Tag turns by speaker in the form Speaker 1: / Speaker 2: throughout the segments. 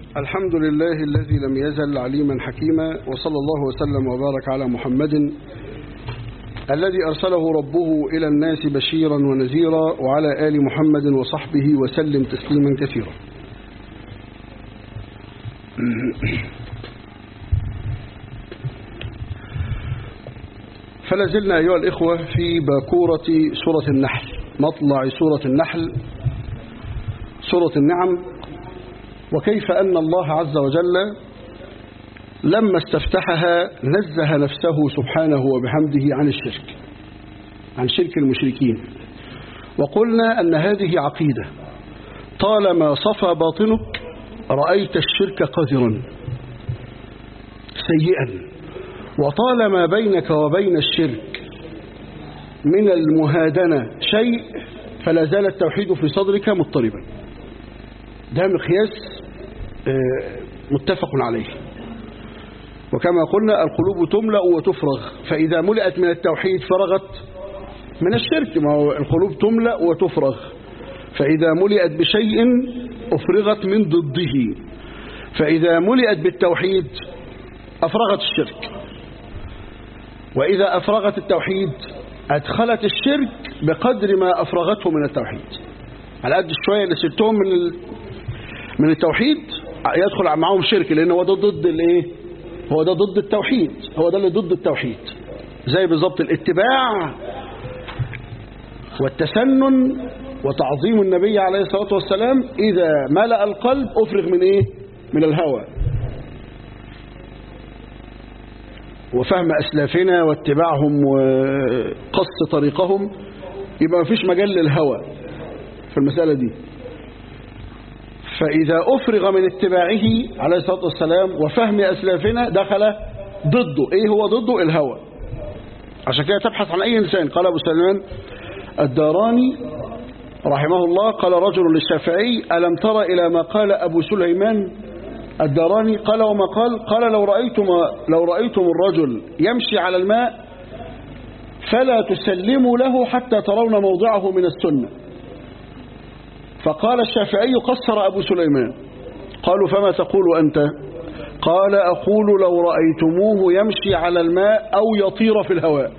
Speaker 1: الحمد لله الذي لم يزل عليما حكيما وصلى الله وسلم وبارك على محمد الذي أرسله ربه إلى الناس بشيرا ونذيرا وعلى آل محمد وصحبه وسلم تسليما كثيرا فلازلنا أيها الإخوة في باكورة سورة النحل مطلع سورة النحل سورة النعم وكيف أن الله عز وجل لما استفتحها نزه نفسه سبحانه وبحمده عن الشرك عن شرك المشركين وقلنا أن هذه عقيدة طالما صفى باطنك رأيت الشرك قذرا سيئا وطالما بينك وبين الشرك من المهادنة شيء فلا زال التوحيد في صدرك مضطربا ده مقياس متفق عليه وكما قلنا القلوب تملأ وتفرغ فإذا ملأت من التوحيد فرغت من الشرك ما هو القلوب تملأ وتفرغ فإذا ملئت بشيء أفرغت من ضده فإذا ملئت بالتوحيد أفرغت الشرك وإذا أفرغت التوحيد أدخلت الشرك بقدر ما أفرغته من التوحيد على قد الشوية اللي سبتهم من من التوحيد يدخل معاهم شرك لأن هو ده ضد الايه هو ده ضد التوحيد هو ده اللي ضد التوحيد زي بالظبط الاتباع والتسنن وتعظيم النبي عليه الصلاة والسلام إذا ملأ القلب أفرغ من إيه من الهوى وفهم أسلافنا واتباعهم وقص طريقهم يبقى مفيش مجال للهوى في المسألة دي فإذا أفرغ من اتباعه عليه الصلاة والسلام وفهم أسلافنا دخل ضده إيه هو ضده الهوى عشان كده تبحث عن أي إنسان قال أبو سلمان الداراني رحمه الله قال رجل للشافعي ألم تر إلى ما قال أبو سليمان الداراني قال وما قال قال لو رأيتم, لو رأيتم الرجل يمشي على الماء فلا تسلموا له حتى ترون موضعه من السنة فقال الشافعي قصر أبو سليمان قالوا فما تقول أنت قال أقول لو رأيتموه يمشي على الماء أو يطير في الهواء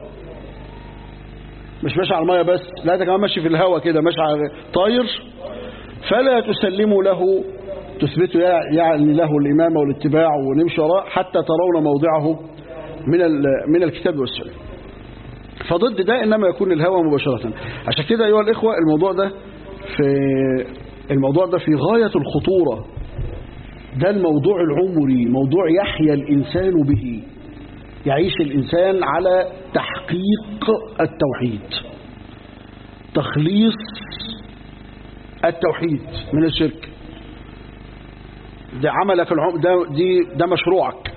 Speaker 1: مش ماشي على الماء بس لا ده كمان ماشي في الهواء كده ماشي على طاير فلا تسلموا له تثبتوا يعني له الإمامة والاتباع ونمشي وراء حتى ترون موضعه من من الكتاب والسنة فضد ده إنما يكون الهوى مباشرة عشان كده أيها الإخوة الموضوع ده في الموضوع ده في غاية الخطورة ده الموضوع العمري موضوع يحيا الإنسان به يعيش الإنسان على تحقيق التوحيد تخليص التوحيد من الشرك ده عملك العم ده دي ده مشروعك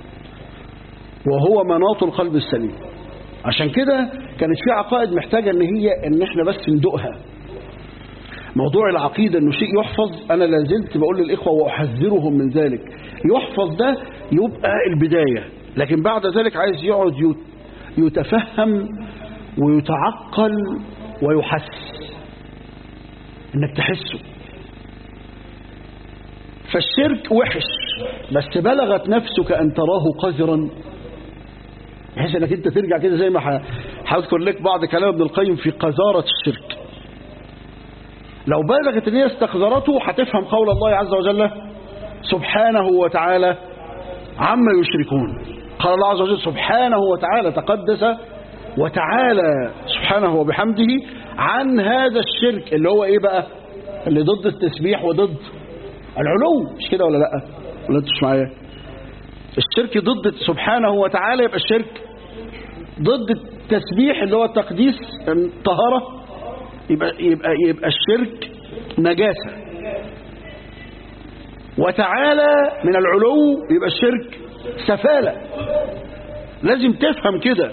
Speaker 1: وهو مناط القلب السليم عشان كده كانت في عقائد محتاجة ان هي ان احنا بس ندوقها موضوع العقيدة انه شيء يحفظ انا لازلت بقول للاخوة واحذرهم من ذلك يحفظ ده يبقى البداية لكن بعد ذلك عايز يقعد يتفهم ويتعقل ويحس انك تحسه فالشرك وحش بس بلغت نفسك أن تراه قذرا بحيث أنك أنت ترجع كده زي ما هذكر لك بعض كلام ابن القيم في قذارة الشرك لو بلغت أن هي استقذرته هتفهم قول الله عز وجل سبحانه وتعالى عما يشركون قال الله عز وجل سبحانه وتعالى تقدس وتعالى سبحانه وبحمده عن هذا الشرك اللي هو ايه بقى اللي ضد التسبيح وضد العلو مش كده ولا لا ولا انتوا مش معايا الشرك ضد سبحانه وتعالى يبقى الشرك ضد التسبيح اللي هو التقديس طهارة يبقى يبقى يبقى الشرك نجاسة وتعالى من العلو يبقى الشرك سفالة لازم تفهم كده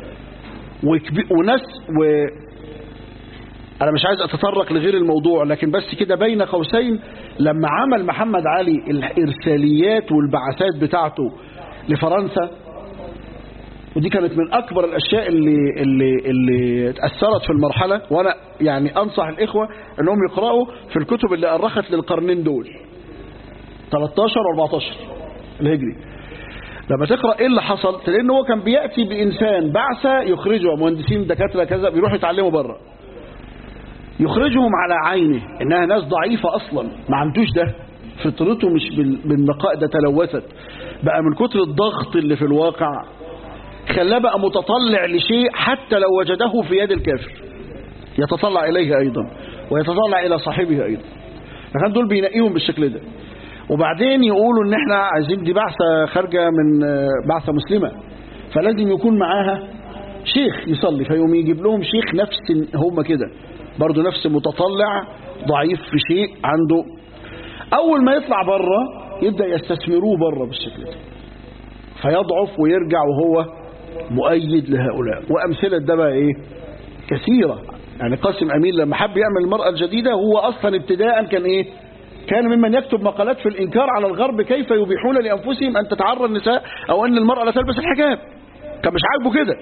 Speaker 1: وناس و أنا مش عايز أتطرق لغير الموضوع لكن بس كده بين قوسين لما عمل محمد علي الإرساليات والبعثات بتاعته لفرنسا ودي كانت من أكبر الأشياء اللي, اللي, اللي تأثرت في المرحلة وأنا يعني أنصح الإخوة أنهم يقرأوا في الكتب اللي أرخت للقرنين دول 13 و14 الهجري لما تقرأ ايه اللي حصل تلاقي ان هو كان بيأتي بإنسان بعثة يخرجه مهندسين دكاترة كذا بيروحوا يتعلموا بره يخرجهم على عينه انها ناس ضعيفة اصلا ما عندوش ده فطرته مش بال- بالنقاء ده تلوثت بقى من كتر الضغط اللي في الواقع خلاه بقى متطلع لشيء حتى لو وجده في يد الكافر يتطلع إليه أيضا ويتطلع إلى صاحبه أيضا فكان دول بينقيهم بالشكل ده وبعدين يقولوا ان احنا عايزين دي بعثة خارجة من آه، بعثة مسلمة فلازم يكون معاها شيخ يصلي فيقوم يجيب لهم شيخ نفس هم كده برضه نفس متطلع ضعيف في شيء عنده اول ما يطلع بره يبدأ يستثمروه بره بالشكل ده فيضعف ويرجع وهو مؤيد لهؤلاء وامثله ده بقى ايه كثيرة يعني قاسم أمين لما حب يعمل المرأة الجديدة هو أصلا ابتداء كان إيه كان ممن يكتب مقالات في الإنكار على الغرب كيف يبيحون لأنفسهم أن تتعرى النساء أو أن المرأة لا تلبس الحجاب كان مش عاجبه كده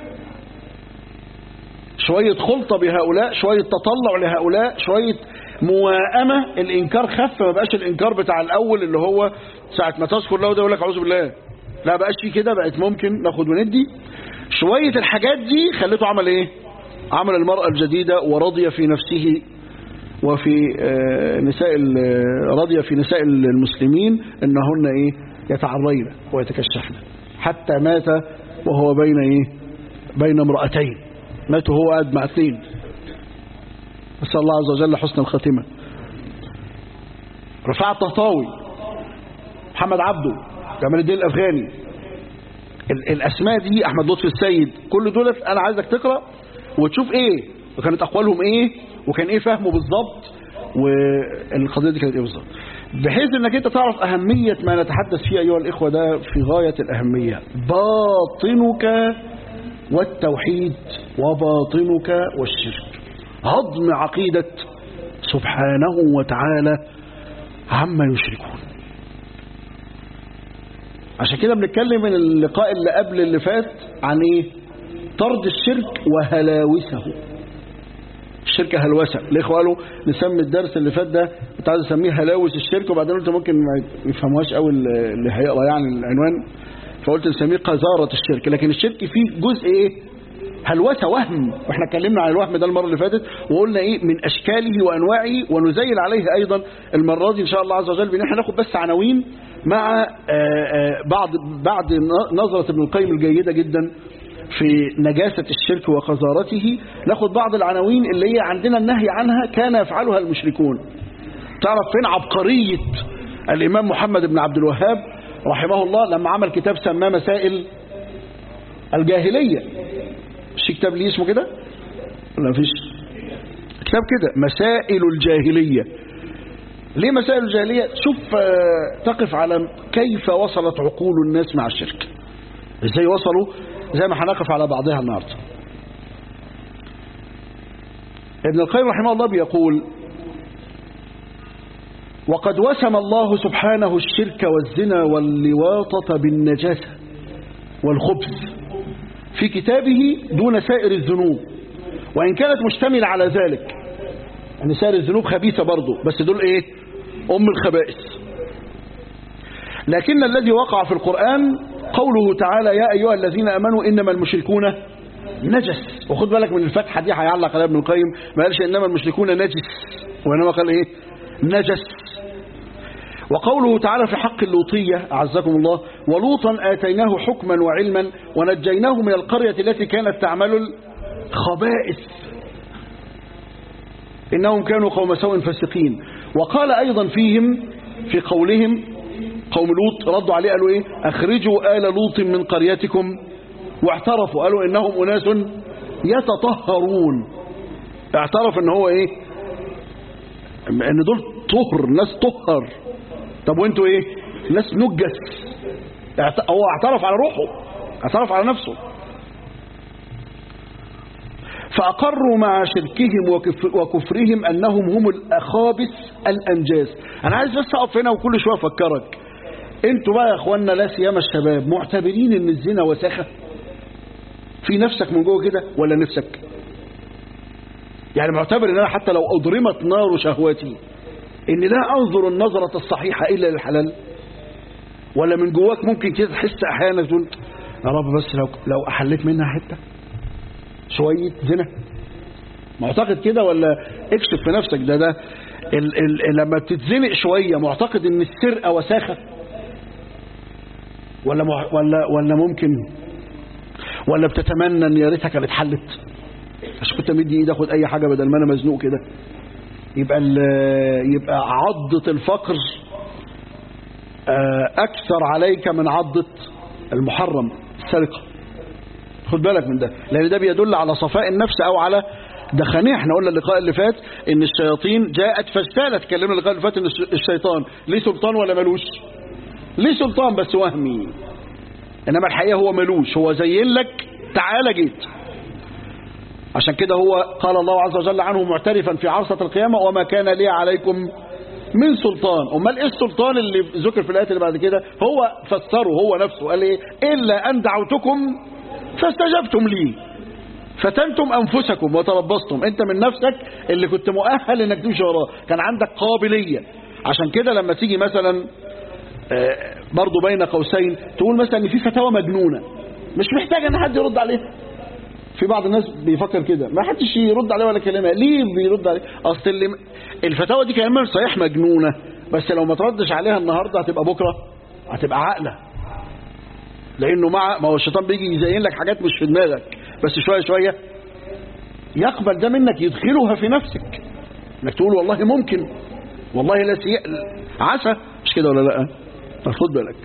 Speaker 1: شوية خلطة بهؤلاء شوية تطلع لهؤلاء شوية موائمة الإنكار خف ما بقاش الإنكار بتاع الأول اللي هو ساعة ما تذكر له ده يقول لك أعوذ بالله لا بقاش في كده بقت ممكن ناخد وندي شوية الحاجات دي خلته عمل إيه عمل المرأة الجديدة ورضي في نفسه وفي آه، نساء ال- رضي في نساء المسلمين انهن ايه يتعرين ويتكشفن حتى مات وهو بين ايه بين امرأتين مات وهو قاعد مع اثنين نسأل الله عز وجل حسن الخاتمة رفاعة الطهطاوي محمد عبده جمال الدين الأفغاني ال- الأسماء دي أحمد لطفي السيد كل دولت أنا عايزك تقرأ وتشوف إيه وكانت أقوالهم إيه وكان إيه فهمه بالظبط والقضية دي كانت إيه بالظبط بحيث إنك أنت تعرف أهمية ما نتحدث فيه أيها الإخوة ده في غاية الأهمية باطنك والتوحيد وباطنك والشرك هضم عقيدة سبحانه وتعالى عما يشركون عشان كده بنتكلم من اللقاء اللي قبل اللي فات عن ايه طرد الشرك وهلاوسه الشرك هلوسه الاخوه قالوا نسمي الدرس اللي فات ده كنت عايز اسميه هلاوس الشرك وبعدين قلت ممكن ما يفهموهاش قوي اللي هيقرا يعني العنوان فقلت نسميه قذاره الشرك لكن الشرك فيه جزء ايه هلوسه وهم واحنا اتكلمنا عن الوهم ده المره اللي فاتت وقلنا ايه من اشكاله وانواعه ونزيل عليه ايضا المره دي ان شاء الله عز وجل بان احنا ناخد بس عناوين مع آه، آه، بعض بعض نظره ابن القيم الجيده جدا في نجاسة الشرك وقذارته ناخد بعض العناوين اللي هي عندنا النهي عنها كان يفعلها المشركون تعرف فين عبقرية الإمام محمد بن عبد الوهاب رحمه الله لما عمل كتاب سماه مسائل الجاهلية مش كتاب ليه اسمه كده ولا مفيش كتاب كده مسائل الجاهلية ليه مسائل الجاهلية شوف آه، تقف على كيف وصلت عقول الناس مع الشرك ازاي وصلوا زي ما هنقف على بعضها النهارده ابن القيم رحمه الله بيقول وقد وسم الله سبحانه الشرك والزنا واللواطة بالنجاسة والخبث في كتابه دون سائر الذنوب وإن كانت مشتملة على ذلك يعني سائر الذنوب خبيثة برضه بس دول ايه أم الخبائث لكن الذي وقع في القرآن قوله تعالى يا أيها الذين أمنوا إنما المشركون نجس وخد بالك من الفتحة دي هيعلق عليها ابن القيم ما قالش إنما المشركون نجس وإنما قال إيه نجس وقوله تعالى في حق اللوطية أعزكم الله ولوطا آتيناه حكما وعلما ونجيناه من القرية التي كانت تعمل الخبائث إنهم كانوا قوم سوء فاسقين وقال أيضا فيهم في قولهم قوم لوط ردوا عليه قالوا إيه أخرجوا آل لوط من قريتكم واعترفوا قالوا إنهم أناس يتطهرون اعترف إن هو إيه إن دول طهر ناس طهر طب وانتوا إيه ناس نجس اعت- هو اعترف على روحه اعترف على نفسه فأقروا مع شركهم وكف- وكفرهم أنهم هم الأخابث الأنجاس أنا عايز بس أقف هنا وكل شوية أفكرك أنتوا بقى يا أخوانا لا سيما الشباب معتبرين أن الزنا وساخة في نفسك من جوه كده ولا نفسك يعني معتبر أن أنا حتى لو أضرمت نار شهواتي إن لا أنظر النظرة الصحيحة إلا للحلال ولا من جواك ممكن كده تحس أحيانا تقول يا رب بس لو لو أحليت منها حتة شوية زنا معتقد كده ولا اكشف في نفسك ده ده ال ال لما بتتزنق شوية معتقد ان السرقة وساخة ولا مع ولا ولا ممكن ولا بتتمنى ان يا ريتها كانت اتحلت عشان كنت مدي ايدي اخد اي حاجة بدل ما انا مزنوق كده يبقى يبقى عضة الفقر اكثر عليك من عضة المحرم السرقة خد بالك من ده لان ده بيدل على صفاء النفس او على دخانيه احنا قلنا اللقاء اللي فات ان الشياطين جاءت فاستالت اتكلمنا اللقاء اللي فات ان الشيطان ليه سلطان ولا ملوش ليه سلطان بس وهمي انما الحقيقه هو ملوش هو زين لك تعالى جيت عشان كده هو قال الله عز وجل عنه معترفا في عرصة القيامة وما كان لي عليكم من سلطان امال ايه السلطان اللي ذكر في الايات اللي بعد كده هو فسره هو نفسه قال ايه الا ان دعوتكم فاستجبتم لي فتنتم أنفسكم وتربصتم أنت من نفسك اللي كنت مؤهل أنك تمشي وراه كان عندك قابلية عشان كده لما تيجي مثلا برضو بين قوسين تقول مثلا ان في فتاوى مجنونة مش محتاج ان حد يرد عليها في بعض الناس بيفكر كده ما حدش يرد عليه ولا كلمة ليه بيرد عليه اصل اللي الفتاوى دي كلمة صحيح مجنونة بس لو ما تردش عليها النهاردة هتبقى بكرة هتبقى عقلة لانه مع ما هو الشيطان بيجي يزين لك حاجات مش في دماغك بس شوية شوية يقبل ده منك يدخلها في نفسك انك تقول والله ممكن والله لا سي... عسى مش كده ولا لا خد بالك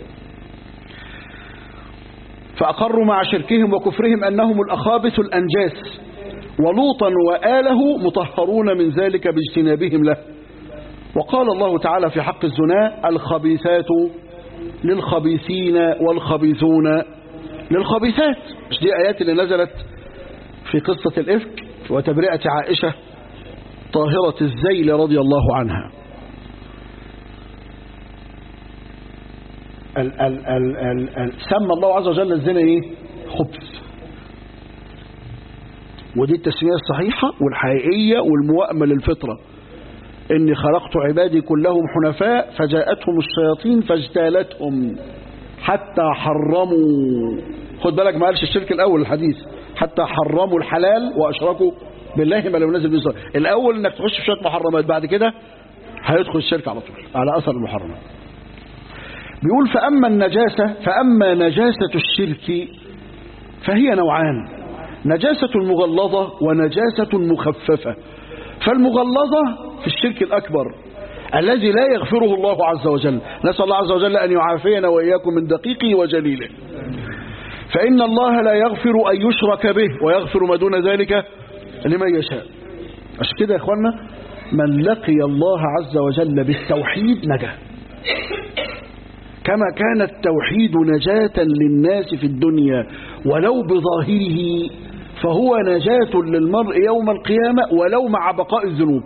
Speaker 1: فأقروا مع شركهم وكفرهم أنهم الأخابث الأنجاس ولوطا وآله مطهرون من ذلك باجتنابهم له وقال الله تعالى في حق الزنا الخبيثات للخبيثين والخبيثون للخبيثات مش دي آيات اللي نزلت في قصة الإفك وتبرئة عائشة طاهرة الزيل رضي الله عنها ال ال ال ال ال سمى الله عز وجل الزنا ايه خبث ودي التسمية الصحيحة والحقيقية والموائمة للفطرة إني خلقت عبادي كلهم حنفاء فجاءتهم الشياطين فاجتالتهم حتى حرموا خد بالك ما قالش الشرك الأول الحديث حتى حرموا الحلال وأشركوا بالله ما لم نزل به سلطان الأول إنك تخش في شوية محرمات بعد كده هيدخل الشرك على طول على أثر المحرمات بيقول فأما النجاسة فأما نجاسة الشرك فهي نوعان نجاسة مغلظة ونجاسة مخففة فالمغلظة في الشرك الأكبر الذي لا يغفره الله عز وجل نسأل الله عز وجل أن يعافينا وإياكم من دقيقه وجليله فإن الله لا يغفر أن يشرك به ويغفر ما دون ذلك لمن يشاء عشان كده يا إخوانا من لقي الله عز وجل بالتوحيد نجا كما كان التوحيد نجاة للناس في الدنيا ولو بظاهره فهو نجاة للمرء يوم القيامة ولو مع بقاء الذنوب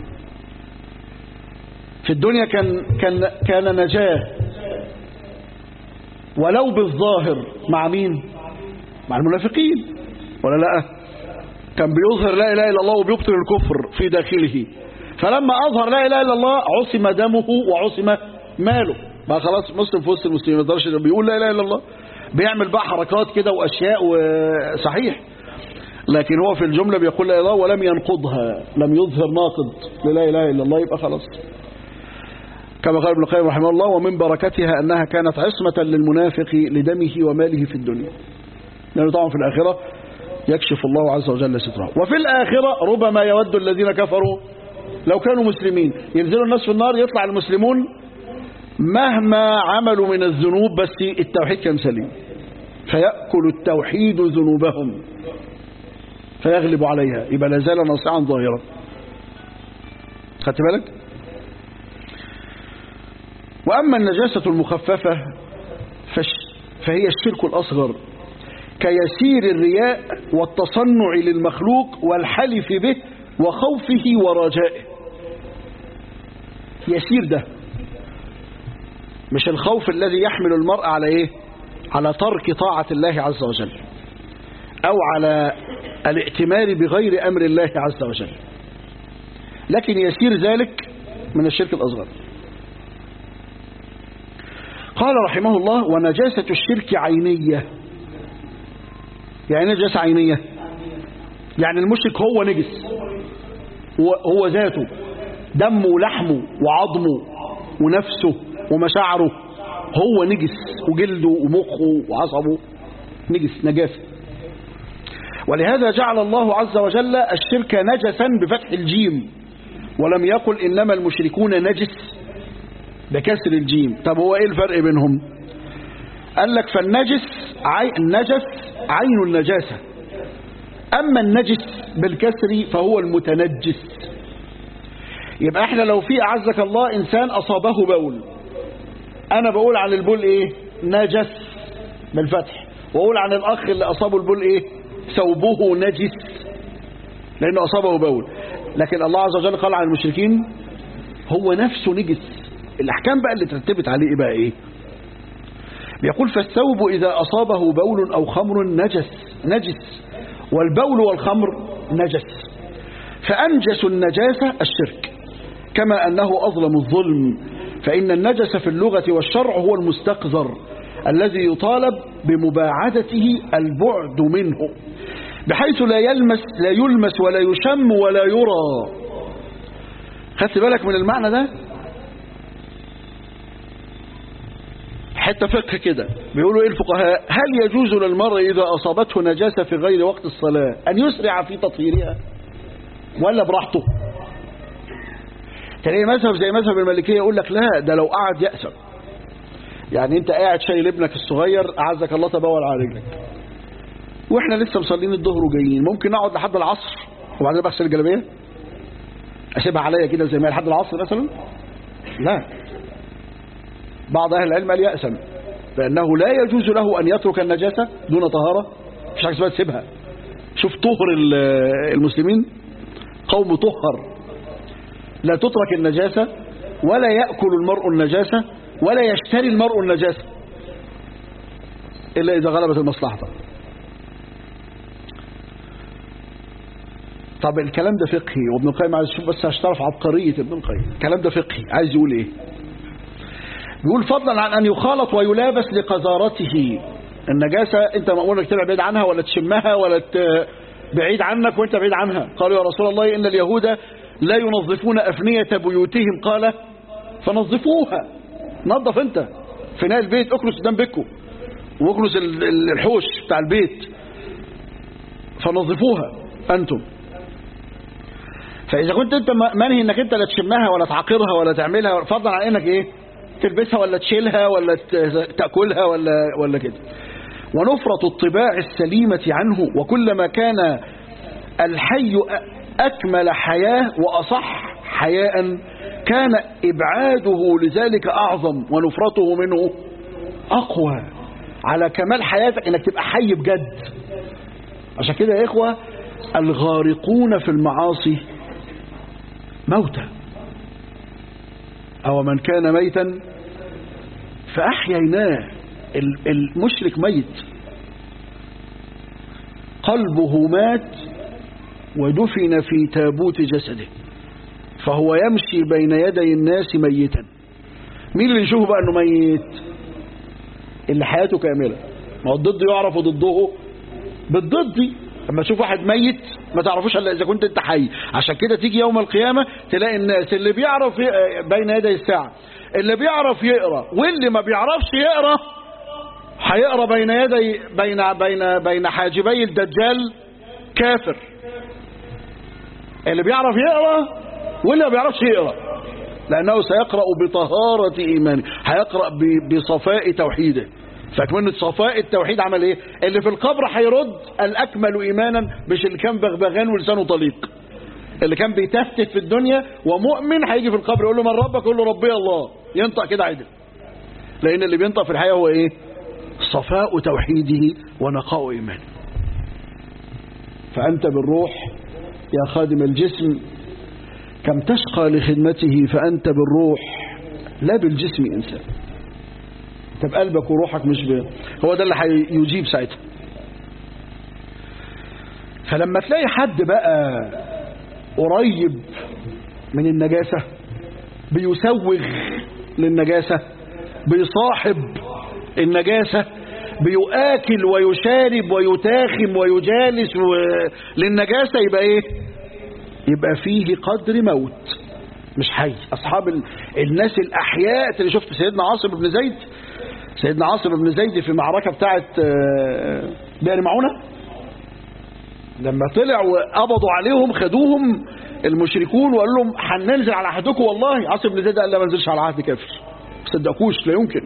Speaker 1: في الدنيا كان, كان, كان نجاة ولو بالظاهر مع مين مع المنافقين ولا لا كان بيظهر لا إله إلا الله وبيبطل الكفر في داخله فلما أظهر لا إله إلا الله عصم دمه وعصم ماله بقى خلاص مسلم في وسط المسلمين ما يقدرش بيقول لا اله الا الله بيعمل بقى حركات كده واشياء وصحيح لكن هو في الجمله بيقول لا اله الا الله ولم ينقضها لم يظهر ناقض لا اله الا الله يبقى خلاص كما قال ابن القيم رحمه الله ومن بركتها انها كانت عصمه للمنافق لدمه وماله في الدنيا لانه طبعا في الاخره يكشف الله عز وجل ستره وفي الاخره ربما يود الذين كفروا لو كانوا مسلمين ينزلوا الناس في النار يطلع المسلمون مهما عملوا من الذنوب بس التوحيد كان سليم فيأكل التوحيد ذنوبهم فيغلب عليها يبقى لا زال ناصعا ظاهرا خدت بالك وأما النجاسة المخففة فهي الشرك الأصغر كيسير الرياء والتصنع للمخلوق والحلف به وخوفه ورجائه يسير ده مش الخوف الذي يحمل المرء على ايه على ترك طاعة الله عز وجل او على الائتمار بغير امر الله عز وجل لكن يسير ذلك من الشرك الأصغر قال رحمه الله ونجاسة الشرك عينية يعني نجاسة عينية يعني المشرك هو نجس هو, هو ذاته دمه ولحمه وعظمه ونفسه ومشاعره هو نجس وجلده ومخه وعصبه نجس نجاسة ولهذا جعل الله عز وجل الشرك نجسا بفتح الجيم ولم يقل إنما المشركون نجس بكسر الجيم طب هو ايه الفرق بينهم قال لك فالنجس عي... النجس عين النجاسة أما النجس بالكسر فهو المتنجس يبقى احنا لو في أعزك الله إنسان أصابه بول أنا بقول عن البول إيه نجس بالفتح وأقول عن الأخ اللي أصابه البول إيه ثوبه نجس لأنه أصابه بول لكن الله عز وجل قال عن المشركين هو نفسه نجس الأحكام بقى اللي ترتبت عليه إيه بقى إيه بيقول فالثوب إذا أصابه بول أو خمر نجس نجس والبول والخمر نجس فأنجس النجاسة الشرك كما أنه أظلم الظلم فإن النجس في اللغة والشرع هو المستقذر الذي يطالب بمباعدته البعد منه بحيث لا يلمس لا يلمس ولا يشم ولا يرى خدت بالك من المعنى ده حتى فقه كده بيقولوا ايه الفقهاء هل يجوز للمرء اذا اصابته نجاسة في غير وقت الصلاة ان يسرع في تطهيرها ولا براحته تلاقي مذهب زي مذهب المالكية يقول لك لا ده لو قعد يأسر يعني انت قاعد شايل ابنك الصغير اعزك الله تبول على رجلك واحنا لسه مصلين الظهر وجايين ممكن نقعد لحد العصر وبعدين بغسل الجلابيه اسيبها عليا كده زي ما هي لحد العصر مثلا لا بعض اهل العلم قال يأسم لانه لا يجوز له ان يترك النجاسه دون طهاره مفيش حاجه اسمها تسيبها شوف طهر المسلمين قوم طهر لا تترك النجاسه ولا يأكل المرء النجاسه ولا يشتري المرء النجاسه الا اذا غلبت المصلحه طب الكلام ده فقهي وابن القيم عايز يشوف بس هشترف عبقرية ابن القيم الكلام ده فقهي عايز يقول ايه بيقول فضلا عن ان يخالط ويلابس لقذارته النجاسة انت مأمور انك تبعد عنها ولا تشمها ولا ت... بعيد عنك وانت بعيد عنها قالوا يا رسول الله ان اليهود لا ينظفون افنية بيوتهم قال فنظفوها نظف انت فناء البيت اكنس قدام بيتكم واكنس الحوش بتاع البيت فنظفوها انتم فإذا كنت أنت منهي أنك أنت لا تشمها ولا تعقرها ولا تعملها فضلا عن أنك إيه تلبسها ولا تشيلها ولا تأكلها ولا ولا كده ونفرط الطباع السليمة عنه وكلما كان الحي أكمل حياة وأصح حياء كان إبعاده لذلك أعظم ونفرته منه أقوى على كمال حياتك أنك تبقى حي بجد عشان كده يا إخوة الغارقون في المعاصي موتى أو من كان ميتا فأحييناه المشرك ميت قلبه مات ودفن في تابوت جسده فهو يمشي بين يدي الناس ميتا مين اللي يشوفه بقى انه ميت اللي حياته كاملة ما هو الضد يعرف ضده بالضد لما تشوف واحد ميت ما تعرفوش الا اذا كنت انت حي عشان كده تيجي يوم القيامة تلاقي الناس اللي بيعرف بين يدي الساعة اللي بيعرف يقرا واللي ما بيعرفش يقرا هيقرا بين يدي بين بين بين حاجبي الدجال كافر اللي بيعرف يقرا واللي ما بيعرفش يقرا لانه سيقرا بطهارة ايمانه هيقرا بصفاء توحيده فكمان صفاء التوحيد عمل ايه اللي في القبر هيرد الاكمل ايمانا مش اللي كان بغبغان ولسانه طليق اللي كان بيتفتت في الدنيا ومؤمن هيجي في القبر يقول له من ربك يقول له ربي الله ينطق كده عدل لان اللي بينطق في الحياه هو ايه صفاء توحيده ونقاء ايمانه فانت بالروح يا خادم الجسم كم تشقى لخدمته فانت بالروح لا بالجسم انسان انت بقلبك وروحك مش ب... هو ده اللي هيجيب ساعتها فلما تلاقي حد بقى قريب من النجاسة بيسوغ للنجاسة بيصاحب النجاسة بيؤكل ويشارب ويتاخم ويجالس و... للنجاسة يبقى ايه يبقى فيه قدر موت مش حي اصحاب ال... الناس الاحياء اللي شفت سيدنا عاصم بن زيد سيدنا عاصم بن زيد في معركة بتاعت آه، بئر معونة لما طلع وقبضوا عليهم خدوهم المشركون وقال لهم هننزل على عهدكم والله عاصم بن زيد قال لا ما انزلش على عهد كافر ما صدقوش لا يمكن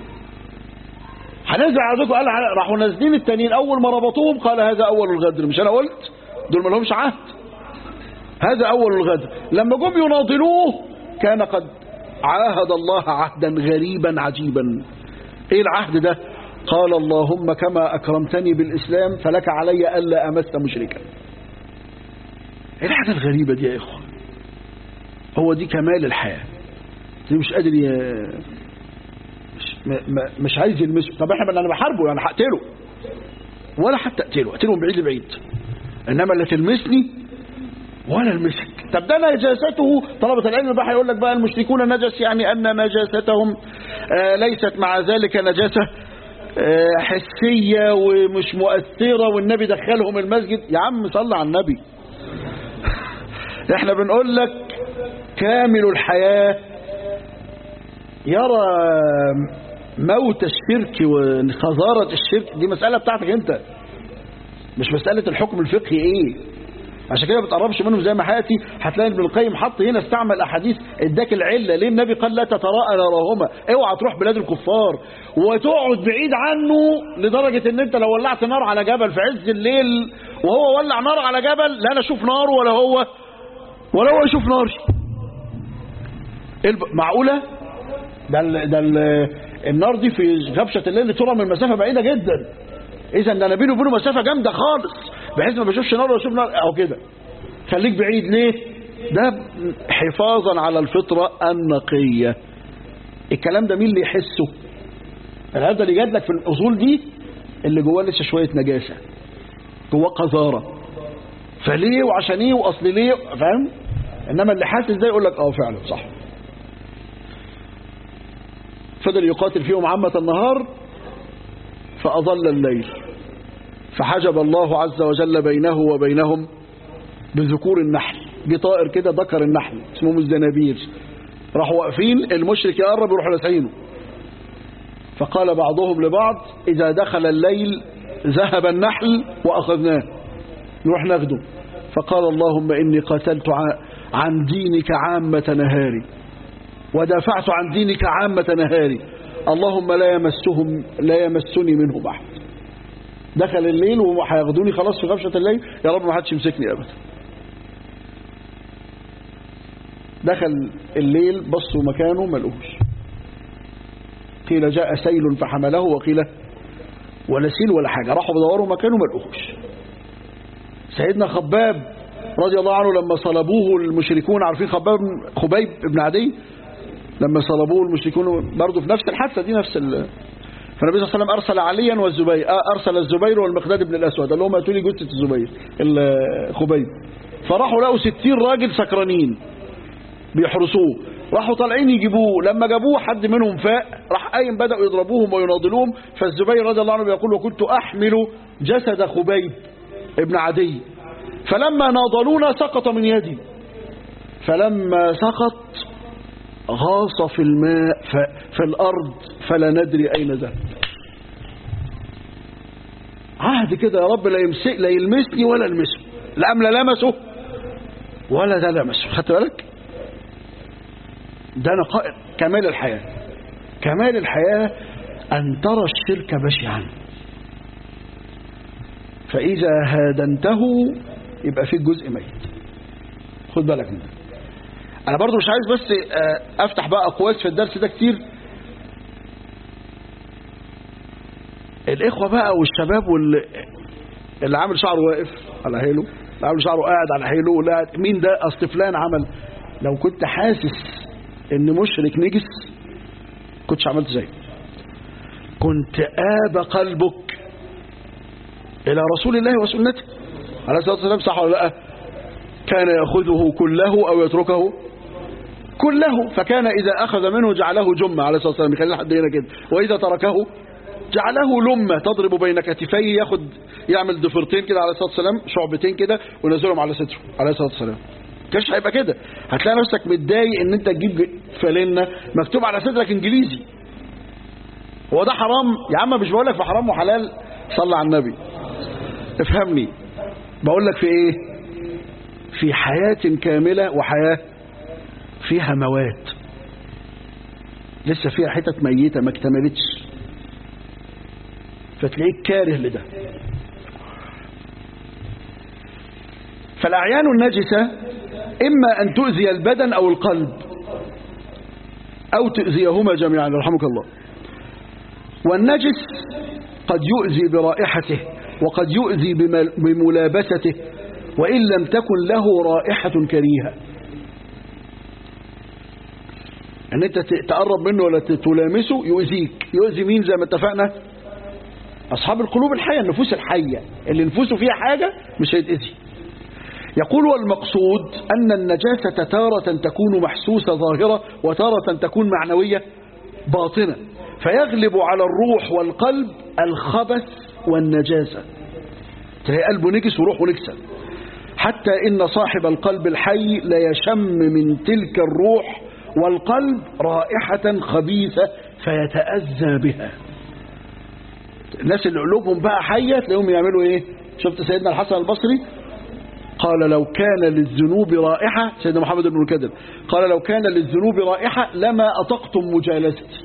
Speaker 1: هننزل على عهدكم قال راحوا نازلين التانيين اول ما ربطوهم قال هذا اول الغدر مش انا قلت دول ما لهمش عهد هذا اول الغدر لما جم يناضلوه كان قد عاهد الله عهدا غريبا عجيبا ايه العهد ده قال اللهم كما اكرمتني بالاسلام فلك علي الا امس مشركا ايه الحاجه الغريبه دي يا اخوه هو دي كمال الحياه دي مش قادر ي... مش, م... م... مش عايز يلمسه طب احنا انا بحاربه انا هقتله ولا حتى اقتله اقتله من بعيد لبعيد انما اللي تلمسني ولا المسك طب ده نجاسته طلبة العلم بقى هيقول لك بقى المشركون نجس يعني أن نجاستهم آه ليست مع ذلك نجاسة آه حسية ومش مؤثرة والنبي دخلهم المسجد يا عم صلى على النبي احنا بنقول لك كامل الحياة يرى موت الشرك وخزارة الشرك دي مسألة بتاعتك انت مش مسألة الحكم الفقهي ايه عشان كده ما بتقربش منهم زي ما حياتي هتلاقي ابن القيم حط هنا استعمل احاديث اداك العله ليه النبي قال لا تتراءى نارهما اوعى تروح بلاد الكفار وتقعد بعيد عنه لدرجه ان انت لو ولعت نار على جبل في عز الليل وهو ولع نار على جبل لا انا اشوف ناره ولا هو ولا هو يشوف ناري الب... معقوله ده ال... ده ال... النار دي في غبشه الليل ترى من مسافه بعيده جدا اذا ده انا بيني وبينه مسافه جامده خالص بحيث ما بشوفش نار ولا اشوف نار او كده خليك بعيد ليه ده حفاظا على الفطره النقيه الكلام ده مين اللي يحسه الهدى اللي جات لك في الاصول دي اللي جواه لسه شويه نجاسه جواه قذاره فليه وعشان ايه واصل ليه فاهم انما اللي حاسس ده يقول لك اه فعلا صح فضل يقاتل فيهم عامه النهار فأضل الليل فحجب الله عز وجل بينه وبينهم بذكور النحل جه طائر كده ذكر النحل اسمهم الزنابير راحوا واقفين المشرك يقرب يروح لسعينه فقال بعضهم لبعض إذا دخل الليل ذهب النحل وأخذناه نروح ناخده فقال اللهم إني قتلت عن دينك عامة نهاري ودافعت عن دينك عامة نهاري اللهم لا يمسهم لا يمسني منهم احد دخل الليل وهياخدوني خلاص في غفشه الليل يا رب ما حدش يمسكني ابدا دخل الليل بصوا مكانه ما لقوش قيل جاء سيل فحمله وقيل ولا سيل ولا حاجه راحوا بدوروا مكانه ما لقوش سيدنا خباب رضي الله عنه لما صلبوه المشركون عارفين خباب خبيب بن عدي لما صلبوه المشركون برضه في نفس الحادثه دي نفس ال... فالنبي صلى الله عليه وسلم ارسل عليا والزبير ارسل الزبير والمقداد بن الاسود قال لهم هاتوا لي جثه الزبير الخبيب فراحوا لقوا 60 راجل سكرانين بيحرسوه راحوا طالعين يجيبوه لما جابوه حد منهم فاق راح قايم بداوا يضربوهم ويناضلوهم فالزبير رضي الله عنه بيقول وكنت احمل جسد خبيب ابن عدي فلما ناضلونا سقط من يدي فلما سقط غاص في الماء في الأرض فلا ندري أين ذهب عهد كده يا رب لا يمسك لا يلمسني ولا المسه لا أم لا لمسه ولا ده لمسه خدت بالك ده نقاء كمال الحياة كمال الحياة أن ترى الشرك بشعا فإذا هادنته يبقى فيه جزء ميت خد بالك من ده انا برضو مش عايز بس افتح بقى اقواس في الدرس ده كتير الاخوة بقى والشباب واللي اللي عامل شعره واقف على حيله اللي عامل شعره قاعد على حيله واللي قاعد مين ده اصل فلان عمل لو كنت حاسس ان مشرك نجس كنتش عملت زيه كنت آب قلبك الى رسول الله وسنته عليه الصلاه والسلام صح ولا لا كان ياخذه كله او يتركه كله فكان إذا أخذ منه جعله جمة عليه الصلاة والسلام يخلي لحد هنا كده وإذا تركه جعله لمة تضرب بين كتفيه ياخد يعمل ضفرتين كده عليه الصلاة والسلام شعبتين كده وينزلهم على صدره عليه الصلاة والسلام كاش هيبقى كده هتلاقي نفسك متضايق ان انت تجيب فالنة مكتوب على صدرك انجليزي هو ده حرام يا عم مش بقول لك في حرام وحلال صلى على النبي افهمني بقول لك في ايه في حياة كاملة وحياة فيها موات لسه فيها حتت ميتة ما اكتملتش فتلاقيك كاره لده فالأعيان النجسة إما أن تؤذي البدن أو القلب أو تؤذيهما جميعا رحمك الله والنجس قد يؤذي برائحته وقد يؤذي بملابسته وإن لم تكن له رائحة كريهة أن أنت تقرب منه ولا تلامسه يؤذيك يؤذي مين زي ما اتفقنا أصحاب القلوب الحية النفوس الحية اللي نفوسه فيها حاجة مش هيتأذي يقول والمقصود أن النجاسة تارة تكون محسوسة ظاهرة وتارة تكون معنوية باطنة فيغلب على الروح والقلب الخبث والنجاسة تلاقي قلبه نجس وروحه نجسة حتى إن صاحب القلب الحي لا يشم من تلك الروح والقلب رائحة خبيثة فيتأذى بها الناس اللي قلوبهم بقى حية تلاقيهم يعملوا ايه شفت سيدنا الحسن البصري قال لو كان للذنوب رائحة سيدنا محمد بن الكذب قال لو كان للذنوب رائحة لما أطقتم مجالستي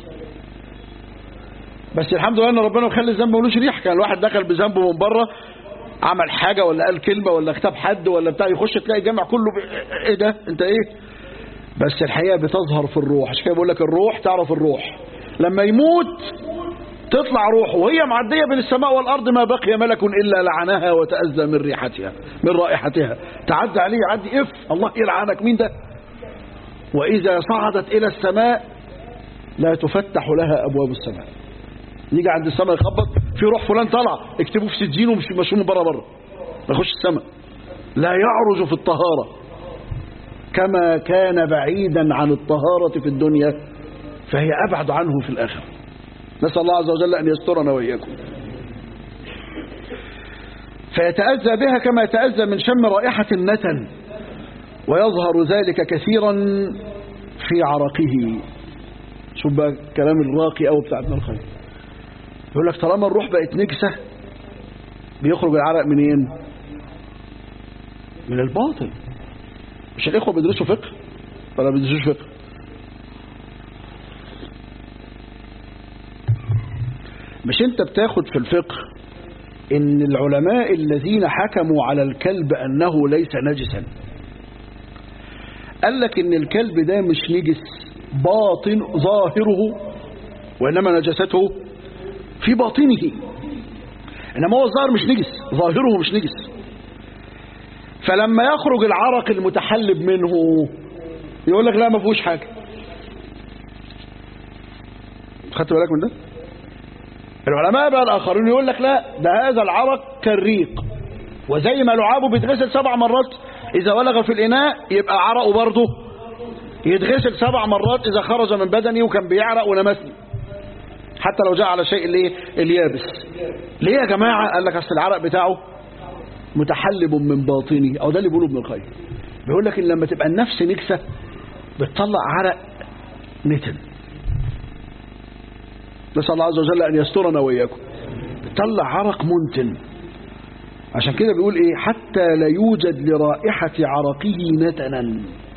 Speaker 1: بس الحمد لله ان ربنا مخلي الذنب ملوش ريح كان الواحد دخل بذنبه من بره عمل حاجة ولا قال كلمة ولا كتاب حد ولا بتاع يخش تلاقي الجامع كله ب... ايه ده انت ايه بس الحقيقة بتظهر في الروح عشان كده بقول لك الروح تعرف الروح لما يموت تطلع روحه وهي معدية بين السماء والأرض ما بقي ملك إلا لعنها وتأذى من ريحتها من رائحتها تعدى عليه يعدي اف الله يلعنك مين ده وإذا صعدت إلى السماء لا تفتح لها أبواب السماء يجي عند السماء يخبط في روح فلان طلع اكتبوه في سجين ومش مشوه من بره بره ما يخش السماء لا يعرج في الطهارة كما كان بعيدا عن الطهارة في الدنيا فهي أبعد عنه في الآخرة نسأل الله عز وجل أن يسترنا وإياكم فيتأذى بها كما يتأذى من شم رائحة النتن ويظهر ذلك كثيرا في عرقه شوف بقى كلام الراقي أو بتاع ابن الخير يقول لك طالما الروح بقت نجسة بيخرج العرق منين من الباطن مش الإخوة بيدرسوا فقه ولا بيدرسوش فقه مش انت بتاخد في الفقه ان العلماء الذين حكموا على الكلب انه ليس نجسا قال لك ان الكلب ده مش نجس باطن ظاهره وانما نجسته في باطنه انما هو الظاهر مش نجس ظاهره مش نجس فلما يخرج العرق المتحلب منه يقول لك لا ما فيهوش حاجه خدت بالك من ده العلماء بقى الآخرين يقول لك لا ده هذا العرق كالريق وزي ما لعابه بيتغسل سبع مرات إذا ولغ في الإناء يبقى عرقه برضه يتغسل سبع مرات إذا خرج من بدني وكان بيعرق ولمسني حتى لو جاء على شيء اللي اليابس ليه يا جماعة قال لك أصل العرق بتاعه متحلب من باطني أو ده اللي بيقوله ابن القيم بيقول لك إن لما تبقى النفس نكسة بتطلع عرق نتن نسأل الله عز وجل أن يسترنا وإياكم طلع عرق منتن عشان كده بيقول إيه حتى لا يوجد لرائحة عرقه نتنا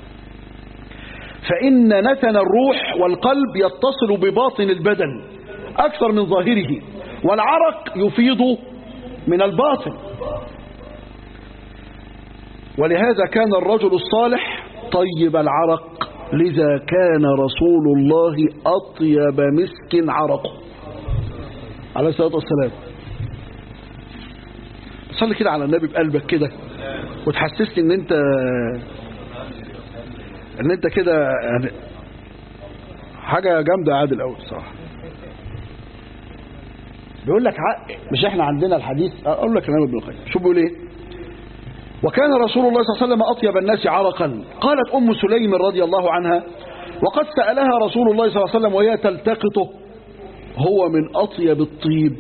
Speaker 1: فإن نتن الروح والقلب يتصل بباطن البدن أكثر من ظاهره والعرق يفيض من الباطن ولهذا كان الرجل الصالح طيب العرق لذا كان رسول الله أطيب مسك عرقه عليه الصلاة والسلام صلي كده على النبي بقلبك كده وتحسسني ان انت ان انت كده يعني حاجة جامدة عادل قوي الصراحة بيقول لك مش احنا عندنا الحديث اقول لك كلام ابن القيم شو بيقول ايه وكان رسول الله صلى الله عليه وسلم أطيب الناس عرقا قالت أم سليم رضي الله عنها وقد سألها رسول الله صلى الله عليه وسلم وهي تلتقطه هو من أطيب الطيب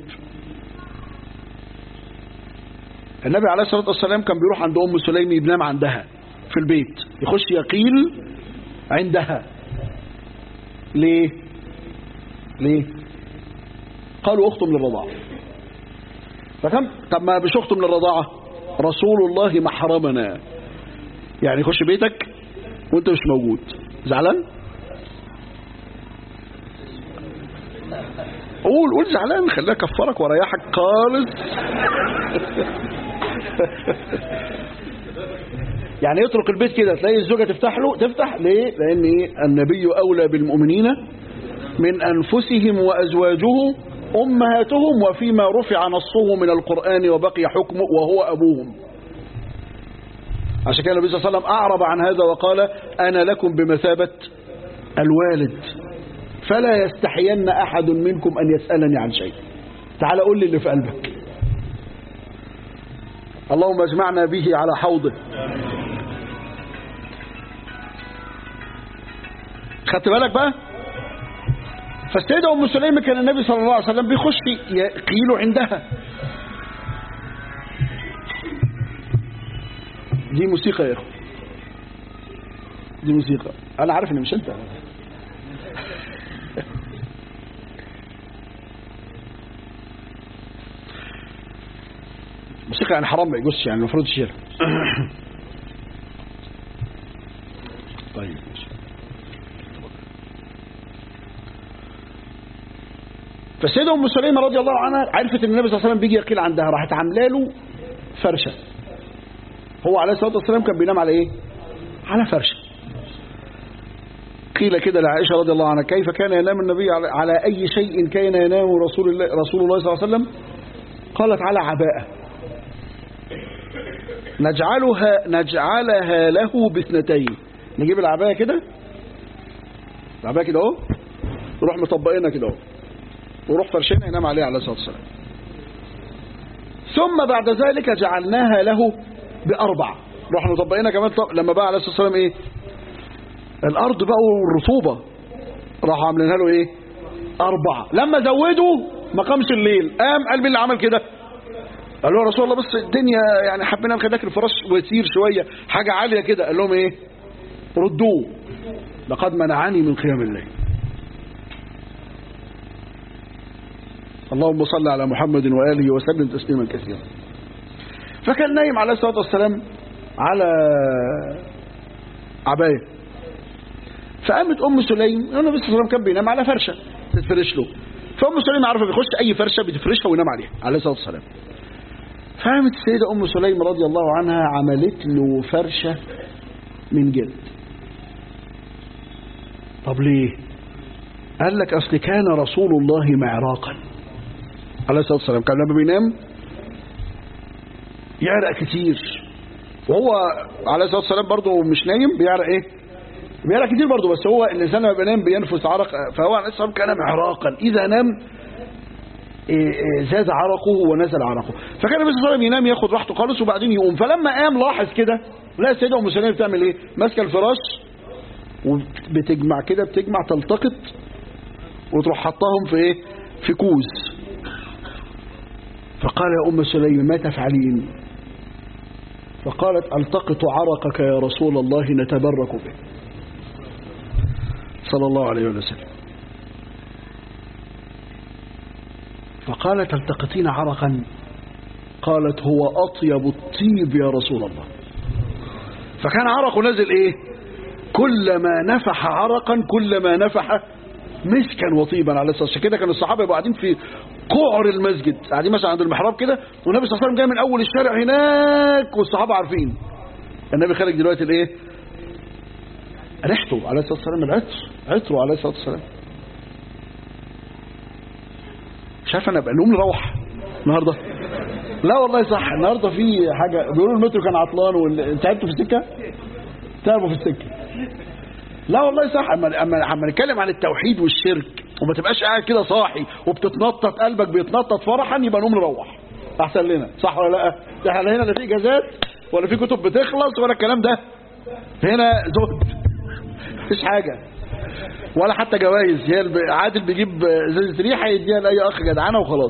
Speaker 1: النبي عليه الصلاة والسلام كان بيروح عند أم سليم ينام عندها في البيت يخش يقيل عندها ليه ليه قالوا أخت من الرضاعة فكم طب ما مش أخت من الرضاعة رسول الله محرمنا يعني يخش بيتك وانت مش موجود زعلان قول قول زعلان خليها كفرك وريحك خالص يعني يترك البيت كده تلاقي الزوجة تفتح له تفتح ليه لأن إيه؟ النبي أولى بالمؤمنين من أنفسهم وأزواجه أمهاتهم وفيما رفع نصه من القرآن وبقي حكمه وهو أبوهم عشان كده النبي صلى الله عليه وسلم أعرب عن هذا وقال أنا لكم بمثابة الوالد فلا يستحين أحد منكم أن يسألني عن شيء تعال قول لي اللي في قلبك اللهم اجمعنا به على حوضه خدت بالك بقى فالسيدة أم سليمة كان النبي صلى الله عليه وسلم بيخش يقيل عندها دي موسيقى يا اخو دي موسيقى انا عارف ان مش انت موسيقى يعني حرام ما يجوزش يعني المفروض تشيلها طيب فالسيدة أم سليمة رضي الله عنها عرفت ان النبي صلى الله عليه وسلم بيجي يقيل عندها راحت عامله له فرشه هو عليه الصلاه والسلام كان بينام على ايه على فرشه قيل كده لعائشه رضي الله عنها كيف كان ينام النبي على, على اي شيء كان ينام رسول الله رسول الله صلى الله عليه وسلم قالت على عباءه نجعلها نجعلها له باثنتين نجيب العبايه كده العبايه كده اهو نروح مطبقينها كده اهو وروح فرشنا ينام عليه عليه الصلاه والسلام ثم بعد ذلك جعلناها له بأربع رحنا مطبقينها كمان طب لما بقى عليه الصلاة والسلام ايه الأرض بقى والرطوبة راحوا عاملينها له ايه أربعة لما زودوا ما قامش الليل قام قال مين اللي عمل كده قال له يا رسول الله بس الدنيا يعني حبينا نخليك الفراش ويسير شوية حاجة عالية كده قال لهم ايه ردوه لقد منعني من قيام الليل اللهم صل على محمد وآله وسلم تسليما كثيرا فكان نايم عليه الصلاة والسلام على عباية فقامت أم سليم النبي صلى الله عليه وسلم كان بينام على فرشة تتفرش له فأم سليم عارفة بيخش أي فرشة بتفرشها وينام عليها عليه الصلاة والسلام فقامت السيدة أم سليم رضي الله عنها عملت له فرشة من جلد طب ليه قال لك أصل كان رسول الله معراقا عليه الصلاة والسلام كان لما بينام يعرق كتير وهو عليه الصلاة والسلام برضه مش نايم بيعرق ايه بيعرق كتير برضه بس هو الإنسان لما بينام بينفس عرق فهو عليه الصلاة والسلام كان معراقا إذا نام إيه إيه زاد عرقه ونزل عرقه فكان النبي صلى الله عليه وسلم ينام ياخد راحته خالص وبعدين يقوم فلما قام لاحظ كده لا السيدة أم سليم بتعمل ايه ماسكه الفراش وبتجمع كده بتجمع تلتقط وتروح حطاهم في ايه في كوز فقال يا أم سليم ما تفعلين فقالت التقط عرقك يا رسول الله نتبرك به صلى الله عليه وسلم فقالت التقطين عرقا قالت هو أطيب الطيب يا رسول الله فكان عرقه نزل ايه كلما نفح عرقا كلما نفح مسكا وطيبا على الصلاة كده كان الصحابة يبقوا قاعدين في قعر المسجد قاعدين مثلا عند المحراب كده والنبي صلى الله عليه وسلم جاي من اول الشارع هناك والصحابة عارفين النبي خارج دلوقتي الايه ريحته عليه الصلاة والسلام العطر عطره عليه الصلاة والسلام مش عارف انا ابقى نقوم نروح النهارده لا والله صح النهارده في حاجه بيقولوا المترو كان عطلان وال... تعبتوا في السكه تعبوا في السكه لا والله صح اما اما اما نتكلم عن التوحيد والشرك وما تبقاش قاعد كده صاحي وبتتنطط قلبك بيتنطط فرحا يبقى نقوم نروح احسن لنا صح ولا لا ده احنا هنا لا في اجازات ولا في كتب بتخلص ولا الكلام ده هنا زهد مفيش حاجة ولا حتى جوائز هي الب- عادل بيجيب ازازة ريحة يديها لأي أخ جدعانة وخلاص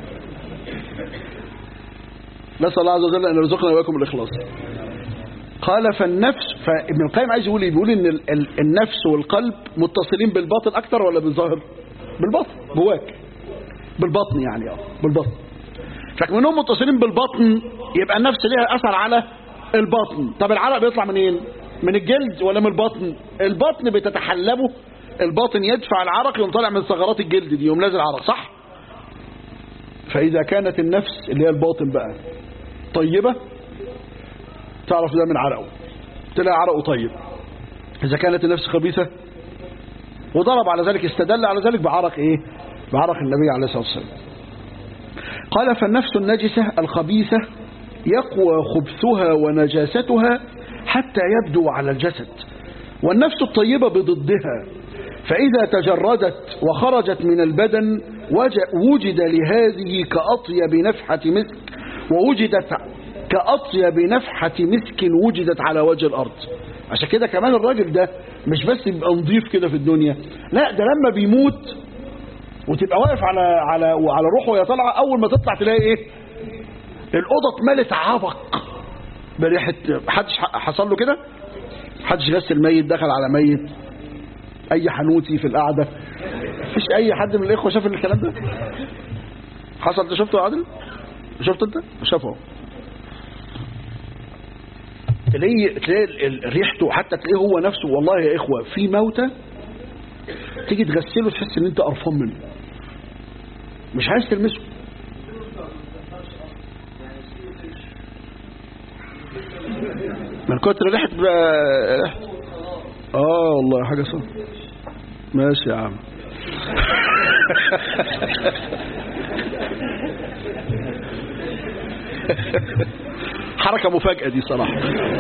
Speaker 1: نسأل الله عز وجل أن يرزقنا وإياكم الإخلاص قال فالنفس فابن القيم عايز يقول ايه بيقول ان ال- ال- النفس والقلب متصلين بالباطن اكتر ولا بالظاهر بالباطن جواك بالبطن يعني اه بالبطن فكمنهم متصلين بالبطن يبقى النفس ليها اثر على البطن طب العرق بيطلع منين من الجلد ولا من البطن البطن بتتحلبه الباطن يدفع العرق يقوم طالع من ثغرات الجلد دي يقوم نازل عرق صح فاذا كانت النفس اللي هي الباطن بقى طيبه تعرف ده من عرقه تلاقي عرقه طيب إذا كانت النفس خبيثة وضرب على ذلك استدل على ذلك بعرق إيه بعرق النبي عليه الصلاة والسلام قال فالنفس النجسة الخبيثة يقوى خبثها ونجاستها حتى يبدو على الجسد والنفس الطيبة بضدها فإذا تجردت وخرجت من البدن وج- وجد لهذه كأطيب نفحة مسك ووجدت كأطيب نفحة مسك وجدت على وجه الأرض عشان كده كمان الراجل ده مش بس يبقى نظيف كده في الدنيا لا ده لما بيموت وتبقى واقف على على وعلى روحه وهي طالعه اول ما تطلع تلاقي ايه الاوضه اتملت عبق بريحه محدش ح- حصل له كده محدش غسل ميت دخل على ميت اي حنوتي في القعده مفيش اي حد من الاخوه شاف الكلام ده حصل ده شفته يا عادل شفت انت شافه تلاقي تلاقي ال- ال- ريحته حتى تلاقيه هو نفسه والله يا اخوه في موتى تيجي تغسله تحس ان انت قرفان منه مش عايز تلمسه من كتر ريحه بقى- ريحة اه والله حاجه صح ماشي يا عم حركه مفاجاه دي صراحه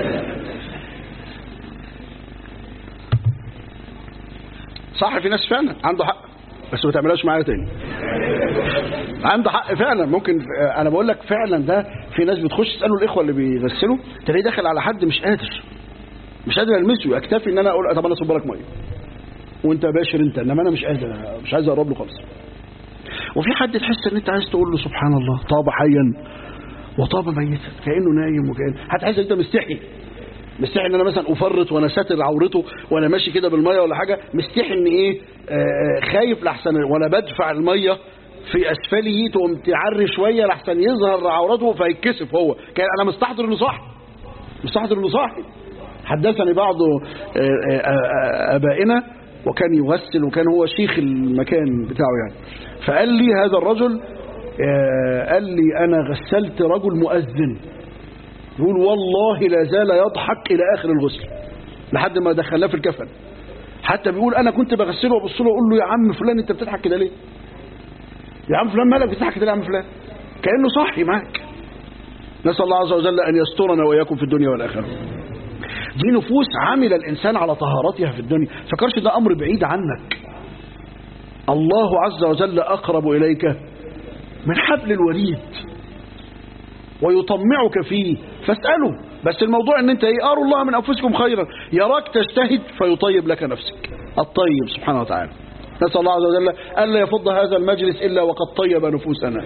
Speaker 1: صح في ناس فعلا عنده حق بس ما تعملهاش معايا تاني عنده حق فعلا ممكن انا بقول لك فعلا ده في ناس بتخش تساله الاخوه اللي بيغسلوا تلاقيه داخل على حد مش قادر مش قادر المسه اكتفي ان انا اقول طب انا اصب لك ميه وانت باشر انت انما انا مش قادر مش عايز اقرب له خالص وفي حد تحس ان انت عايز تقول له سبحان الله طاب حيا وطاب ميتا كانه نايم وكان هتحس ان انت مستحي مستحي ان انا مثلا افرط وانا ساتر عورته وانا ماشي كده بالميه ولا حاجه مستحي ان ايه آه خايف لحسن وانا بدفع الميه في اسفله تقوم تعري شويه لحسن يظهر عورته فيتكسف هو كان انا مستحضر انه صح مستحضر انه صاحي حدثني بعض آه، آه، آه، ابائنا وكان يغسل وكان هو شيخ المكان بتاعه يعني فقال لي هذا الرجل آه، قال لي انا غسلت رجل مؤذن يقول والله لا زال يضحك الى اخر الغسل لحد ما دخلناه في الكفن حتى بيقول انا كنت بغسله وابص له اقول له يا عم فلان انت بتضحك كده ليه يا عم فلان مالك بتضحك كده ليه يا عم فلان كانه صاحي معاك نسال الله عز وجل ان يسترنا واياكم في الدنيا والاخره دي نفوس عمل الانسان على طهارتها في الدنيا فكرش ده امر بعيد عنك الله عز وجل اقرب اليك من حبل الوريد ويطمعك فيه فاسأله بس الموضوع ان انت ايه اروا الله من انفسكم خيرا يراك تجتهد فيطيب لك نفسك الطيب سبحانه وتعالى نسأل الله عز وجل ألا يفض هذا المجلس إلا وقد طيب نفوسنا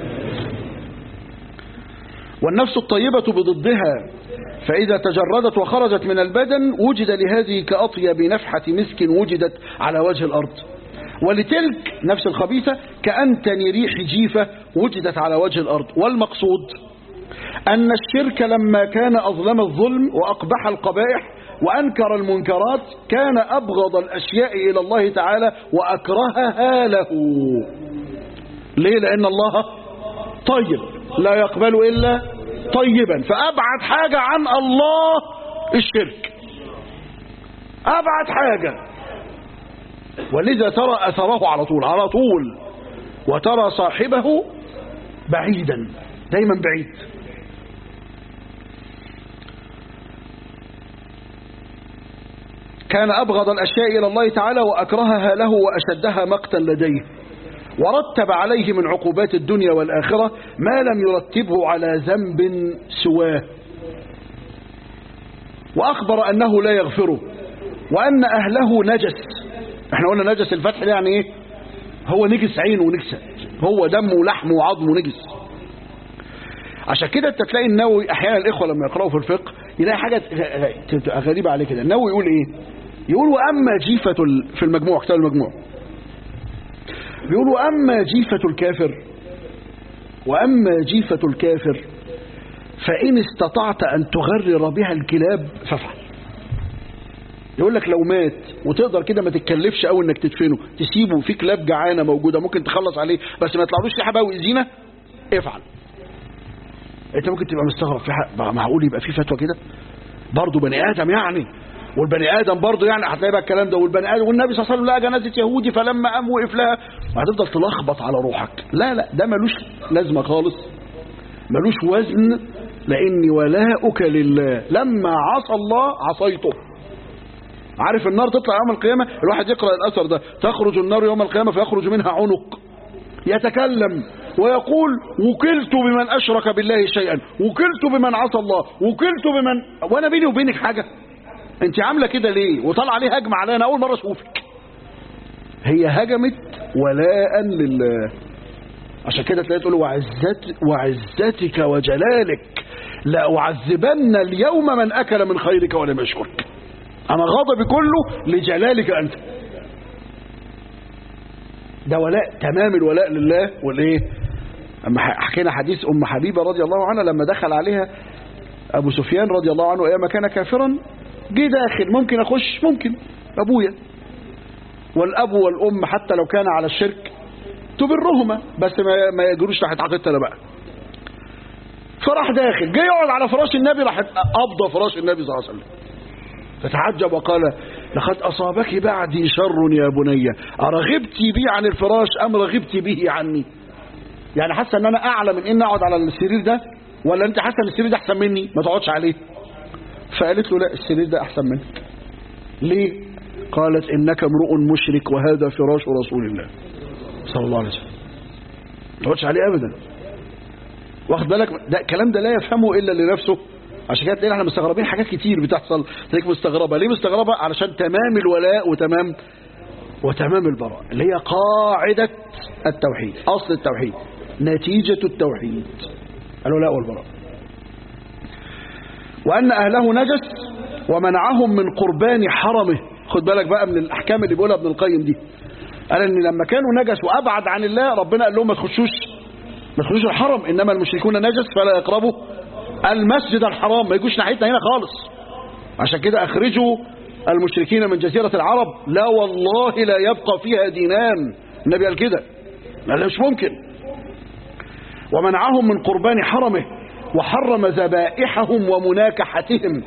Speaker 1: والنفس الطيبة بضدها فإذا تجردت وخرجت من البدن وجد لهذه كأطيب نفحة مسك وجدت على وجه الأرض ولتلك نفس الخبيثة كأنتن ريح جيفة وجدت على وجه الأرض والمقصود أن الشرك لما كان أظلم الظلم وأقبح القبائح وأنكر المنكرات كان أبغض الأشياء إلى الله تعالى وأكرهها له ليه لأن الله طيب لا يقبل إلا طيبا فأبعد حاجة عن الله الشرك أبعد حاجة ولذا ترى أثره على طول على طول وترى صاحبه بعيدا دايما بعيد كان أبغض الأشياء إلى الله تعالى وأكرهها له وأشدها مقتا لديه ورتب عليه من عقوبات الدنيا والآخرة ما لم يرتبه على ذنب سواه وأخبر أنه لا يغفره وأن أهله نجس احنا قلنا نجس الفتح ده يعني ايه هو نجس عينه ونجسة هو دمه ولحمه وعظمه نجس عشان كده انت تلاقي النووي احيانا الاخوه لما يقراوا في الفقه يلاقي حاجه تبقى غريبه عليه كده النووي يقول ايه يقول واما جيفه ال... في المجموع كتاب المجموع بيقول واما جيفه الكافر واما جيفه الكافر فان استطعت ان تغرر بها الكلاب فافعل يقول لك لو مات وتقدر كده ما تتكلفش قوي انك تدفنه تسيبه في كلاب جعانه موجوده ممكن تخلص عليه بس ما يطلعلوش ريحه بقى ويأذينا افعل انت ممكن تبقى مستغرب في حق معقول يبقى في فتوى كده برضه بني ادم يعني والبني ادم برضه يعني هتلاقي بقى الكلام ده والبني ادم والنبي صلى الله عليه وسلم لقى جنازه يهودي فلما قام وقف لها وهتفضل تلخبط على روحك لا لا ده ملوش لازمه خالص ملوش وزن لاني ولاؤك لله لما عصى الله عصيته عارف النار تطلع يوم القيامة الواحد يقرأ الأثر ده تخرج النار يوم القيامة فيخرج منها عنق يتكلم ويقول وكلت بمن أشرك بالله شيئا وكلت بمن عصى الله وكلت بمن وأنا بيني وبينك حاجة أنت عاملة كده ليه وطلع عليه هجمة عليا أنا أول مرة أشوفك هي هجمت ولاء لله عشان كده تلاقي تقول وعزت وعزتك وجلالك لأعذبن اليوم من أكل من خيرك ولم يشكرك أنا غضبي كله لجلالك أنت ده ولاء تمام الولاء لله والايه اما حكينا حديث ام حبيبه رضي الله عنها لما دخل عليها ابو سفيان رضي الله عنه ايام كان كافرا جه داخل ممكن اخش ممكن ابويا والاب والام حتى لو كان على الشرك تبرهما بس ما, ما يجروش تحت عقيدتنا بقى فراح داخل جه يقعد على فراش النبي راح قبض فراش النبي صلى الله عليه وسلم فتعجب وقال لقد أصابك بعدي شر يا بني أرغبت بي عن الفراش أم رغبت به عني يعني حاسة أن أنا أعلى من إن أقعد على السرير ده ولا أنت حاسة أن السرير ده أحسن مني ما تقعدش عليه فقالت له لا السرير ده أحسن منك ليه قالت إنك امرؤ مشرك وهذا فراش رسول الله صلى الله عليه وسلم ما تقعدش عليه أبدا واخد بالك ده الكلام ده لا يفهمه إلا لنفسه عشان كده تلاقينا احنا مستغربين حاجات كتير بتحصل تلاقيك مستغربه ليه مستغربه علشان تمام الولاء وتمام وتمام البراء اللي هي قاعده التوحيد اصل التوحيد نتيجه التوحيد الولاء والبراء وان اهله نجس ومنعهم من قربان حرمه خد بالك بقى من الاحكام اللي بيقولها ابن القيم دي قال ان لما كانوا نجس وابعد عن الله ربنا قال لهم ما تخشوش ما تخشوش الحرم انما المشركون نجس فلا يقربوا المسجد الحرام ما يجوش ناحيتنا هنا خالص عشان كده اخرجوا المشركين من جزيرة العرب لا والله لا يبقى فيها دينان النبي قال كده لا مش ممكن ومنعهم من قربان حرمه وحرم ذبائحهم ومناكحتهم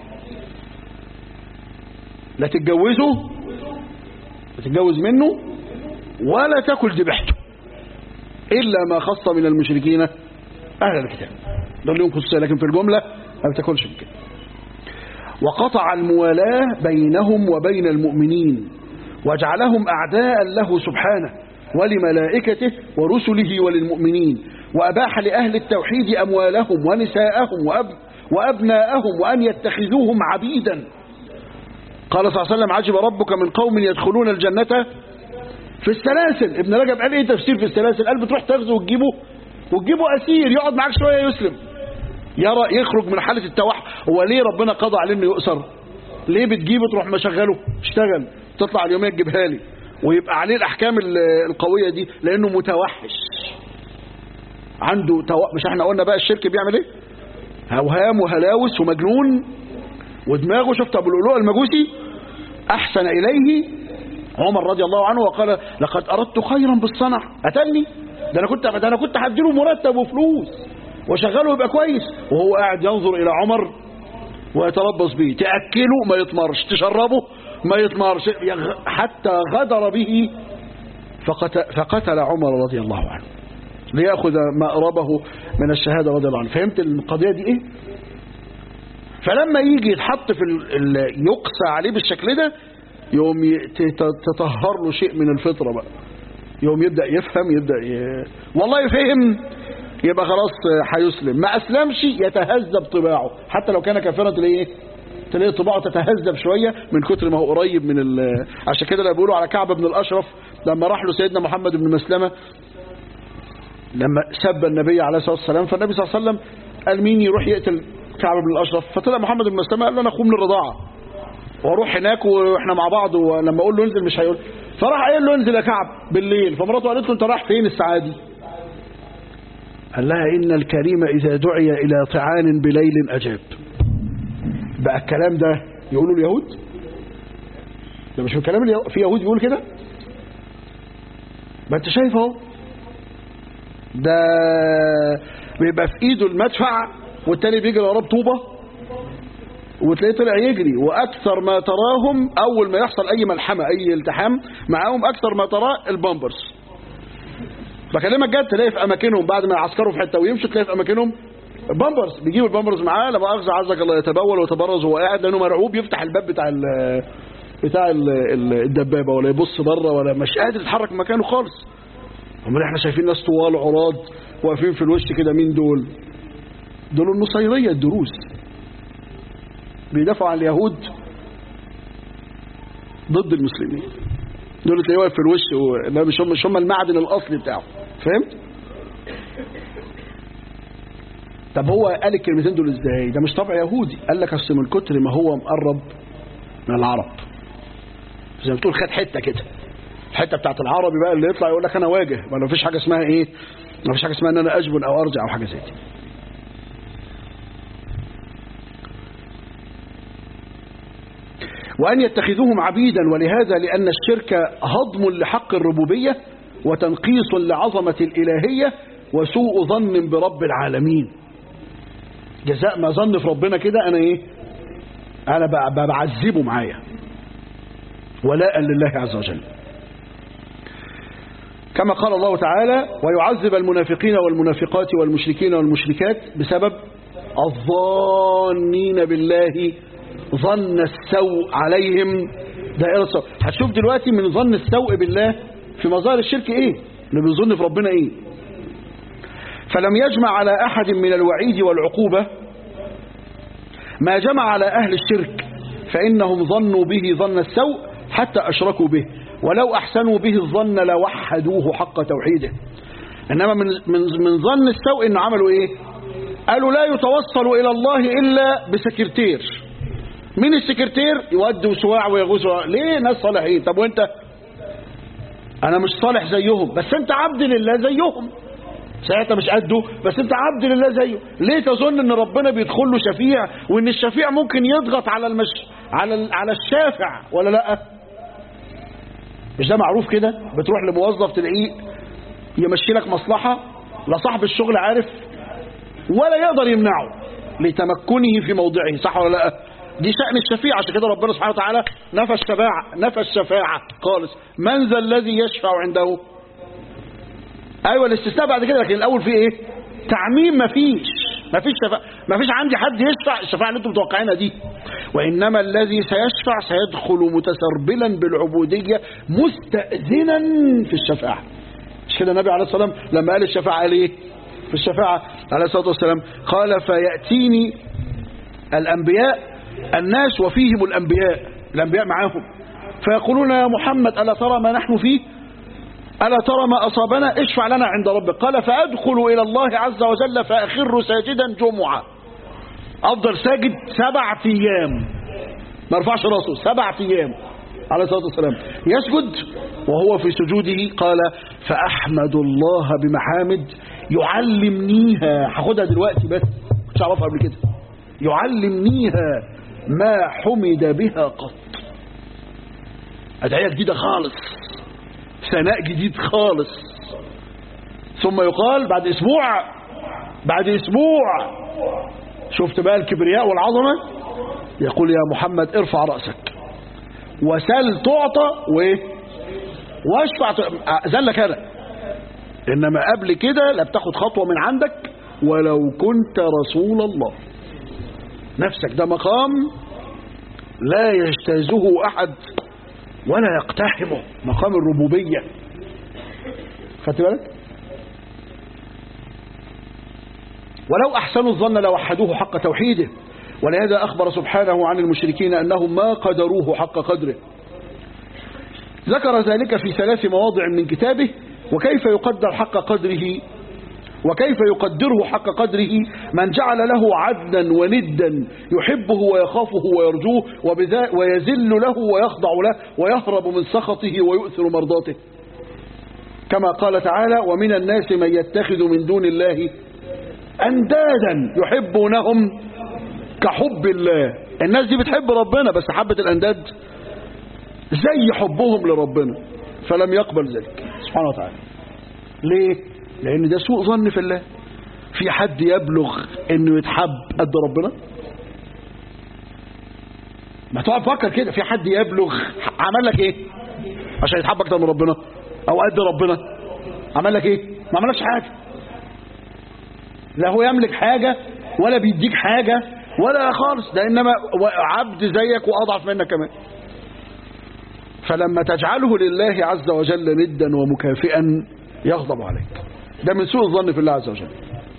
Speaker 1: لا تتجوزوا لا تتجوز منه ولا تاكل ذبيحته إلا ما خص من المشركين أهل الكتاب دول لهم خصوصية لكن في الجملة ما بتاكلش بكده وقطع الموالاة بينهم وبين المؤمنين وجعلهم أعداء له سبحانه ولملائكته ورسله وللمؤمنين وأباح لأهل التوحيد أموالهم ونساءهم وأب وأبناءهم وأن يتخذوهم عبيدا قال صلى الله عليه وسلم عجب ربك من قوم يدخلون الجنة في السلاسل ابن رجب قال ايه تفسير في السلاسل قال بتروح تغزو وتجيبه وتجيبه اسير يقعد معاك شويه يسلم يرى يخرج من حاله التوحد هو ليه ربنا قضى عليه انه يؤسر ليه بتجيبه تروح مشغله اشتغل تطلع اليوميه تجيبها لي ويبقى عليه الاحكام القويه دي لانه متوحش عنده تو... مش احنا قلنا بقى الشرك بيعمل ايه هوهام وهلاوس ومجنون ودماغه شفت ابو اللؤلؤ المجوسي احسن اليه عمر رضي الله عنه وقال لقد اردت خيرا بالصنع اتني ده انا كنت ده انا كنت هديله مرتب وفلوس وشغله يبقى كويس وهو قاعد ينظر الى عمر ويتربص به تاكله ما يطمرش تشربه ما يطمرش حتى غدر به فقتل, فقتل عمر رضي الله عنه ليأخذ مأربه من الشهادة رضي الله عنه فهمت القضية دي ايه فلما يجي يتحط في ال... يقسى عليه بالشكل ده يوم تطهر له شيء من الفطرة بقى يوم يبدأ يفهم يبدأ ي... والله فهم يبقى خلاص هيسلم ما أسلمش يتهذب طباعه حتى لو كان كافرا تلاقيه تلاقي طباعه تتهذب شويه من كتر ما هو قريب من ال... عشان كده اللي بيقولوا على كعب بن الاشرف لما راح له سيدنا محمد بن مسلمه لما سب النبي عليه الصلاه والسلام فالنبي صلى الله عليه وسلم قال مين يروح يقتل كعب بن الاشرف فطلع محمد بن مسلمه قال له انا اخوه من الرضاعه واروح هناك واحنا مع بعض ولما اقول له انزل مش هيقول فراح قايل له انزل يا كعب بالليل فمراته قالت له انت رايح فين الساعه دي قال لها ان الكريم اذا دعي الى طعان بليل اجاب بقى الكلام ده يقولوا اليهود ده مش من كلام اليهود في يهود يقول كده ما انت شايف اهو ده بيبقى في ايده المدفع والتاني بيجري وراه بطوبه وتلاقيه طلع يجري واكثر ما تراهم اول ما يحصل اي ملحمه اي التحام معاهم اكثر ما تراه البامبرز بكلمك جد تلاقي في اماكنهم بعد ما يعسكروا في حته ويمشوا تلاقي في اماكنهم بامبرز بيجيبوا البامبرز معاه لما اخذ عزك الله يتبول ويتبرز وهو قاعد لانه مرعوب يفتح الباب بتاع ال بتاع ال الدبابه ولا يبص بره ولا مش قادر يتحرك من مكانه خالص امال احنا شايفين ناس طوال عراض واقفين في الوش كده مين دول دول النصيريه الدروز بيدافعوا عن اليهود ضد المسلمين دول تلاقيه واقف في الوش و... مش هم مش هم المعدن الاصلي بتاعه فهمت طب هو قال الكلمتين دول ازاي ده مش طبع يهودي قال لك اصل من كتر ما هو مقرب من العرب زي ما تقول خد حته كده الحته بتاعت العربي بقى اللي يطلع يقول لك انا واجه ما فيش حاجه اسمها ايه ما فيش حاجه اسمها ان انا اجبن او ارجع او حاجه زي دي وأن يتخذوهم عبيدا ولهذا لأن الشرك هضم لحق الربوبية وتنقيص لعظمة الإلهية وسوء ظن برب العالمين جزاء ما ظن في ربنا كده أنا إيه أنا بعذبه معايا ولاء لله عز وجل كما قال الله تعالى ويعذب المنافقين والمنافقات والمشركين والمشركات بسبب الظانين بالله ظن السوء عليهم دائرة السوء هتشوف دلوقتي من ظن السوء بالله في مظاهر الشرك ايه اللي بيظن في ربنا ايه فلم يجمع على احد من الوعيد والعقوبة ما جمع على اهل الشرك فانهم ظنوا به ظن السوء حتى اشركوا به ولو احسنوا به الظن لوحدوه حق توحيده انما من من من ظن السوء انه عملوا ايه قالوا لا يتوصل الى الله الا بسكرتير مين السكرتير يودي وسواع ويغوص ليه ناس صالحين طب وانت انا مش صالح زيهم بس انت عبد لله زيهم ساعتها مش قده بس انت عبد لله زيه ليه تظن ان ربنا بيدخل له شفيع وان الشفيع ممكن يضغط على المش على على الشافع ولا لا مش ده معروف كده بتروح لموظف تلاقيه يمشي لك مصلحه لا صاحب الشغل عارف ولا يقدر يمنعه لتمكنه في موضعه صح ولا لا دي شأن الشفيع عشان كده ربنا سبحانه وتعالى نفى الشفاعة نفى الشفاعة خالص من ذا الذي يشفع عنده ايوه الاستثناء بعد كده لكن الاول في ايه تعميم مفيش مفيش شفاعة مفيش عندي حد يشفع الشفاعة اللي انتم متوقعينها دي وانما الذي سيشفع سيدخل متسربلا بالعبودية مستأذنا في الشفاعة مش كده النبي عليه الصلاة والسلام لما قال الشفاعة قال ايه في الشفاعة عليه الصلاة والسلام قال فيأتيني الأنبياء الناس وفيهم الأنبياء الأنبياء معاهم فيقولون يا محمد ألا ترى ما نحن فيه ألا ترى ما أصابنا اشفع لنا عند ربك قال فأدخل إلى الله عز وجل فأخر ساجدا جمعة أفضل ساجد سبع أيام ما رفعش راسه سبع أيام عليه الصلاة والسلام يسجد وهو في سجوده قال فأحمد الله بمحامد يعلمنيها هاخدها دلوقتي بس كنتش أعرفها قبل كده يعلمنيها ما حمد بها قط أدعية جديدة خالص ثناء جديد خالص ثم يقال بعد أسبوع بعد أسبوع شفت بقى الكبرياء والعظمة يقول يا محمد ارفع رأسك وسل تعطى وايه واشفع ذلك انا انما قبل كده لا بتاخد خطوة من عندك ولو كنت رسول الله نفسك ده مقام لا يجتازه أحد ولا يقتحمه مقام الربوبية خدت بالك ولو أحسنوا الظن لوحدوه حق توحيده ولهذا أخبر سبحانه عن المشركين أنهم ما قدروه حق قدره ذكر ذلك في ثلاث مواضع من كتابه وكيف يقدر حق قدره وكيف يقدره حق قدره من جعل له عدلا وندا يحبه ويخافه ويرجوه وبذا ويذل له ويخضع له ويهرب من سخطه ويؤثر مرضاته كما قال تعالى ومن الناس من يتخذ من دون الله أندادا يحبونهم كحب الله الناس دي بتحب ربنا بس حبة الأنداد زي حبهم لربنا فلم يقبل ذلك سبحانه وتعالى ليه؟ لأن ده سوء ظن في الله في حد يبلغ انه يتحب قد ربنا ما تقعد تفكر كده في حد يبلغ عمل لك ايه عشان يتحب اكتر من ربنا او قد ربنا عمل لك ايه ما عملكش حاجه لا هو يملك حاجه ولا بيديك حاجه ولا خالص ده انما عبد زيك واضعف منك كمان فلما تجعله لله عز وجل ندا ومكافئا يغضب عليك ده من سوء الظن في الله عز وجل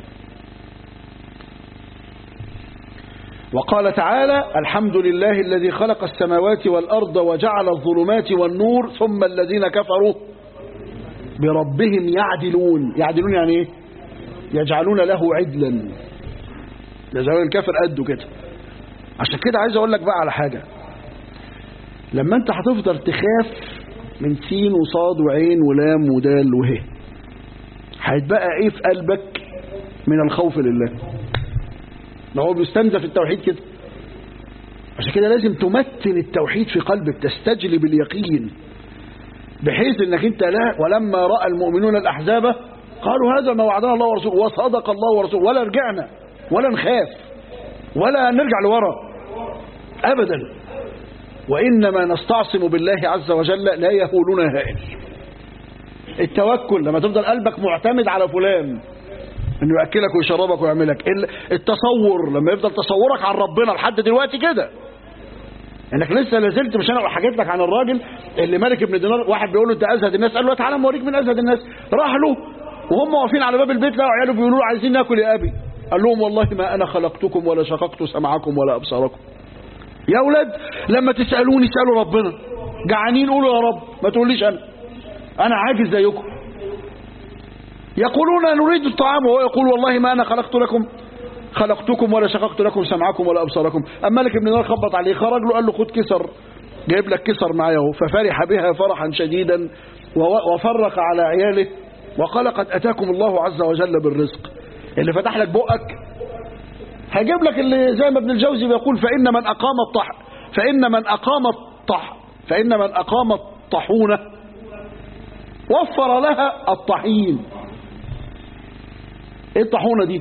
Speaker 1: وقال تعالى الحمد لله الذي خلق السماوات والأرض وجعل الظلمات والنور ثم الذين كفروا بربهم يعدلون يعدلون يعني ايه يجعلون له عدلا يجعلون الكافر قده كده عشان كده عايز اقول لك بقى على حاجة لما انت هتفضل تخاف من سين وصاد وعين ولام ودال وه هيتبقى ايه في قلبك من الخوف لله ما هو بيستنزف التوحيد كده عشان كده لازم تمتن التوحيد في قلبك تستجلب اليقين بحيث انك انت لا ولما راى المؤمنون الاحزاب قالوا هذا ما وعدنا الله ورسوله وصدق الله ورسوله ولا رجعنا ولا نخاف ولا نرجع لورا ابدا وانما نستعصم بالله عز وجل لا يهولنا هائل التوكل لما تفضل قلبك معتمد على فلان انه ياكلك ويشربك ويعملك التصور لما يفضل تصورك عن ربنا لحد دلوقتي كده انك لسه لازلت مش انا حكيت لك عن الراجل اللي ملك ابن دينار واحد بيقول له انت ازهد الناس قال له تعالى اوريك من ازهد الناس راح له وهم واقفين على باب البيت لقوا عياله بيقولوا له عايزين ناكل يا ابي قال لهم والله ما انا خلقتكم ولا شققت سمعكم ولا ابصاركم يا اولاد لما تسالوني اسالوا ربنا جعانين قولوا يا رب ما تقوليش انا انا عاجز زيكم يقولون نريد الطعام وهو يقول والله ما انا خلقت لكم خلقتكم ولا شققت لكم سمعكم ولا ابصاركم اما ملك ابن دينار خبط عليه خرج له قال له خد كسر جايب لك كسر معايا اهو ففرح بها فرحا شديدا وفرق على عياله وقال قد اتاكم الله عز وجل بالرزق اللي فتح لك بقك هيجيب لك اللي زي ما ابن الجوزي بيقول فان من اقام الطح فان من اقام الطح فان من اقام الطحونه وفر لها الطحين ايه الطاحونه دي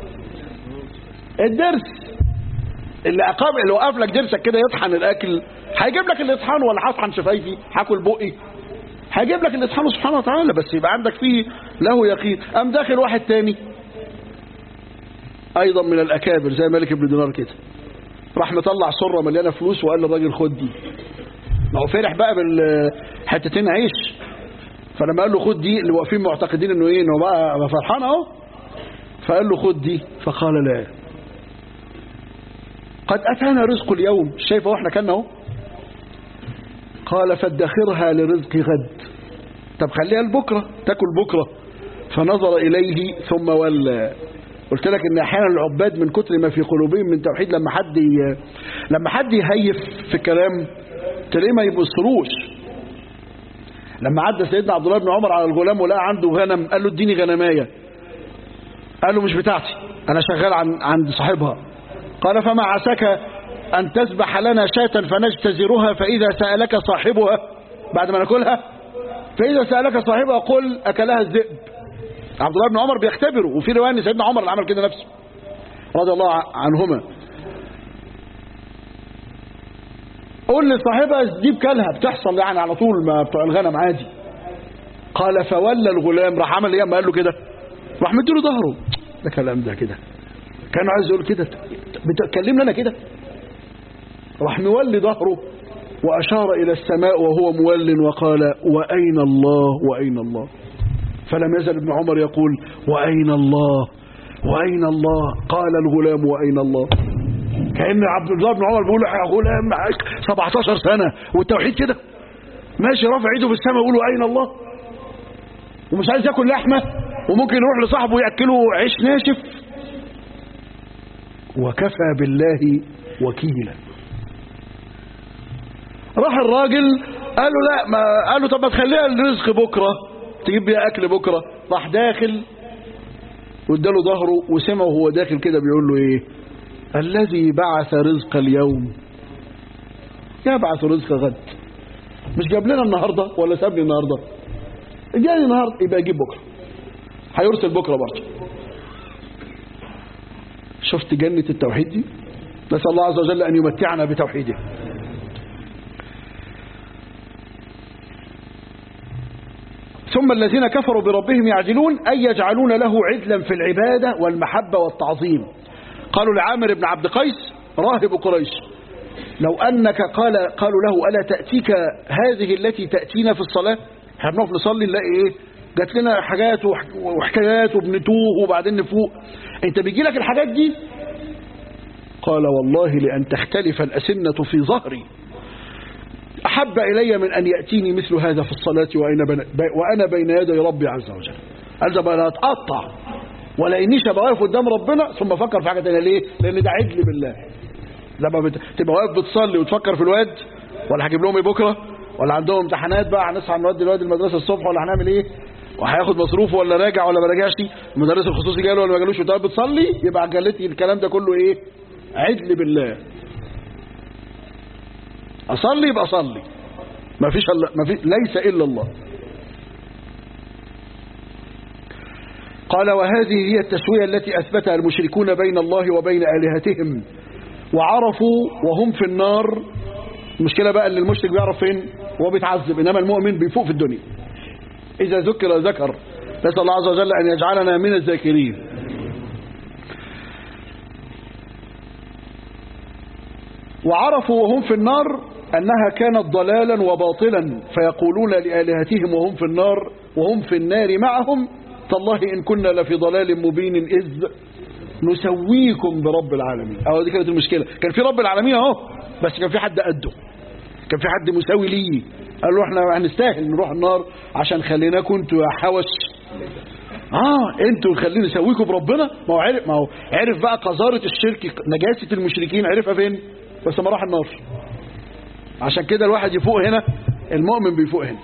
Speaker 1: الدرس اللي اقام اللي وقف لك درسك كده يطحن الاكل هيجيب لك اللي يطحنه ولا هطحن شفايفي هاكل بقي هيجيب لك اللي يطحنه سبحانه وتعالى بس يبقى عندك فيه له يقين قام داخل واحد تاني ايضا من الاكابر زي ملك ابن دينار كده راح مطلع سره مليانه فلوس وقال للراجل خد دي ما هو فرح بقى بالحتتين عيش فلما قال له خد دي اللي واقفين معتقدين انه ايه انه بقى فرحان اهو فقال له خد دي فقال لا قد أتانا رزق اليوم شايفه احنا كنا اهو قال فادخرها لرزق غد طب خليها لبكرة تاكل بكرة فنظر إليه ثم ولى قلت لك ان احيانا العباد من كتر ما في قلوبهم من توحيد لما حد ي... لما حد يهيف في الكلام تلاقيه ما يبصروش لما عدى سيدنا عبد الله بن عمر على الغلام ولقى عنده غنم قال له اديني غنمايه قال له مش بتاعتي انا شغال عن عند صاحبها قال فما عساك ان تذبح لنا شاة فنجتزرها فاذا سالك صاحبها بعد ما ناكلها فاذا سالك صاحبها قل اكلها الذئب عبد الله بن عمر بيختبره وفي روايه ان سيدنا عمر اللي عمل كده نفسه رضي الله عنهما قول لصاحبها دي بكلها بتحصل يعني على طول ما بتوع الغنم عادي قال فولى الغلام راح عمل ايه اما قال له كده راح مديله ظهره ده كلام ده كده كان عايز يقول كده بتكلمني انا كده راح مولي ظهره واشار الى السماء وهو مول وقال واين الله واين الله فلم يزل ابن عمر يقول واين الله واين الله قال الغلام واين الله كأن عبد الله بن عمر بيقول يا غلام معاك 17 سنة والتوحيد كده ماشي رافع ايده في السماء يقول له أين الله ومش عايز ياكل لحمة وممكن يروح لصاحبه يأكله عيش ناشف وكفى بالله وكيلا راح الراجل قال له لا ما قال له طب ما تخليها الرزق بكرة تجيب بيها أكل بكرة راح داخل واداله ظهره وسمعه وهو داخل كده بيقول له ايه الذي بعث رزق اليوم يبعث رزق غد مش جاب لنا النهارده ولا سابني النهارده جاني النهارده يبقى يجيب بكره هيرسل بكره برضه شفت جنة التوحيد دي نسأل الله عز وجل أن يمتعنا بتوحيده ثم الذين كفروا بربهم يعدلون أي يجعلون له عدلا في العبادة والمحبة والتعظيم قالوا لعامر بن عبد قيس راهب قريش لو أنك قال قالوا له ألا تأتيك هذه التي تأتينا في الصلاة احنا بنقف نصلي نلاقي ايه جات لنا حاجات وحكايات وبنتوه وبعدين نفوق انت بيجي لك الحاجات دي قال والله لأن تختلف الأسنة في ظهري أحب إلي من أن يأتيني مثل هذا في الصلاة وأنا بين, وأنا بين يدي ربي عز وجل قال ده بقى أتقطع ولا إنيش أبقى واقف قدام ربنا ثم أفكر في حاجة تانية ليه؟ لأن ده عدل بالله لما بت... تبقى واقف بتصلي وتفكر في الواد ولا هجيب لهم ايه بكره ولا عندهم امتحانات بقى هنصحى نودي الواد المدرسه الصبح ولا هنعمل ايه وهياخد مصروفه ولا راجع ولا ما راجعش المدرس الخصوصي جاله ولا ما جالوش وتقعد بتصلي يبقى جلتي الكلام ده كله ايه عدل بالله اصلي يبقى اصلي ما فيش الا ما فيش ليس الا الله قال وهذه هي التسويه التي اثبتها المشركون بين الله وبين الهتهم وعرفوا وهم في النار المشكله بقى اللي المشرك بيعرف فين وهو بيتعذب انما المؤمن بيفوق في الدنيا اذا ذكر ذكر نسال الله عز وجل ان يجعلنا من الذاكرين وعرفوا وهم في النار أنها كانت ضلالا وباطلا فيقولون لآلهتهم وهم في النار وهم في النار معهم تالله إن كنا لفي ضلال مبين إذ نسويكم برب العالمين أو دي كانت المشكلة كان في رب العالمين أهو بس كان في حد قده كان في حد مساوي ليه قال له احنا هنستاهل نروح النار عشان خليناكم انتوا يا حوش اه انتوا خلينا نسويكم بربنا ما هو عرف ما هو عرف بقى قذاره الشرك نجاسه المشركين عرفها فين بس ما راح النار عشان كده الواحد يفوق هنا المؤمن بيفوق هنا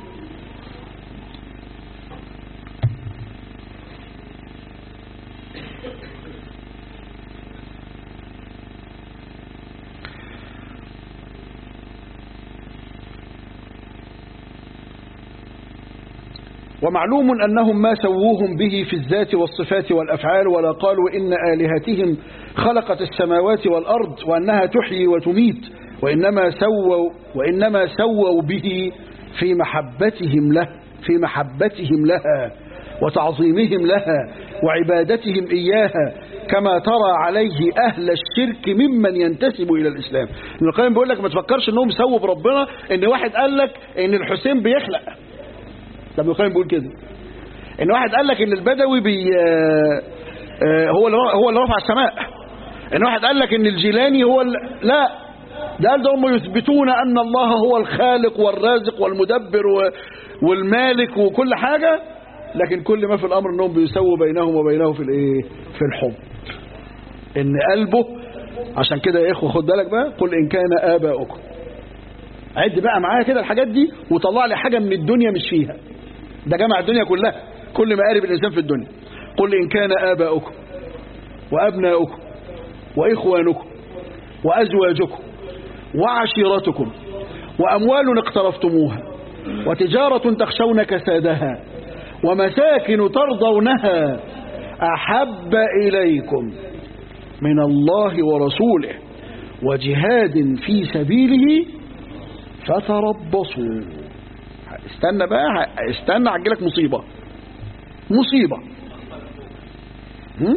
Speaker 1: ومعلوم أنهم ما سووهم به في الذات والصفات والأفعال ولا قالوا إن آلهتهم خلقت السماوات والأرض وأنها تحيي وتميت وإنما سووا وإنما سووا به في محبتهم له في محبتهم لها وتعظيمهم لها وعبادتهم إياها كما ترى عليه أهل الشرك ممن ينتسب إلى الإسلام ابن القيم بيقول لك ما تفكرش أنهم سووا بربنا أن واحد قال لك أن الحسين بيخلق ده ابن القيم بيقول كده أن واحد قال لك أن البدوي بي هو اللي هو اللي رفع السماء أن واحد قال لك أن الجيلاني هو لا ده قال ده هم يثبتون أن الله هو الخالق والرازق والمدبر والمالك وكل حاجة لكن كل ما في الأمر أنهم بيسووا بينهم وبينه في الإيه في الحب إن قلبه عشان كده يا إخوة خد بالك بقى قل إن كان آباؤكم عد بقى معايا كده الحاجات دي وطلع لي حاجة من الدنيا مش فيها ده جمع الدنيا كلها كل ما قارب الإنسان في الدنيا قل إن كان آباؤكم وأبناؤكم وإخوانكم وأزواجكم وعشيرتكم وأموال اقترفتموها وتجارة تخشون كسادها ومساكن ترضونها أحب إليكم من الله ورسوله وجهاد في سبيله فتربصوا استنى بقى استنى هتجيلك مصيبة مصيبة هم؟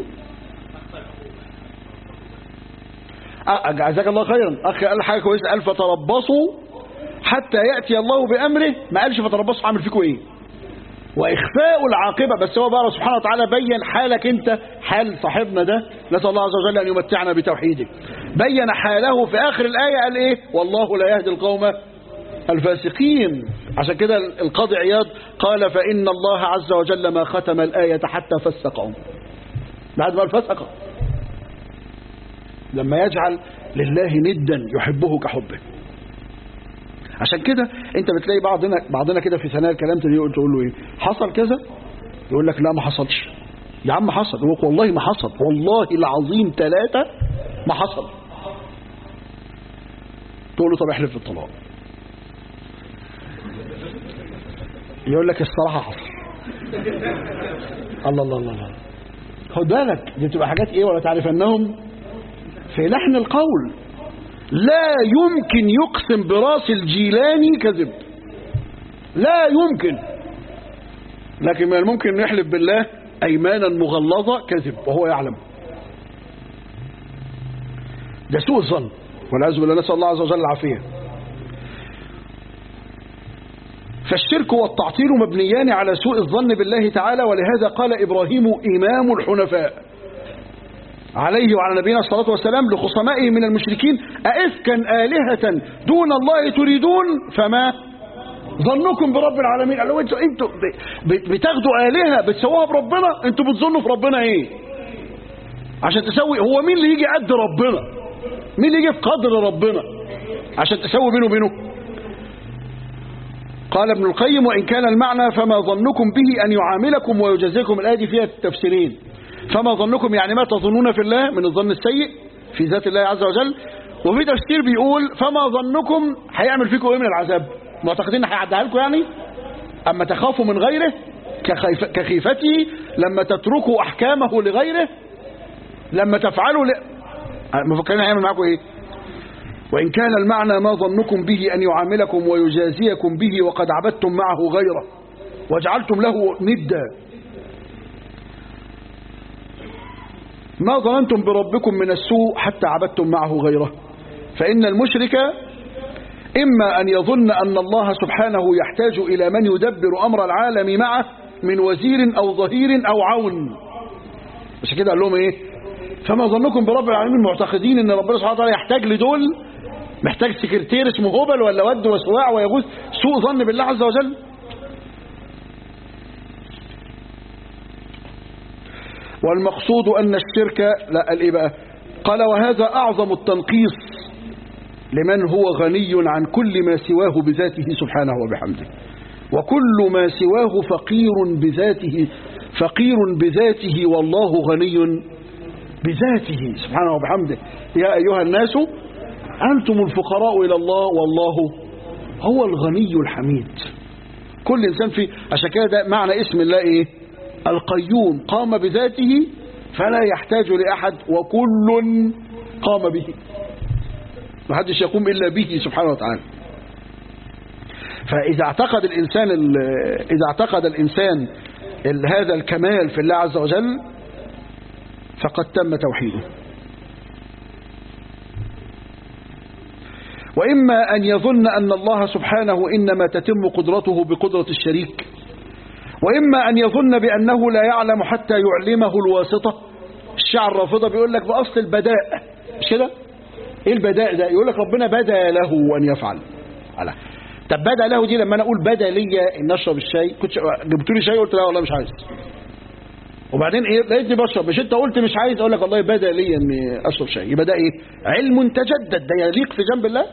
Speaker 1: جزاك الله خيرا اخ قال حاجه كويسه قال فتربصوا حتى ياتي الله بامره ما قالش فتربصوا عامل فيكم ايه واخفاء العاقبه بس هو بقى سبحانه وتعالى بين حالك انت حال صاحبنا ده نسال الله عز وجل ان يمتعنا بتوحيده بين حاله في آخر الآية قال إيه والله لا يهدي القوم الفاسقين عشان كده القاضي عياض قال فإن الله عز وجل ما ختم الآية حتى فسقهم بعد ما الفسق لما يجعل لله ندا يحبه كحبه عشان كده انت بتلاقي بعضنا بعضنا كده في ثنايا الكلام تقول تقول له ايه حصل كذا يقول لك لا ما حصلش يا عم حصل يقول لك والله ما حصل والله العظيم ثلاثة ما حصل تقول له طب احلف في الطلاق يقول لك الصراحة حصل الله الله الله الله خد بالك دي بتبقى حاجات ايه ولا تعرف انهم في لحن القول لا يمكن يقسم براس الجيلاني كذب لا يمكن لكن من الممكن أن يحلف بالله أيمانا مغلظة كذب وهو يعلم ده سوء الظن والعياذ بالله نسأل الله عز وجل العافية فالشرك والتعطيل مبنيان على سوء الظن بالله تعالى ولهذا قال إبراهيم إمام الحنفاء عليه وعلى نبينا الصلاة والسلام لخصمائه من المشركين أئفكا آلهة دون الله تريدون فما ظنكم برب العالمين قالوا انتوا انتوا بتاخدوا آلهة بتسووها بربنا انتوا بتظنوا في ربنا ايه عشان تسوي هو مين اللي يجي قد ربنا مين اللي يجي في قدر ربنا عشان تسوي بينه وبينه قال ابن القيم وإن كان المعنى فما ظنكم به أن يعاملكم ويجازيكم الآية دي فيها التفسيرين فما ظنكم يعني ما تظنون في الله من الظن السيء في ذات الله عز وجل وفي تفسير بيقول فما ظنكم هيعمل فيكم ايه من العذاب معتقدين هيعديها لكم يعني اما تخافوا من غيره كخيف كخيفته لما تتركوا احكامه لغيره لما تفعلوا ل... مفكرين هيعمل معاكم ايه وإن كان المعنى ما ظنكم به أن يعاملكم ويجازيكم به وقد عبدتم معه غيره وجعلتم له ندا ما ظننتم بربكم من السوء حتى عبدتم معه غيره فإن المشرك إما أن يظن أن الله سبحانه يحتاج إلى من يدبر أمر العالم معه من وزير أو ظهير أو عون مش كده قال لهم إيه فما ظنكم برب العالمين معتقدين أن ربنا سبحانه وتعالى يحتاج لدول محتاج سكرتير اسمه هبل ولا ود وسواع ويغوث سوء ظن بالله عز وجل والمقصود أن الشرك لا قال إيه بقى قال وهذا أعظم التنقيص لمن هو غني عن كل ما سواه بذاته سبحانه وبحمده وكل ما سواه فقير بذاته فقير بذاته والله غني بذاته سبحانه وبحمده يا أيها الناس أنتم الفقراء إلى الله والله هو الغني الحميد كل إنسان في عشان كده ده معنى اسم الله إيه القيوم قام بذاته فلا يحتاج لأحد وكل قام به ما حدش يقوم إلا به سبحانه وتعالى فإذا اعتقد الإنسان إذا اعتقد الإنسان هذا الكمال في الله عز وجل فقد تم توحيده وإما أن يظن أن الله سبحانه إنما تتم قدرته بقدرة الشريك وإما أن يظن بأنه لا يعلم حتى يعلمه الواسطة الشعر الرافضة بيقول لك بأصل البداء مش كده ايه البداء ده يقول لك ربنا بدا له أن يفعل على طب بدا له دي لما انا اقول بدا ليا ان اشرب الشاي كنت جبت لي شاي قلت لا والله مش عايز وبعدين ايه لقيتني بشرب مش انت قلت مش عايز اقول لك والله بدا ليا اني اشرب شاي يبقى ده ايه علم تجدد ده يليق في جنب الله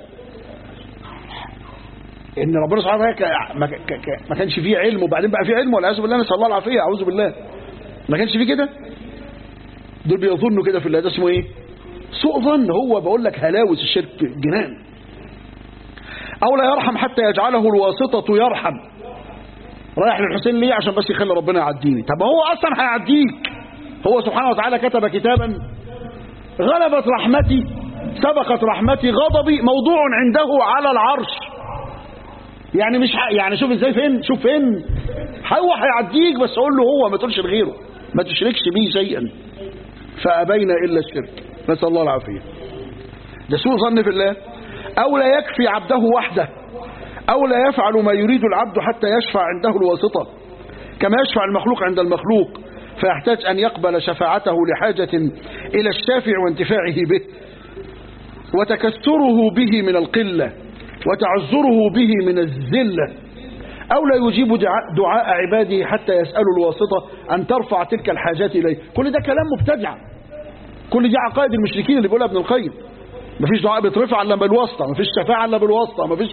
Speaker 1: ان ربنا سبحانه وتعالى ما كانش فيه علم وبعدين بقى فيه علم والعياذ بالله نسال الله العافيه اعوذ بالله ما كانش فيه كده دول بيظنوا كده في الله ده اسمه ايه سوء ظن هو بقول لك هلاوس الشرك جنان او لا يرحم حتى يجعله الواسطه يرحم رايح للحسين ليه عشان بس يخلي ربنا يعديني طب هو اصلا هيعديك هو سبحانه وتعالى كتب كتابا غلبت رحمتي سبقت رحمتي غضبي موضوع عنده على العرش يعني مش ح... يعني شوف ازاي فين شوف فين هو هيعديك بس قول له هو ما تقولش لغيره ما تشركش بيه شيئا فابينا الا الشرك نسال الله العافيه ده سوء ظن في الله او لا يكفي عبده وحده او لا يفعل ما يريد العبد حتى يشفع عنده الواسطه كما يشفع المخلوق عند المخلوق فيحتاج ان يقبل شفاعته لحاجه الى الشافع وانتفاعه به وتكسره به من القلة وتعذره به من الذلة أو لا يجيب دعاء, دعاء عباده حتى يسألوا الواسطة أن ترفع تلك الحاجات إليه كل ده كلام مبتدع كل دي عقائد المشركين اللي بيقولها ابن القيم مفيش دعاء بيترفع الا بالواسطه مفيش شفاعه الا بالواسطه مفيش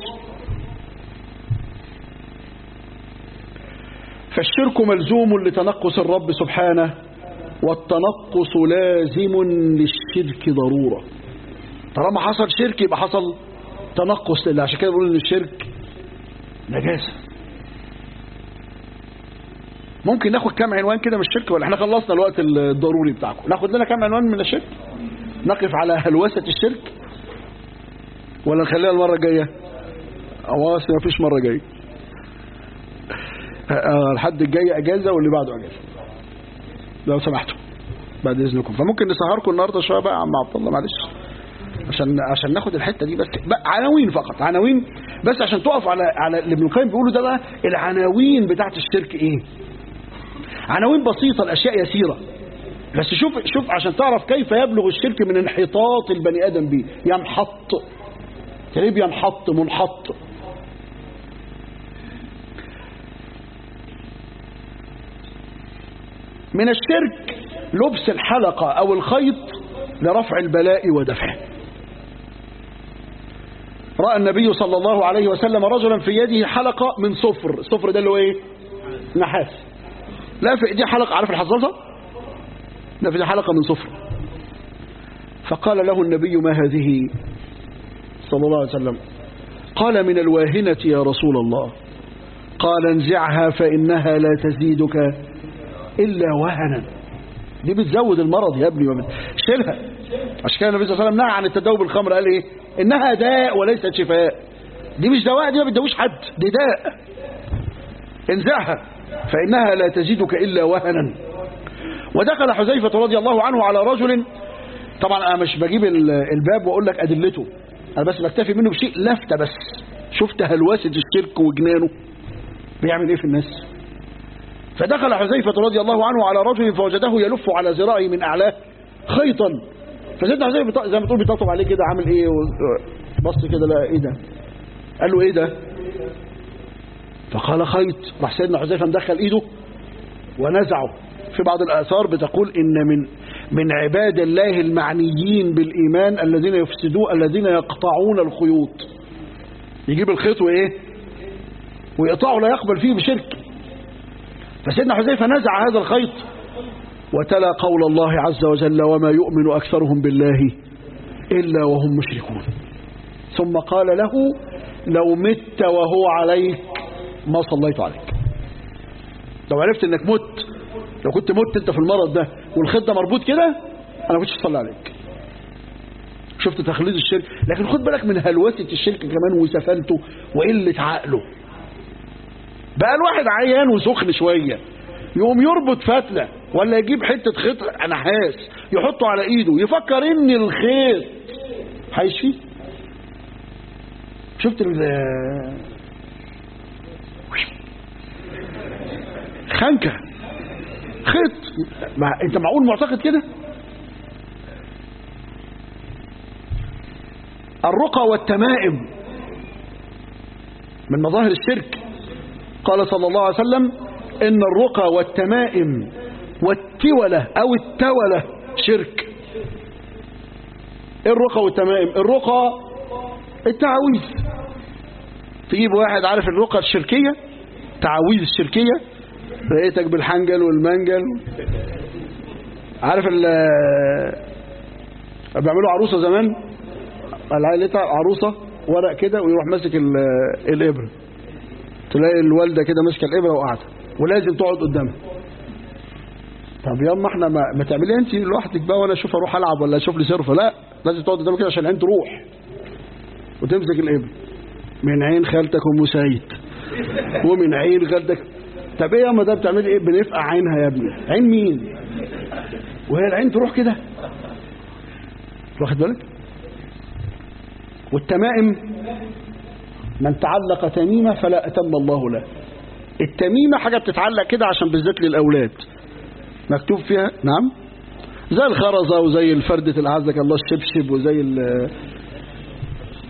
Speaker 1: فالشرك ملزوم لتنقص الرب سبحانه والتنقص لازم للشرك ضرورة طالما حصل شرك يبقى حصل تنقص لله عشان كده بيقولوا ان الشرك نجاسة ممكن ناخد كام عنوان كده من الشرك ولا احنا خلصنا الوقت الضروري بتاعكم ناخد لنا كام عنوان من الشرك نقف على هلوسة الشرك ولا نخليها المرة الجاية أواصل ما فيش مرة جاية الحد الجاي أجازة واللي بعده أجازة لو سمحتوا بعد إذنكم فممكن نسهركم النهاردة شوية بقى يا عم عبد الله معلش عشان عشان ناخد الحتة دي بس بقى عناوين فقط عناوين بس عشان تقف على على اللي ابن القيم بيقوله ده بقى العناوين بتاعت الشرك ايه عناوين بسيطة الأشياء يسيرة بس شوف شوف عشان تعرف كيف يبلغ الشرك من انحطاط البني آدم بيه ينحط تلاقيه ينحط منحط من الشرك لبس الحلقة أو الخيط لرفع البلاء ودفعه رأى النبي صلى الله عليه وسلم رجلا في يده حلقة من صفر الصفر ده اللي هو ايه نحاس لا في ايديه حلقة عارف الحظاظة لا في ايديه حلقة من صفر فقال له النبي ما هذه صلى الله عليه وسلم قال من الواهنة يا رسول الله قال انزعها فإنها لا تزيدك إلا وهنا دي بتزود المرض يا ابني ومن شيلها عشان كده النبي صلى الله عليه وسلم نهى عن التداوي بالخمر قال ايه انها داء وليست شفاء دي مش دواء دي ما بتداويش حد دي داء انزعها فإنها لا تزيدك إلا وهنا ودخل حذيفة رضي الله عنه على رجل طبعا أنا مش بجيب الباب وأقول لك أدلته أنا بس بكتفي منه بشيء لفتة بس شفت هلوسة الشرك وجنانه بيعمل إيه في الناس فدخل حذيفة رضي الله عنه على رجل فوجده يلف على ذراعه من أعلاه خيطا فسيدنا حذيفة زي ما تقول بيطبطب عليه كده عامل إيه بص كده لا إيه ده قال له إيه ده فقال خيط راح سيدنا حذيفة مدخل إيده ونزعه في بعض الآثار بتقول إن من من عباد الله المعنيين بالإيمان الذين يفسدون الذين يقطعون الخيوط يجيب الخيط وإيه ويقطعه لا يقبل فيه بشرك فسيدنا حذيفة نزع هذا الخيط وتلا قول الله عز وجل وما يؤمن أكثرهم بالله إلا وهم مشركون ثم قال له لو مت وهو عليك ما صليت عليك لو عرفت انك مت لو كنت مت انت في المرض ده والخيط ده مربوط كده انا ما كنتش اصلي عليك شفت تخليد الشرك لكن خد بالك من هلوسة الشرك كمان وسفلته وقلة عقله بقى الواحد عيان وسخن شوية يقوم يربط فتلة ولا يجيب حتة خيط نحاس يحطه على ايده يفكر ان الخيط هيشفيه شفت ال خنكة خيط ما انت معقول معتقد كده الرقى والتمائم من مظاهر الشرك قال صلى الله عليه وسلم ان الرقى والتمائم والتولة او التولة شرك الرقى والتمائم الرقى التعاويذ تجيب واحد عارف الرقى الشركية تعاويذ الشركية لقيتك بالحنجل والمنجل عارف ال بيعملوا عروسة زمان لقيتها عروسة ورق كده ويروح ماسك الإبرة تلاقي الوالدة كده ماسكة الإبرة وقاعدة ولازم تقعد قدامها طب ياما احنا ما, ما تعملي انت لوحدك بقى وانا اشوف اروح العب ولا اشوف لي صرفه لا لازم تقعد قدامك كده عشان العين تروح وتمسك الابره من عين خالتك ام سعيد ومن عين خالتك طب ايه ياما ده بتعملي ايه بنفقع عينها يا ابني عين مين وهي العين تروح كده واخد بالك والتمائم من تعلق تميمة فلا أتم الله له التميمة حاجة بتتعلق كده عشان بالذات للأولاد مكتوب فيها نعم زي الخرزة وزي الفردة الأعزك الله الشبشب وزي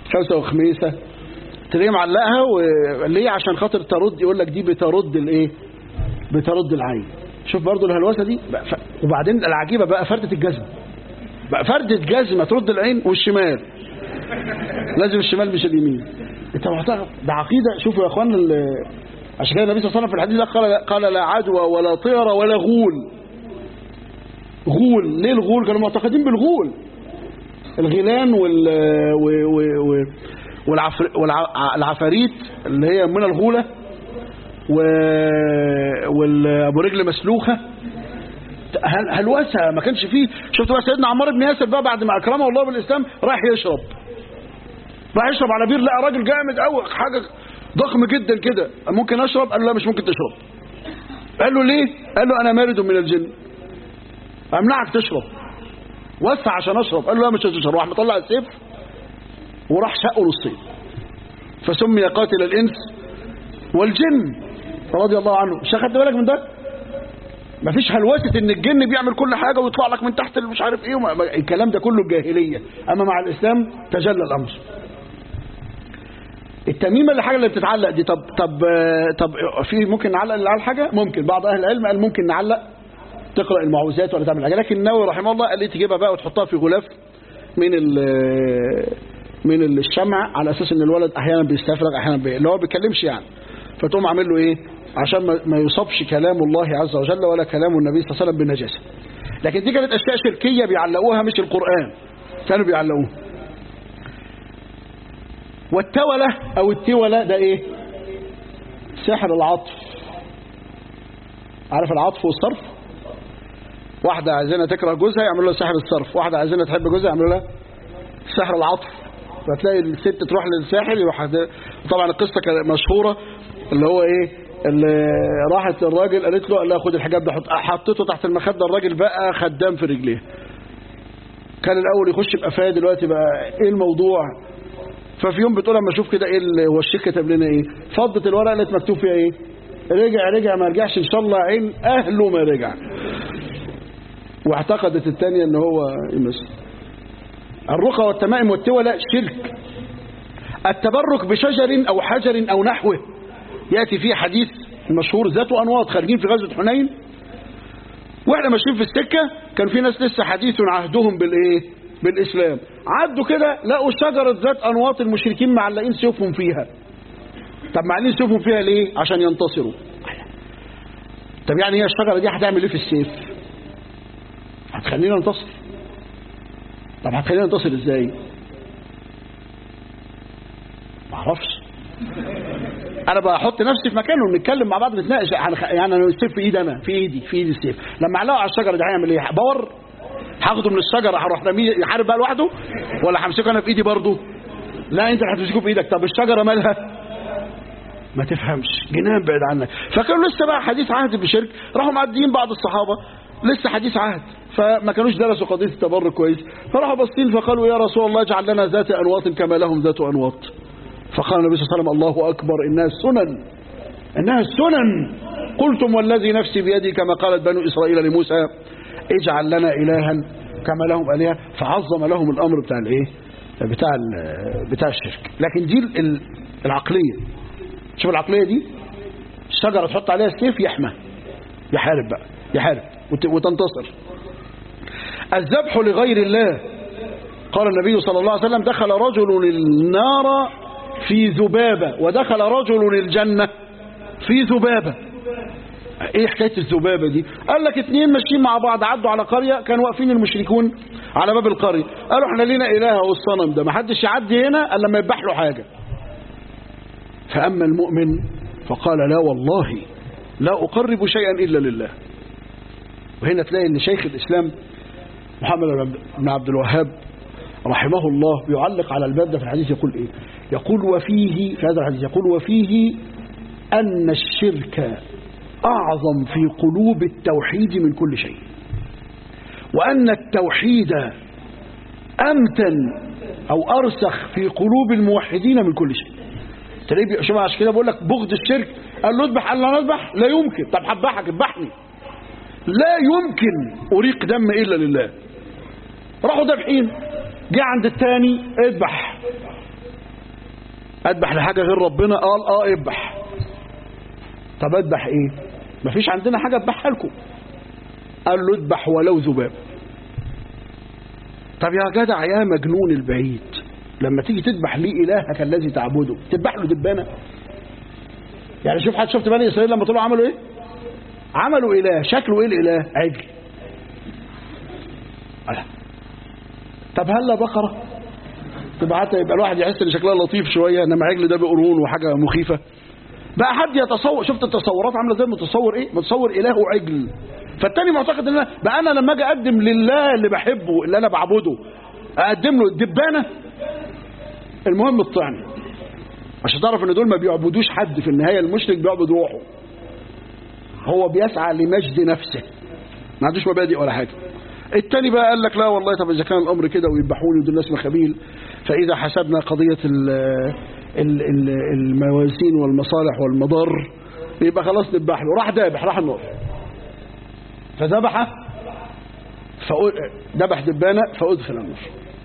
Speaker 1: خمسة وخميسة تلاقيه معلقها وليه عشان خاطر ترد يقول لك دي بترد الايه بترد العين شوف برضو الهلوسة دي بقى ف... وبعدين العجيبة بقى فردة الجزمة بقى فردة جزمة ترد العين والشمال لازم الشمال مش اليمين انت معتقد ده عقيدة شوفوا يا اخوانا ال- عشان كده النبي صلى الله عليه وسلم في الحديث ده قال قال لا عدوى ولا طيرة ولا غول غول ليه الغول كانوا معتقدين بالغول الغيلان وال و- و- و- والعفر... والعفاريت اللي هي من الغولة و... والابو رجل مسلوخة هل... هلوسة ما كانش فيه شفت بقى سيدنا عمار بن ياسر بقى بعد ما اكرمه الله بالاسلام راح يشرب راح يشرب على بير لقى راجل جامد قوي حاجة ضخم جدا كده ممكن اشرب قال له لا مش ممكن تشرب قال له ليه قال له انا مارد من الجن امنعك تشرب وسع عشان اشرب قال له لا مش هتشرب راح مطلع السيف وراح شقه نصين فسمي قاتل الانس والجن رضي الله عنه مش اخدت بالك من ده مفيش هلوسه ان الجن بيعمل كل حاجه ويطلع لك من تحت اللي مش عارف ايه وما- ما- الكلام ده كله الجاهليه اما مع الاسلام تجلى الامر التميمه اللي حاجه اللي بتتعلق دي طب طب آه، طب في ممكن نعلق اللي على حاجه ممكن بعض اهل العلم قال ممكن نعلق تقرا المعوذات ولا تعمل حاجه لكن النووي رحمه الله قال لي تجيبها بقى وتحطها في غلاف من ال- من الشمع على اساس ان الولد احيانا بيستفرغ احيانا بي... اللي هو ما بيتكلمش يعني فتقوم عامل له ايه عشان ما, ما يصابش كلام الله عز وجل ولا كلام النبي صلى الله عليه وسلم بالنجاسه لكن دي كانت اشياء شركيه بيعلقوها مش القران كانوا بيعلقوها والتولة او التولة ده ايه سحر العطف عارف العطف والصرف واحدة عايزينها تكره جوزها يعملوا لها سحر الصرف واحدة عايزينها تحب جوزها يعملوا لها سحر العطف فتلاقي الست تروح للساحر يروح ده- طبعا القصة كانت مشهورة اللي هو ايه اللي راحت للراجل قالت له قال لها خد الحجاب ده حط- حطيته تحت المخدة الراجل بقى خدام في رجليه كان الاول يخش بقفاه دلوقتي بقى ايه الموضوع ففي يوم بتقول اما اشوف كده ايه اللي هو الشيخ كتب لنا ايه فضت الورقه لقيت مكتوب فيها ايه رجع رجع ما رجعش ان شاء الله عين اهله ما رجع واعتقدت الثانيه ان هو يمس الرقى والتمائم والتولى شرك التبرك بشجر او حجر او نحوه ياتي فيه حديث مشهور ذات انواط خارجين في غزوه حنين واحنا ماشيين في السكه كان في ناس لسه حديث عهدهم بالايه بالاسلام عدوا كده لقوا شجره ذات انواط المشركين معلقين سيوفهم فيها طب معلقين سيوفهم فيها ليه عشان ينتصروا طب يعني هي الشجره دي هتعمل ايه في السيف هتخلينا ننتصر طب هتخلينا ننتصر ازاي معرفش انا بحط نفسي في مكانه ونتكلم مع بعض نتناقش هنخ- يعني انا السيف في ايدي انا في ايدي في ايدي السيف لما اعلقه على الشجره دي هيعمل ايه باور هاخده من الشجره هروح رميه يحارب بقى لوحده ولا همسكه انا في ايدي برضه لا انت اللي هتمسكه في ايدك طب الشجره مالها ما تفهمش جنان بعيد عنك فكانوا لسه بقى حديث عهد بشرك راحوا معديين بعض الصحابه لسه حديث عهد فما كانوش درسوا قضيه التبرك كويس فراحوا باصين فقالوا يا رسول الله اجعل لنا ذات انواط كما لهم ذات انواط فقال النبي صلى الله عليه وسلم الله اكبر انها السنن انها السنن قلتم والذي نفسي بيدي كما قالت بنو اسرائيل لموسى اجعل لنا الها كما لهم الهه فعظم لهم الامر بتاع الايه بتاع ال- بتاع الشرك لكن دي ال- العقليه شوف العقليه دي الشجره تحط عليها السيف يحمى يحارب بقى يحارب وت- وتنتصر الذبح لغير الله قال النبي صلى الله عليه وسلم دخل رجل النار في ذبابة ودخل رجل الجنة في ذبابة ايه حكاية الذبابة دي قال لك اتنين ماشيين مع بعض عدوا على قرية كانوا واقفين المشركون على باب القرية قالوا احنا لينا اله والصنم ده محدش يعدي هنا الا لما يذبح له حاجة فأما المؤمن فقال لا والله لا أقرب شيئا إلا لله وهنا تلاقي ان شيخ الإسلام محمد بن عبد الوهاب رحمه الله بيعلق على الباب ده في الحديث يقول ايه يقول وفيه في هذا الحديث يقول وفيه أن الشرك أعظم في قلوب التوحيد من كل شيء وأن التوحيد أمتن أو أرسخ في قلوب الموحدين من كل شيء تلاقيه شوف عشان كده بقول لك بغض الشرك قال له اذبح قال له انا اذبح لا يمكن طب هذبحك اذبحني لا يمكن أريق دم إلا لله راحوا ذابحين جه عند الثاني اذبح اذبح لحاجه غير ربنا قال اه اذبح طب اذبح ايه مفيش عندنا حاجه اذبحها لكم قال له اذبح ولو ذباب طب يا جدع يا مجنون البعيد لما تيجي تذبح لي الهك الذي تعبده تذبح له دبانه يعني شوف حد شفت بني اسرائيل لما طلعوا عملوا ايه عملوا اله شكله ايه الاله عجل ألا. طب هلا بقره تبقى حتى يبقى الواحد يحس ان شكلها لطيف شويه انما عجل ده بقرون وحاجه مخيفه بقى حد يتصور شفت التصورات عامله زي متصور ايه متصور اله وعجل فالتاني معتقد ان أنا بقى انا لما اجي اقدم لله اللي بحبه اللي انا بعبده اقدم له الدبانه المهم الطعن عشان تعرف ان دول ما بيعبدوش حد في النهايه المشرك بيعبد روحه هو بيسعى لمجد نفسه ما عندوش مبادئ ولا حاجه التاني بقى قال لك لا والله طب اذا كان الامر كده ويذبحوني ودول ناس مخابيل فاذا حسبنا قضيه ال ال ال الموازين والمصالح والمضار يبقى خلاص نذبح له راح ذابح راح النار فذبح ذبح دبانه فادخل النار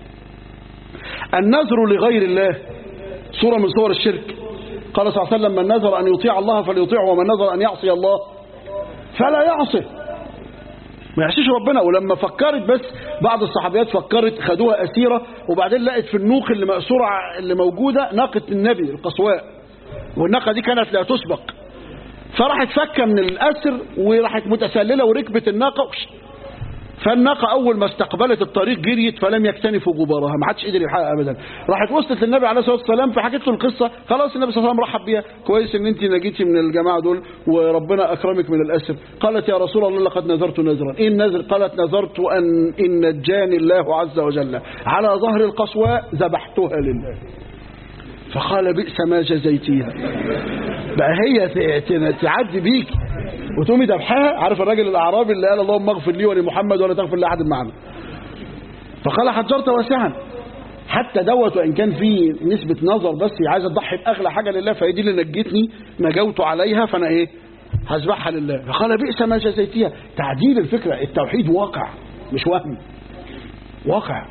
Speaker 1: النذر لغير الله صورة من صور الشرك قال صلى الله عليه وسلم من نذر أن يطيع الله فليطيعه ومن نذر أن يعصي الله فلا يعصي ما يعصيش ربنا ولما فكرت بس بعض الصحابيات فكرت خدوها أسيرة وبعدين لقت في النوق اللي مأسورة اللي موجودة ناقة النبي القصواء والناقة دي كانت لا تسبق فراحت فكة من الأسر وراحت متسللة وركبت الناقة فالناقة أول ما استقبلت الطريق جريت فلم يكتنفوا غبارها ما حدش قدر يلحقها أبدا راحت وصلت للنبي عليه الصلاة والسلام فحكت له القصة خلاص النبي صلى الله عليه وسلم رحب بيها كويس إن أنت نجيتي من الجماعة دول وربنا أكرمك من الأسر قالت يا رسول الله لقد نذرت نذرا إيه النذر قالت نذرت أن إن نجاني الله عز وجل على ظهر القصواء ذبحتها لله فقال بئس ما جزيتيها بقى هي تعدي بيك وتقومي ذبحها عارف الراجل الاعرابي اللي قال اللهم اغفر لي ولمحمد ولا تغفر لاحد معنا فقال حجرت واسعا حتى دوت وان كان في نسبه نظر بس عايزه تضحي باغلى حاجه لله فهي دي اللي نجتني نجوت عليها فانا ايه هذبحها لله فقال بئس ما جزيتيها تعديل الفكره التوحيد واقع مش وهم واقع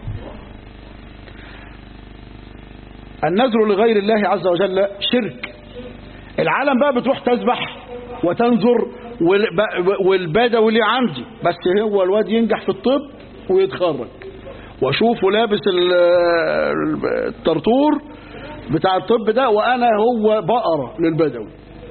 Speaker 1: النذر لغير الله عز وجل شرك العالم بقى بتروح تذبح وتنظر والبدوي اللي عندي بس هو الواد ينجح في الطب ويتخرج واشوفه لابس الطرطور بتاع الطب ده وانا هو بقرة للبدوي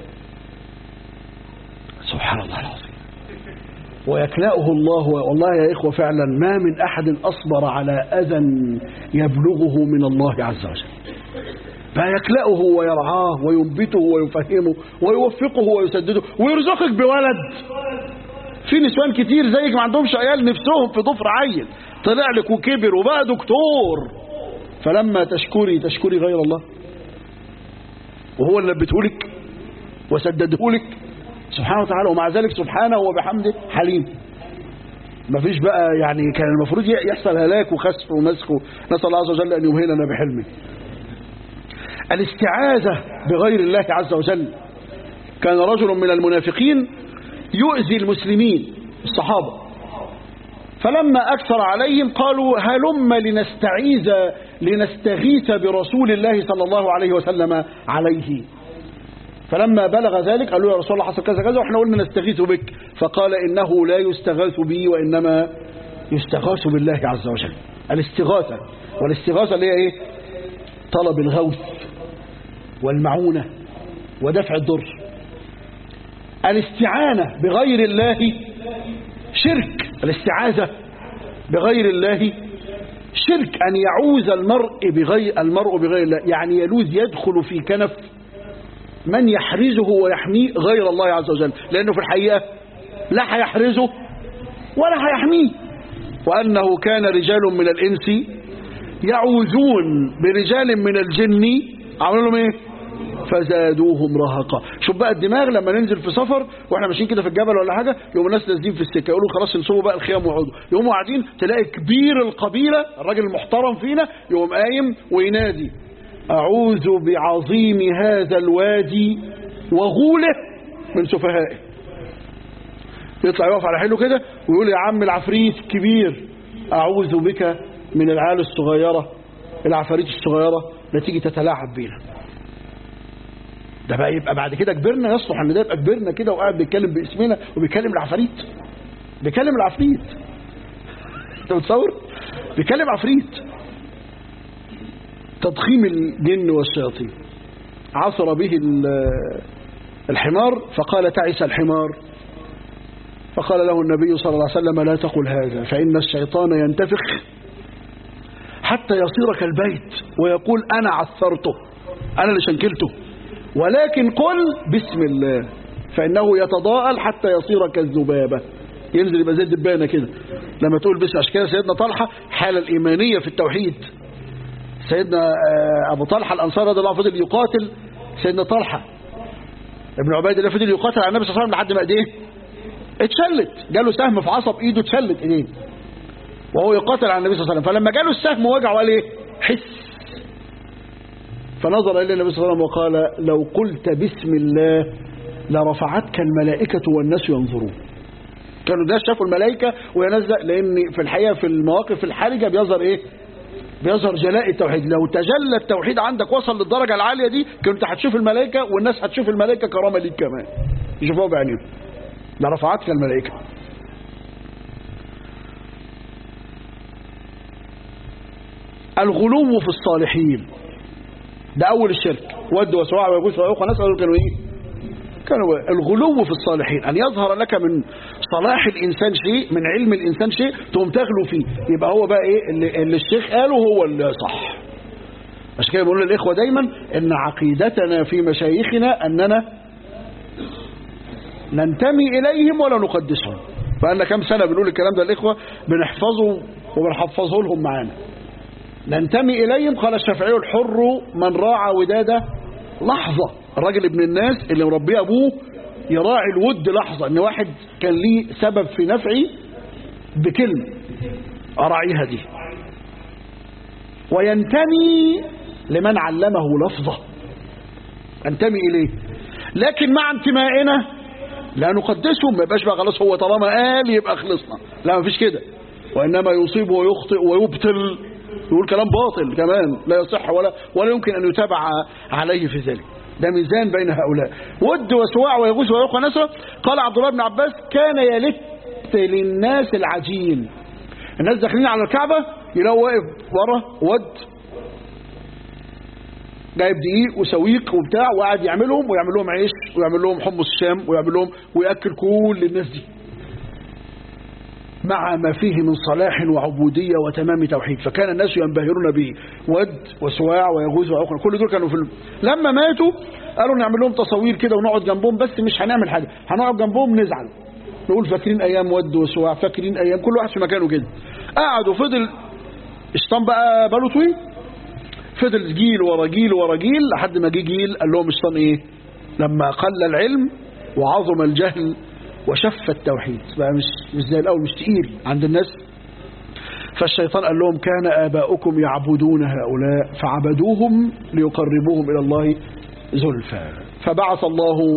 Speaker 1: سبحان الله العظيم ويكلأه الله والله يا إخوة فعلا ما من أحد أصبر على أذى يبلغه من الله عز وجل فيكلأه ويرعاه وينبته ويفهمه ويوفقه ويسدده ويرزقك بولد في نسوان كتير زيك ما عندهمش عيال نفسهم في ضفر عيل طلع لك وكبر وبقى دكتور فلما تشكري تشكري غير الله وهو اللي لبتهولك وسددهولك سبحانه وتعالى ومع ذلك سبحانه وبحمده حليم مفيش بقى يعني كان المفروض يحصل هلاك وخسف ومسخ نسأل الله عز وجل أن يمهلنا بحلمه الاستعاذة بغير الله عز وجل كان رجل من المنافقين يؤذي المسلمين الصحابة فلما أكثر عليهم قالوا هلم لنستعيذ لنستغيث برسول الله صلى الله عليه وسلم عليه فلما بلغ ذلك قالوا يا رسول الله حصل كذا كذا واحنا قلنا نستغيث بك فقال إنه لا يستغاث بي وإنما يستغاث بالله عز وجل الاستغاثة والاستغاثة اللي هي ايه طلب الغوث والمعونة ودفع الضر الاستعانة بغير الله شرك الاستعاذة بغير الله شرك أن يعوز المرء بغير المرء بغير الله يعني يلوذ يدخل في كنف من يحرزه ويحميه غير الله عز وجل لأنه في الحقيقة لا هيحرزه ولا هيحميه وأنه كان رجال من الإنس يعوذون برجال من الجن عملوا لهم ايه فزادوهم رهقا شوف بقى الدماغ لما ننزل في سفر واحنا ماشيين كده في الجبل ولا حاجه يقوموا الناس نازلين في السكه يقولوا خلاص انصبوا بقى الخيام ويقعدوا يقوموا قاعدين تلاقي كبير القبيله الراجل المحترم فينا يقوم قايم وينادي اعوذ بعظيم هذا الوادي وغوله من سفهائه يطلع يقف على حيله كده ويقول يا عم العفريت كبير اعوذ بك من العيال الصغيره العفاريت الصغيره التي تيجي تتلاعب بينا ده بقى يبقى بعد كده كبرنا يصلح ان ده يبقى كبرنا كده وقاعد بيتكلم باسمنا وبيكلم العفاريت بيكلم العفريت انت متصور بيكلم عفريت تضخيم الجن والشياطين عصر به الحمار فقال تعس الحمار فقال له النبي صلى الله عليه وسلم لا تقل هذا فإن الشيطان ينتفخ حتى يصير كالبيت ويقول أنا عثرته أنا اللي شنكلته ولكن قل بسم الله فإنه يتضاءل حتى يصير كالذبابة ينزل يبقى زي الدبانة كده لما تقول بسم عشان كده سيدنا طلحة حالة الإيمانية في التوحيد سيدنا أبو طلحة الأنصار رضي الله عنه فضل يقاتل سيدنا طلحة ابن عبيد الله فضل يقاتل على النبي صلى الله عليه وسلم لحد ما ايديه اتشلت جاله سهم في عصب ايده اتشلت ايديه وهو يقاتل على النبي صلى الله عليه وسلم فلما جاله السهم وجعه قال ايه حس فنظر الى النبي صلى الله عليه وسلم وقال لو قلت بسم الله لرفعتك الملائكة والناس ينظرون كانوا الناس شافوا الملائكة وينزل لان في الحقيقة في المواقف الحرجة بيظهر ايه بيظهر جلاء التوحيد لو تجلى التوحيد عندك وصل للدرجة العالية دي كنت هتشوف الملائكة والناس هتشوف الملائكة كرامة ليك كمان يشوفوها بعينيهم لرفعتك الملائكة الغلو في الصالحين ده أول الشرك ود وسواع ويجوز ويوقع ناس قالوا كانوا إيه كانوا الغلو في الصالحين أن يظهر لك من صلاح الإنسان شيء من علم الإنسان شيء تقوم تغلو فيه يبقى هو بقى إيه اللي, اللي الشيخ قاله هو اللي صح عشان كده بقول للإخوة دايما إن عقيدتنا في مشايخنا أننا ننتمي إليهم ولا نقدسهم بقالنا كام سنة بنقول الكلام ده الإخوة بنحفظه وبنحفظه لهم معانا ننتمي إليهم قال الشافعي الحر من راعى وداده لحظة الراجل ابن الناس اللي مربيه أبوه يراعي الود لحظة ان واحد كان ليه سبب في نفعي بكلمة أراعيها دي وينتمي لمن علمه لفظة انتمي إليه لكن مع انتمائنا لا نقدسه ما يبقاش بقى خلاص هو طالما قال يبقى خلصنا لا ما فيش كده وإنما يصيب ويخطئ ويبطل يقول كلام باطل كمان لا يصح ولا ولا يمكن أن يتابع عليه في ذلك ده ميزان بين هؤلاء ود وسواع ويغوث ويوقع نسرة قال عبد الله بن عباس كان يلت للناس العجين الناس داخلين على الكعبة يلاقوا واقف ورا ود جايب دقيق وسويق وبتاع وقاعد يعملهم ويعمل لهم عيش ويعمل لهم حمص الشام ويعمل لهم ويأكل كل الناس دي مع ما فيه من صلاح وعبودية وتمام توحيد فكان الناس ينبهرون به ود وسواع ويغوث وعقل كل دول كانوا في الم... لما ماتوا قالوا نعمل لهم تصاوير كده ونقعد جنبهم بس مش هنعمل حاجة هنقعد جنبهم نزعل نقول فاكرين ايام ود وسواع فاكرين ايام كل واحد في مكانه كده قعدوا فضل الشيطان بقى باله طويل فضل جيل ورا جيل ورا جيل لحد ما جه جيل قال لهم الشيطان ايه لما قل العلم وعظم الجهل وشف التوحيد بقى مش مش زي الاول مش تقيل عند الناس فالشيطان قال لهم كان آباؤكم يعبدون هؤلاء فعبدوهم ليقربوهم إلى الله زلفى فبعث الله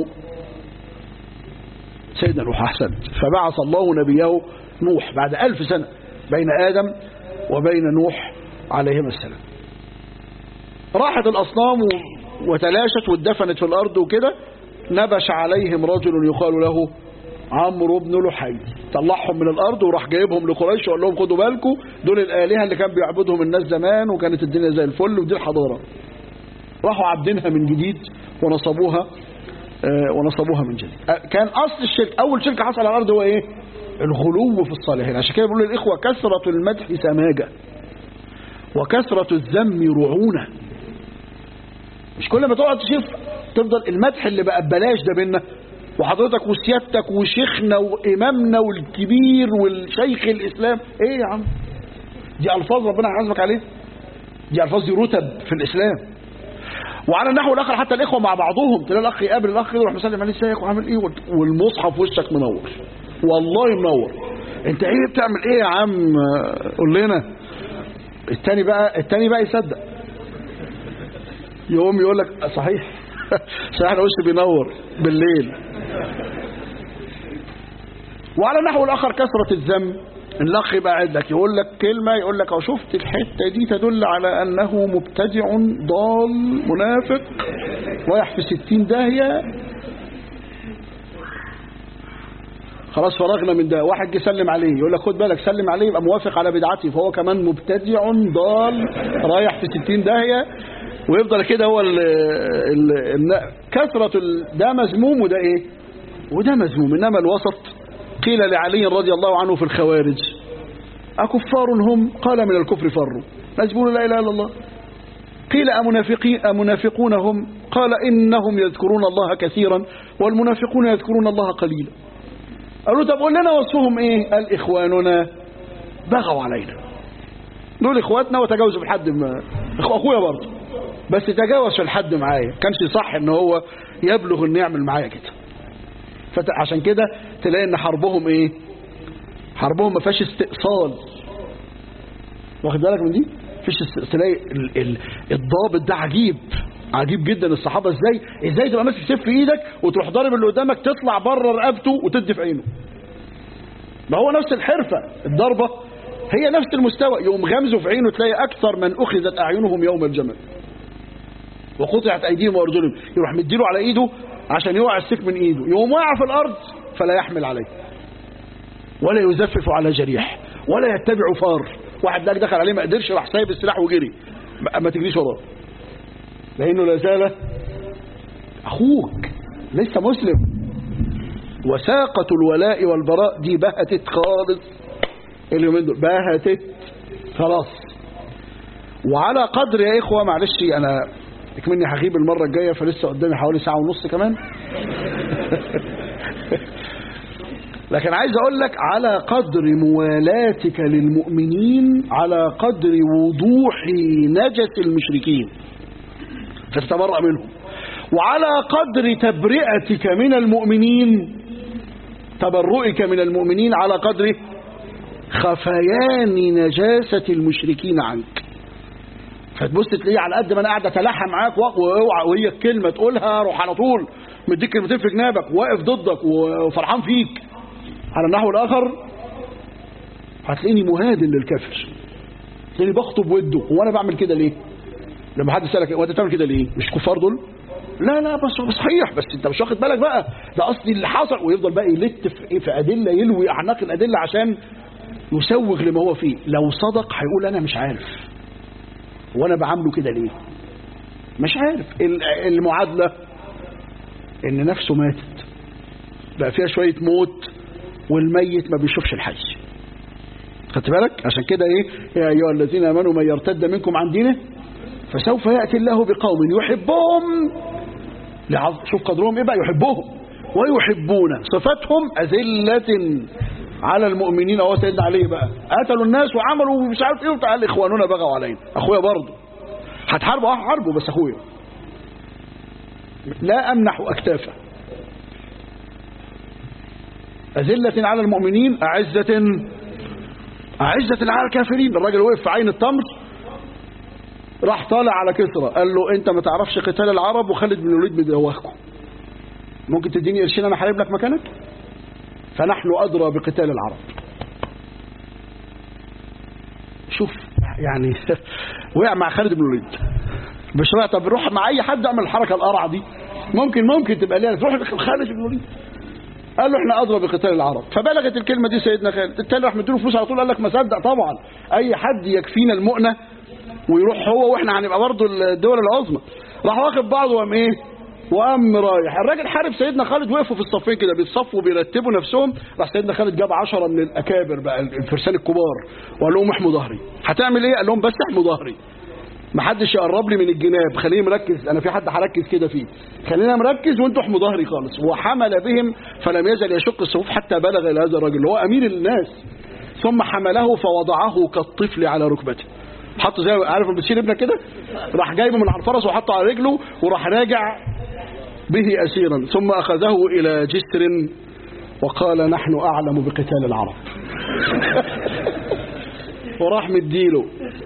Speaker 1: سيدنا نوح أحسنت فبعث الله نبيه نوح بعد ألف سنة بين آدم وبين نوح عليهما السلام راحت الأصنام وتلاشت واتدفنت في الأرض وكده نبش عليهم رجل يقال له عمرو بن لحي طلعهم من الارض وراح جايبهم لقريش وقال لهم خدوا بالكم دول الالهه اللي كان بيعبدهم الناس زمان وكانت الدنيا زي الفل ودي الحضاره راحوا عابدينها من جديد ونصبوها آه ونصبوها من جديد آه كان اصل الشرك اول شرك حصل على الارض هو ايه الغلو في الصالحين عشان كده بيقولوا للاخوه كثره المدح سماجه وكثره الذم رعونه مش كل ما تقعد تشوف تفضل المدح اللي بقى ببلاش ده بينا وحضرتك وسيادتك وشيخنا وإمامنا والكبير والشيخ الإسلام إيه يا عم دي ألفاظ ربنا هيحاسبك عليها دي ألفاظ دي رتب في الإسلام وعلى النحو الآخر حتى الإخوة مع بعضهم تلاقي الأخ يقابل الأخ يروح مسلم عليه ازيك وعامل إيه والمصحف وشك منور والله منور أنت إيه بتعمل إيه يا عم قول لنا التاني بقى التاني بقى يصدق يقوم يقول لك صحيح صحيح انا وشي بينور بالليل وعلى النحو الآخر كثرة الذم الاخ يبقى قاعد لك يقول لك كلمه يقول لك اه شفت الحته دي تدل على انه مبتدع ضال منافق رايح في ستين داهيه خلاص فرغنا من ده واحد جه سلم عليه يقول لك خد بالك سلم عليه يبقى موافق على بدعتي فهو كمان مبتدع ضال رايح في ستين داهيه ويفضل كده هو ال ال ال كثرة ال ده مذموم وده ايه وده مذموم انما الوسط قيل لعلي رضي الله عنه في الخوارج أكفار هم قال من الكفر فروا ناس بيقولوا لا إله إلا الله قيل أمنافقين أمنافقون هم قال إنهم يذكرون الله كثيرا والمنافقون يذكرون الله قليلا قالوا طب قول لنا وصفهم ايه قال إخواننا بغوا علينا دول إخواتنا وتجاوزوا في الحد ما أخويا برضه بس تجاوز في الحد معايا كانش صح ان هو يبلغ انه يعمل معايا كده فعشان كده تلاقي ان حربهم ايه حربهم ما فيهاش استئصال واخد بالك من دي فيش است... تلاقي ال... ال... الضابط ده عجيب عجيب جدا الصحابه ازاي ازاي تبقى ماسك سيف في ايدك وتروح ضارب اللي قدامك تطلع بره رقبته وتدي في عينه ما هو نفس الحرفه الضربه هي نفس المستوى يقوم غمزه في عينه تلاقي اكثر من اخذت اعينهم يوم الجمل وقطعت ايديهم وارجلهم يروح مديله على ايده عشان يوقع السيف من ايده يقوم واقع في الارض فلا يحمل عليه ولا يزفف على جريح ولا يتبع فار واحد ده دخل عليه ما قدرش راح سايب السلاح وجري ما, ما تجريش وراه لانه لا زال اخوك لسه مسلم وساقة الولاء والبراء دي بهتت خالص اليومين دول بهتت خلاص وعلى قدر يا اخوه معلش انا اكمني هغيب المره الجايه فلسه قدامي حوالي ساعه ونص كمان لكن عايز اقول لك على قدر موالاتك للمؤمنين على قدر وضوح نجس المشركين فتتبرأ منهم وعلى قدر تبرئتك من المؤمنين تبرؤك من المؤمنين على قدر خفيان نجاسة المشركين عنك فتبص تلاقيه على قد ما انا قاعد اتلحى معاك واوعى وهي الكلمه تقولها روح على طول مديك كلمتين في جنابك واقف ضدك وفرحان فيك على النحو الاخر هتلاقيني مهادن للكافر تلاقيني بخطب وده هو انا بعمل كده ليه لما حد سالك هو انت بتعمل كده ليه مش كفار دول لا لا بس صحيح بس انت مش واخد بالك بقى ده قصدي اللي حصل ويفضل بقى يلت في, في ادله يلوي اعناق الادله عشان يسوغ لما هو فيه لو صدق هيقول انا مش عارف وانا بعامله كده ليه مش عارف المعادلة ان نفسه ماتت بقى فيها شوية موت والميت ما بيشوفش الحي خدت بالك عشان كده ايه يا ايها الذين امنوا من يرتد منكم عن دينه فسوف ياتي الله بقوم يحبهم لعظ... شوف قدرهم ايه بقى يحبهم ويحبون صفاتهم أذلة على المؤمنين هو سيدنا علي بقى قتلوا الناس وعملوا مش عارف ايه وتعال اخواننا بغوا علينا اخويا برضه هتحاربوا اه حاربوا بس اخويا لا امنح اكتافه أذلة على المؤمنين أعزة أعزة على الكافرين الراجل وقف في عين التمر راح طالع على كسرى قال له انت ما تعرفش قتال العرب وخالد بن الوليد بيدوخكم ممكن تديني قرشين انا حارب لك مكانك فنحن أدرى بقتال العرب شوف يعني وقع مع خالد بن الوليد مش رايح طب روح مع اي حد اعمل الحركه القرع دي ممكن ممكن تبقى ليها تروح خالد بن الوليد قال له احنا ادرى بقتال العرب فبلغت الكلمه دي سيدنا خالد التاني راح مديله فلوس على طول قال لك ما صدق طبعا اي حد يكفينا المؤنه ويروح هو واحنا هنبقى برضه الدول العظمى راح واخد بعضه وقام ايه وقام رايح الراجل حارب سيدنا خالد وقفوا في الصفين كده بيتصفوا بيرتبوا نفسهم راح سيدنا خالد جاب عشرة من الاكابر بقى الفرسان الكبار وقال لهم احموا ظهري هتعمل ايه قال لهم بس احموا ظهري ما حدش يقرب لي من الجناب خليني مركز انا في حد هركز كده فيه خلينا مركز وانتوا احموا ظهري خالص وحمل بهم فلم يزل يشق الصفوف حتى بلغ الى هذا الرجل هو امير الناس ثم حمله فوضعه كالطفل على ركبته حطه زي عارف بتشيل ابنك كده راح جايبه من على الفرس وحطه على رجله وراح راجع به أسيرا ثم أخذه إلى جسر وقال نحن أعلم بقتال العرب وراح مديله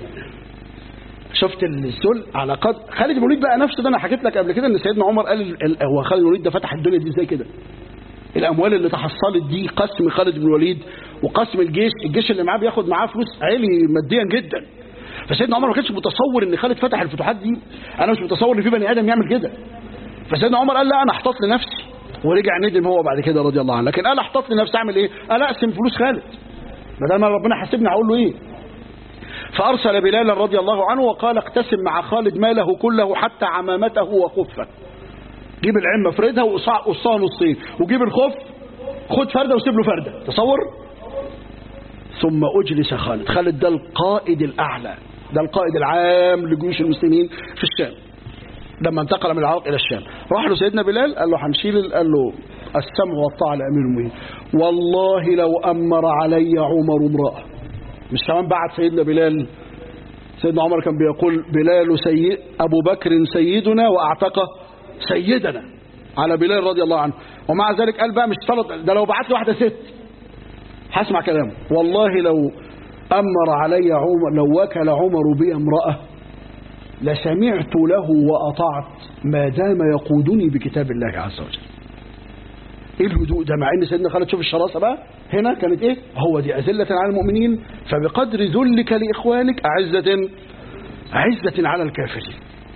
Speaker 1: شفت الذل على قد خالد بن الوليد بقى نفسه ده انا حكيت لك قبل كده ان سيدنا عمر قال ال... هو خالد بن الوليد ده فتح الدنيا دي ازاي كده الاموال اللي تحصلت دي قسم خالد بن الوليد وقسم الجيش الجيش اللي معاه بياخد معاه فلوس عالي ماديا جدا فسيدنا عمر ما كانش متصور ان خالد فتح الفتوحات دي انا مش متصور ان في بني ادم يعمل كده فسيدنا عمر قال لا انا احتاط لنفسي ورجع ندم هو بعد كده رضي الله عنه لكن قال احتاط لنفسي اعمل ايه قال اقسم فلوس خالد ما دام ربنا حاسبني هقول له ايه فارسل بلالا رضي الله عنه وقال اقتسم مع خالد ماله كله حتى عمامته وخفه جيب العمه افردها وقصها نصين وجيب الخف خد فرده وسيب له فرده تصور ثم اجلس خالد خالد ده القائد الاعلى ده القائد العام لجيوش المسلمين في الشام لما انتقل من العراق الى الشام راح له سيدنا بلال قال له هنشيل قال له السمع والطاعه لامير المؤمنين والله لو امر علي عمر امراه مش كمان بعد سيدنا بلال سيدنا عمر كان بيقول بلال سيد ابو بكر سيدنا واعتق سيدنا على بلال رضي الله عنه ومع ذلك قال بقى مش طلب ده لو بعت له واحده ست هسمع كلامه والله لو امر علي عمر لو وكل عمر بي امراه لسمعت له وأطعت ما دام يقودني بكتاب الله عز وجل ايه الهدوء ده مع ان سيدنا خالد شوف الشراسه بقى هنا كانت ايه هو دي أذلة على المؤمنين فبقدر ذلك لإخوانك أعزة عزة على الكافرين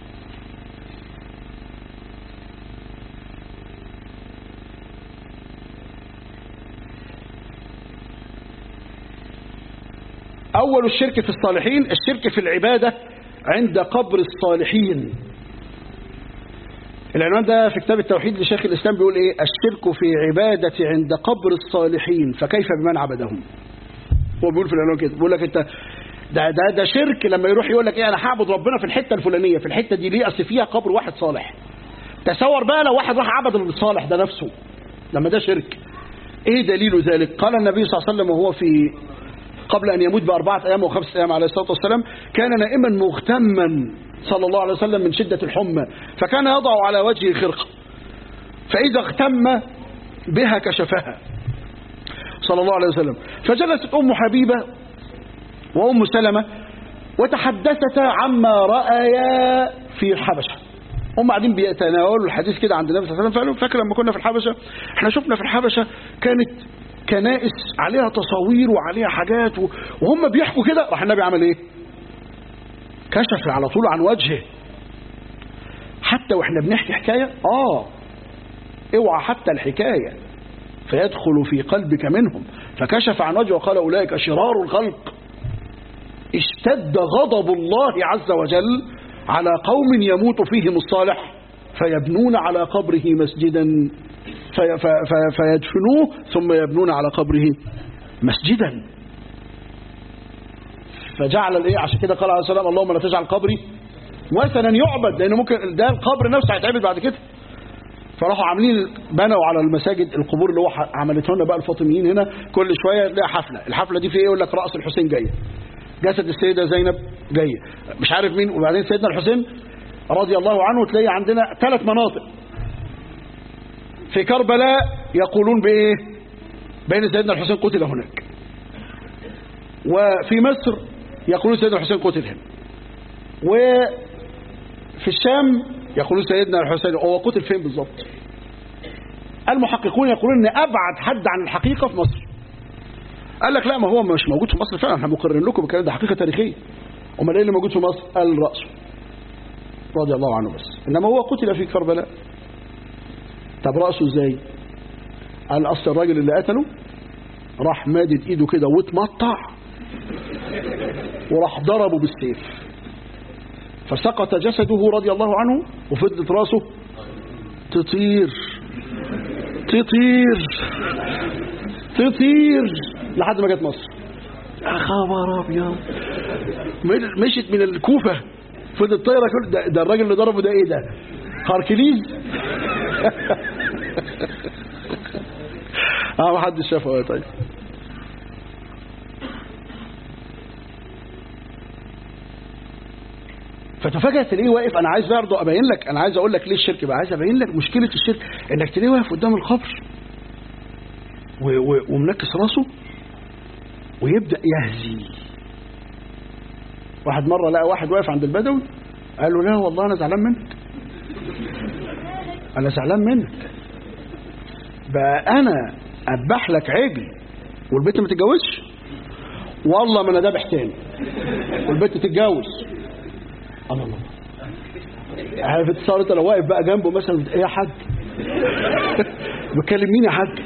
Speaker 1: أول الشرك في الصالحين الشرك في العبادة عند قبر الصالحين العنوان ده في كتاب التوحيد لشيخ الإسلام بيقول إيه الشرك في عبادة عند قبر الصالحين فكيف بمن عبدهم هو بيقول في العنوان كده بيقول لك أنت ده ده ده شرك لما يروح يقول لك ايه انا هعبد ربنا في الحته الفلانيه في الحته دي ليه اصل فيها قبر واحد صالح تصور بقى لو واحد راح عبد الصالح ده نفسه لما ده شرك ايه دليل ذلك قال النبي صلى الله عليه وسلم وهو في قبل أن يموت بأربعة أيام وخمسة أيام عليه الصلاة والسلام كان نائما مغتما صلى الله عليه وسلم من شدة الحمى فكان يضع على وجهه خرقة فإذا اغتم بها كشفها صلى الله عليه وسلم فجلست أم حبيبة وأم سلمة وتحدثتا عما رأيا في الحبشة هم قاعدين بيتناولوا الحديث كده عند النبي صلى الله عليه وسلم فقالوا فاكر لما كنا في الحبشة احنا شفنا في الحبشة كانت كنائس عليها تصاوير وعليها حاجات و... وهم بيحكوا كده راح النبي عمل ايه كشف على طول عن وجهه حتى واحنا بنحكي حكاية اه اوعى حتى الحكاية فيدخل في قلبك منهم فكشف عن وجهه وقال أولئك شرار الخلق اشتد غضب الله عز وجل على قوم يموت فيهم الصالح فيبنون على قبره مسجدا في في فيدفنوه ثم يبنون على قبره مسجدا فجعل الايه عشان كده قال عليه السلام اللهم لا تجعل قبري وثنا يعبد لان ممكن ده القبر نفسه هيتعبد بعد كده فراحوا عاملين بنوا على المساجد القبور اللي هو عملته لنا بقى الفاطميين هنا كل شويه تلاقي حفله الحفله دي في ايه يقول لك راس الحسين جايه جسد السيده زينب جايه مش عارف مين وبعدين سيدنا الحسين رضي الله عنه تلاقي عندنا ثلاث مناطق في كربلاء يقولون بايه بين سيدنا الحسين قتل هناك وفي مصر يقولون سيدنا الحسين قتل هنا وفي الشام يقولون سيدنا الحسين هو قتل فين بالظبط المحققون يقولون ان ابعد حد عن الحقيقه في مصر قال لك لا ما هو مش موجود في مصر فعلا احنا مقررين لكم بالكلام ده حقيقه تاريخيه امال ايه اللي موجود في مصر قال راسه رضي الله عنه بس انما هو قتل في كربلاء طب راسه ازاي قال اصل الراجل اللي قتله راح مادد ايده كده واتمطع وراح ضربه بالسيف فسقط جسده رضي الله عنه وفضلت راسه تطير تطير تطير لحد ما جت مصر يا خبر ابيض مشيت من الكوفه فضلت طايره كل ده, ده الراجل اللي ضربه ده ايه ده هاركليز اه ما حدش شافه طيب فتفاجئ تلاقيه واقف انا عايز برضه ابين لك انا عايز اقول لك ليه الشرك بقى عايز ابين لك مشكله الشرك انك تلاقيه واقف قدام القبر ومنكس راسه ويبدا يهزي واحد مره لقى واحد واقف عند البدوي قال له لا والله انا زعلان منك انا زعلان منك بقى انا اذبح لك عجل والبنت ما تتجوزش والله ما انا ذابح تاني والبنت تتجوز الله الله عارف اتصال انت لو واقف بقى جنبه مثلا ايه يا حاج بتكلم مين يا حاج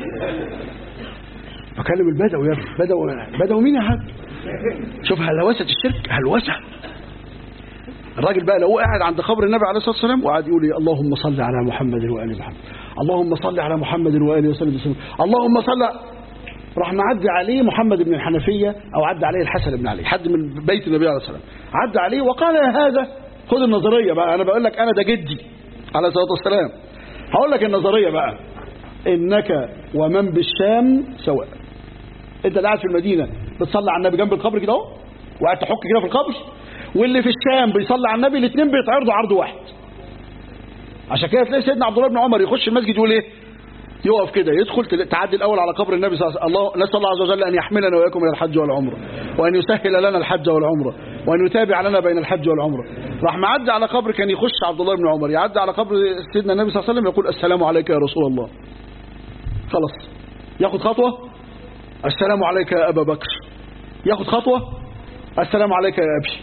Speaker 1: بكلم البدوي يا ابني بدوي بدوي مين يا حاج شوف هلوسه الشرك هلوسه الراجل بقى لو قاعد عند قبر النبي عليه الصلاه والسلام وقعد يقول إيه؟ اللهم صل على محمد وال محمد اللهم صل على محمد واله وصحبه وسلم اللهم صل راح معدي عليه محمد بن الحنفيه او عدى عليه الحسن بن علي حد من بيت النبي عليه الصلاه والسلام عدى عليه وقال يا هذا خد النظريه بقى انا بقول لك انا ده جدي عليه الصلاه والسلام هقول لك النظريه بقى انك ومن بالشام سواء انت اللي قاعد في المدينه بتصلي على النبي جنب القبر كده اهو وقاعد تحك كده في القبر واللي في الشام بيصلي على النبي الاثنين بيتعرضوا عرض واحد عشان كده تلاقي سيدنا عبد الله بن عمر يخش المسجد يقول ايه يقف كده يدخل تل- تعدي الاول على قبر النبي صلى الله عليه وسلم الله نسال الله عز وجل ان يحملنا واياكم الى الحج والعمره وان يسهل لنا الحج والعمره وان يتابع لنا بين الحج والعمره راح معدي على قبر كان يخش عبد الله بن عمر يعدي على قبر سيدنا النبي صلى الله عليه وسلم يقول السلام عليك يا رسول الله خلاص ياخد خطوه السلام عليك يا ابا بكر ياخد خطوه السلام عليك يا ابي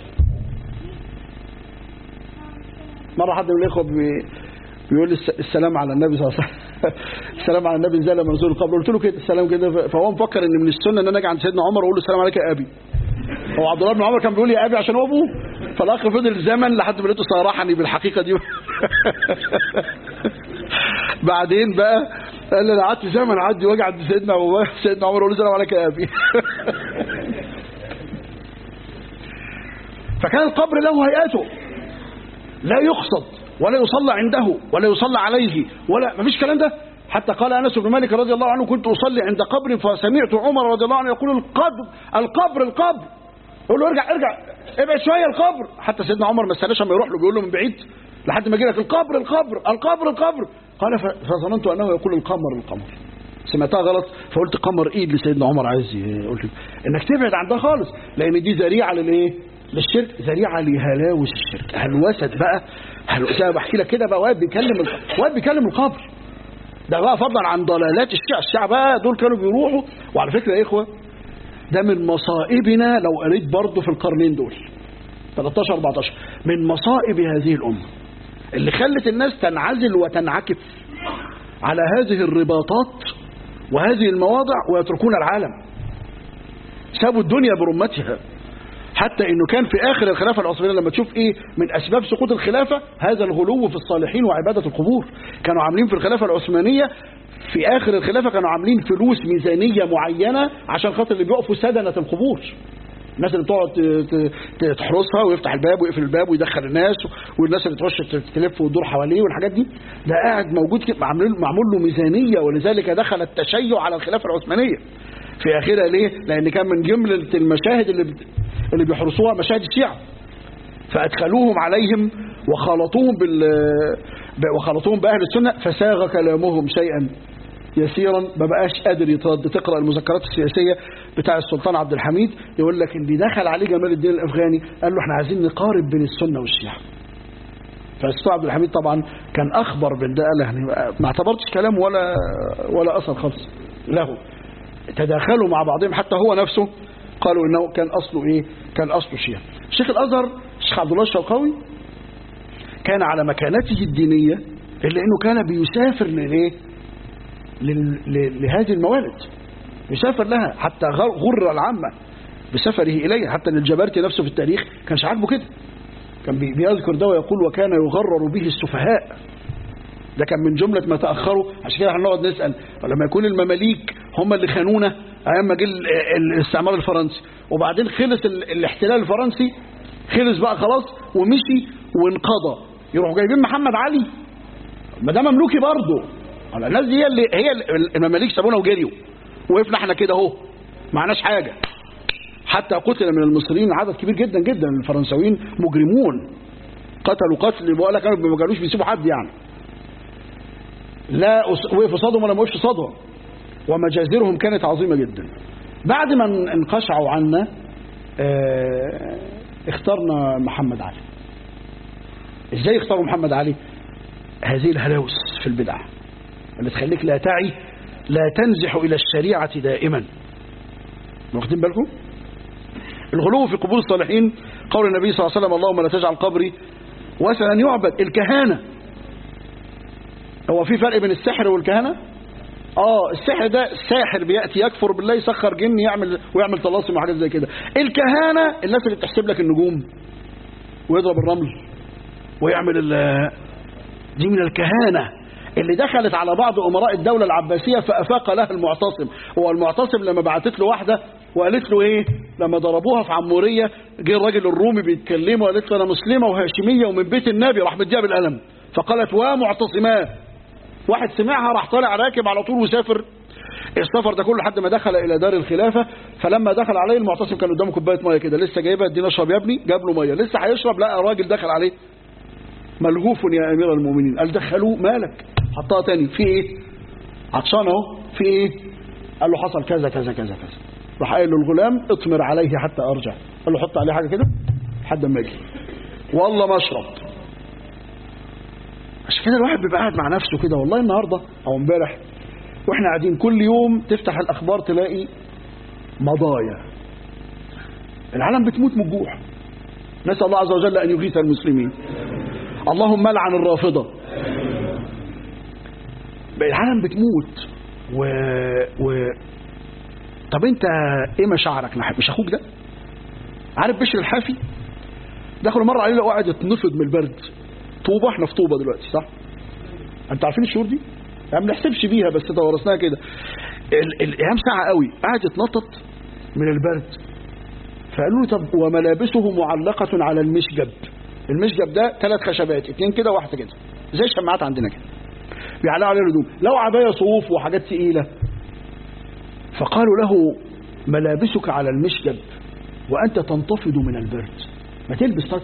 Speaker 1: مرة حد من الإخوة بي- بيقول لي الس- السلام على النبي صلى الله عليه وسلم السلام على النبي ازاي لما نزول القبر قلت له كده السلام كده ف- فهو مفكر ان من السنه ان انا اجي عند سيدنا عمر واقول له السلام عليك يا ابي هو عبد الله بن عمر كان بيقول يا ابي عشان هو ابوه فالاخ فضل زمن لحد ما لقيته صارحني بالحقيقه دي بعدين بقى قال لي انا قعدت زمن عدي واجي عند سيدنا ابو بكر سيدنا عمر اقول له السلام عليك يا ابي فكان القبر له هيئته لا يقصد ولا يصلى عنده ولا يصلى عليه ولا ما فيش كلام ده حتى قال انس بن مالك رضي الله عنه كنت اصلي عند قبر فسمعت عمر رضي الله عنه يقول القبر القبر القبر يقول له ارجع ارجع ابعد شويه القبر حتى سيدنا عمر ما استناش اما يروح له بيقول له من بعيد لحد ما يجي لك القبر القبر القبر القبر قال ف- فظننت انه يقول القمر القمر سمعتها غلط فقلت قمر ايد لسيدنا عمر عايز يقول لي انك تبعد عن ده خالص لان دي ذريعه للايه للشرك ذريعه لهلاوس الشرك هلوسه بقى هلو... زي ما بحكي لك كده بقى واحد بيكلم ال- واحد بيكلم القبر ده بقى فضلا عن ضلالات الشيعة الشيعة بقى دول كانوا بيروحوا وعلى فكرة يا إخوة ده من مصائبنا لو قريت برضه في القرنين دول 13 14 من مصائب هذه الأمة اللي خلت الناس تنعزل وتنعكف على هذه الرباطات وهذه المواضع ويتركون العالم سابوا الدنيا برمتها حتى انه كان في اخر الخلافه العثمانيه لما تشوف ايه من اسباب سقوط الخلافه هذا الغلو في الصالحين وعباده القبور كانوا عاملين في الخلافه العثمانيه في اخر الخلافه كانوا عاملين فلوس ميزانيه معينه عشان خاطر اللي بيقفوا سدنه القبور الناس اللي بتقعد ت- ت- تحرسها ويفتح الباب ويقفل الباب ويدخل الناس والناس اللي تخش ت- تلف وتدور حواليه والحاجات دي ده قاعد موجود كده معمول معمول له ميزانيه ولذلك دخل التشيع على الخلافه العثمانيه في اخرها ليه؟ لان كان من جمله المشاهد اللي بت- اللي بيحرسوها مشاهد الشيعة فادخلوهم عليهم وخلطوهم بال ب- وخلطوهم باهل السنه فساغ كلامهم شيئا يسيرا ما بقاش قادر يترد تقرا المذكرات السياسيه بتاع السلطان عبد الحميد يقول لك اللي دخل عليه جمال الدين الافغاني قال له احنا عايزين نقارب بين السنه والشيعه فالسلطان عبد الحميد طبعا كان اخبر بالده قال يعني ما اعتبرتش كلامه ولا ولا اثر خالص له تداخلوا مع بعضهم حتى هو نفسه قالوا انه كان اصله ايه كان اصله شيعة الشيخ الازهر الشيخ عبد الله الشرقاوي كان على مكانته الدينيه الا انه كان بيسافر للايه لل- ل- لهذه الموالد يسافر لها حتى غر غر العامه بسفره اليها حتى ان الجبرتي نفسه في التاريخ كانش عاجبه كده كان بي- بيذكر ده ويقول وكان يغرر به السفهاء ده كان من جملة ما تأخروا عشان كده هنقعد نسأل لما يكون المماليك هم اللي خانونا أيام ما جه ال- ال- الاستعمار الفرنسي وبعدين خلص ال- الاحتلال الفرنسي خلص بقى خلاص ومشي وانقضى يروحوا جايبين محمد علي ما ده مملوكي برضه على الناس دي هي اللي هي ال- المماليك سابونا وجريوا وقفنا احنا كده اهو معناش حاجه حتى قتل من المصريين عدد كبير جدا جدا الفرنساويين مجرمون قتلوا قتل بقول لك كانوا ما كانوش بيسيبوا حد يعني لا أص- وقفوا صدهم ولا ما وقفش صدهم ومجازرهم كانت عظيمة جدا بعد ما ان- انقشعوا عنا آه، اخترنا محمد علي ازاي اختاروا محمد علي هذه الهلاوس في البدع اللي تخليك لا تعي لا تنزح إلى الشريعة دائما واخدين بالكم الغلو في قبور الصالحين قول النبي صلى الله عليه وسلم اللهم لا تجعل قبري وثنا يعبد الكهانة هو في فرق بين السحر والكهنة اه السحر ده الساحر بياتي يكفر بالله يسخر جن يعمل ويعمل طلاسم وحاجات زي كده الكهانه الناس اللي بتحسب لك النجوم ويضرب الرمل ويعمل ال- دي من الكهانه اللي دخلت على بعض امراء الدوله العباسيه فافاق لها المعتصم هو المعتصم لما بعتت له واحده وقالت له ايه لما ضربوها في عموريه جه الراجل الرومي بيتكلمه وقالت له انا مسلمه وهاشميه ومن بيت النبي راح مديها بالقلم فقالت ومعتصمات واحد سمعها راح طالع راكب على طول وسافر السفر ده كله لحد ما دخل الى دار الخلافه فلما دخل عليه المعتصم كان قدامه كوبايه ميه كده لسه جايبها ادينا اشرب يا ابني جاب له ميه لسه هيشرب لقى راجل دخل عليه ملهوف يا امير المؤمنين قال دخلوه مالك حطها تاني في ايه عطشان اهو في ايه قال له حصل كذا كذا كذا كذا راح قايل له الغلام اطمر عليه حتى ارجع قال له حط عليه حاجه كده لحد ما اجي والله ما اشرب عشان كده الواحد بيبقى قاعد مع نفسه كده والله النهارده او امبارح واحنا قاعدين كل يوم تفتح الاخبار تلاقي مضايا العالم بتموت من الجوع نسال الله عز وجل ان يغيث المسلمين اللهم لعن الرافضه بقى العالم بتموت و... و... طب انت ايه مشاعرك ناحيه مش اخوك ده عارف بشر الحافي دخلوا مره عليه لقوا قاعد يتنفض من البرد طوبه احنا في طوبه دلوقتي صح انتوا عارفين الشهور دي يعني ما بنحسبش بيها بس تورثناها كده ال- الايام ساعه قوي قاعد يتنطط من البرد فقالوا له طب وملابسه معلقه على المشجب المشجب ده ثلاث خشبات اتنين كده وواحده كده زي الشماعات عندنا كده بيعلقوا عليه الهدوم لو عبايه صوف وحاجات تقيله فقالوا له ملابسك على المشجب وانت تنتفض من البرد ما تلبس طيب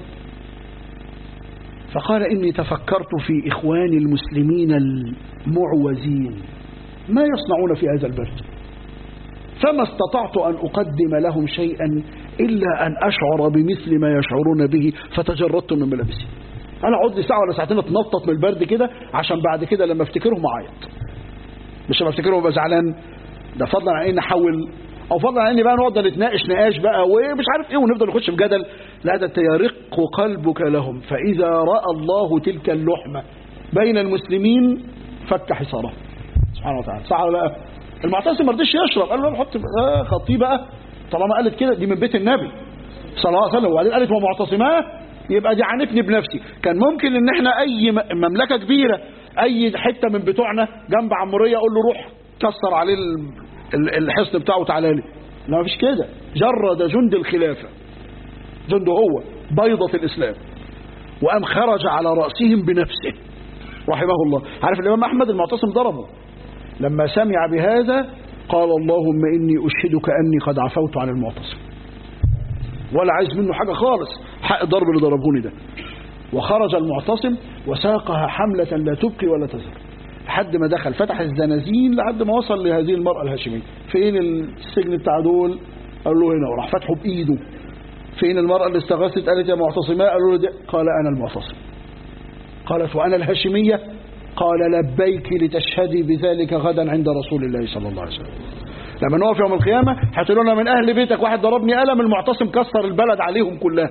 Speaker 1: فقال إني تفكرت في إخواني المسلمين المعوزين ما يصنعون في هذا البرد فما استطعت أن أقدم لهم شيئا إلا أن أشعر بمثل ما يشعرون به فتجردت من ملابسي أنا أقعد لي ساعة ولا ساعتين أتنطط من البرد كده عشان بعد كده لما أفتكرهم أعيط مش لما أفتكرهم أبقى زعلان ده فضلا عن إيه نحاول أو فضلا عن إني بقى نقعد نتناقش نقاش بقى ومش عارف إيه ونفضل نخش في جدل لا ده أنت يرق قلبك لهم فإذا رأى الله تلك اللحمة بين المسلمين فك حصاره سبحانه وتعالى صح ولا لا المعتصم ما رضيش يشرب قال له نحط آه خطيه بقى طالما قالت كده دي من بيت النبي صلى الله عليه وسلم وبعدين قالت ومعتصماه يبقى دي عنفني بنفسي كان ممكن ان احنا اي م- مملكه كبيره اي حته من بتوعنا جنب عموريه اقول له روح كسر عليه ال- ال- الحصن بتاعه وتعالى لي لا مفيش كده جرد جند الخلافه جنده هو بيضه الاسلام وقام خرج على راسهم بنفسه رحمه الله عارف الامام احمد المعتصم ضربه لما سمع بهذا قال اللهم إني أشهدك أني قد عفوت عن المعتصم ولا عايز منه حاجة خالص حق الضرب اللي ضربوني ده وخرج المعتصم وساقها حملة لا تبقي ولا تذر لحد ما دخل فتح الزنازين لحد ما وصل لهذه المرأة الهاشمية فين السجن بتاع دول قال له هنا وراح فتحه بإيده فين المرأة اللي استغاثت قالت يا معتصماء قالوا له دي قال أنا المعتصم قالت وأنا الهاشمية قال لبيك لتشهدي بذلك غدا عند رسول الله صلى الله عليه وسلم لما نقف يوم القيامة هتقول لنا من أهل بيتك واحد ضربني قلم المعتصم كسر البلد عليهم كلها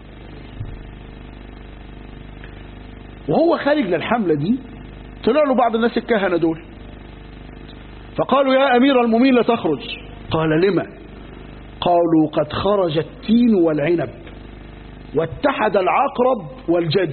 Speaker 1: وهو خارج للحملة دي طلع له بعض الناس الكهنة دول فقالوا يا أمير المؤمنين لا تخرج قال لما قالوا قد خرج التين والعنب واتحد العقرب والجدي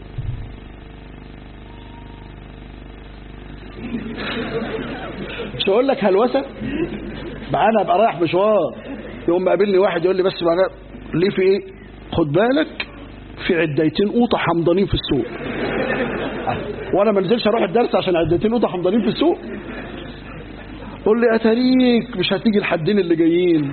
Speaker 1: مش هقول لك هلوسه بقى انا ابقى رايح مشوار يقوم مقابلني واحد يقول لي بس معناه ليه في ايه خد بالك في عديتين قوطه حمضانين في السوق وانا ما انزلش اروح الدرس عشان عديتين قوطه حمضانين في السوق قول لي اتاريك مش هتيجي الحدين اللي جايين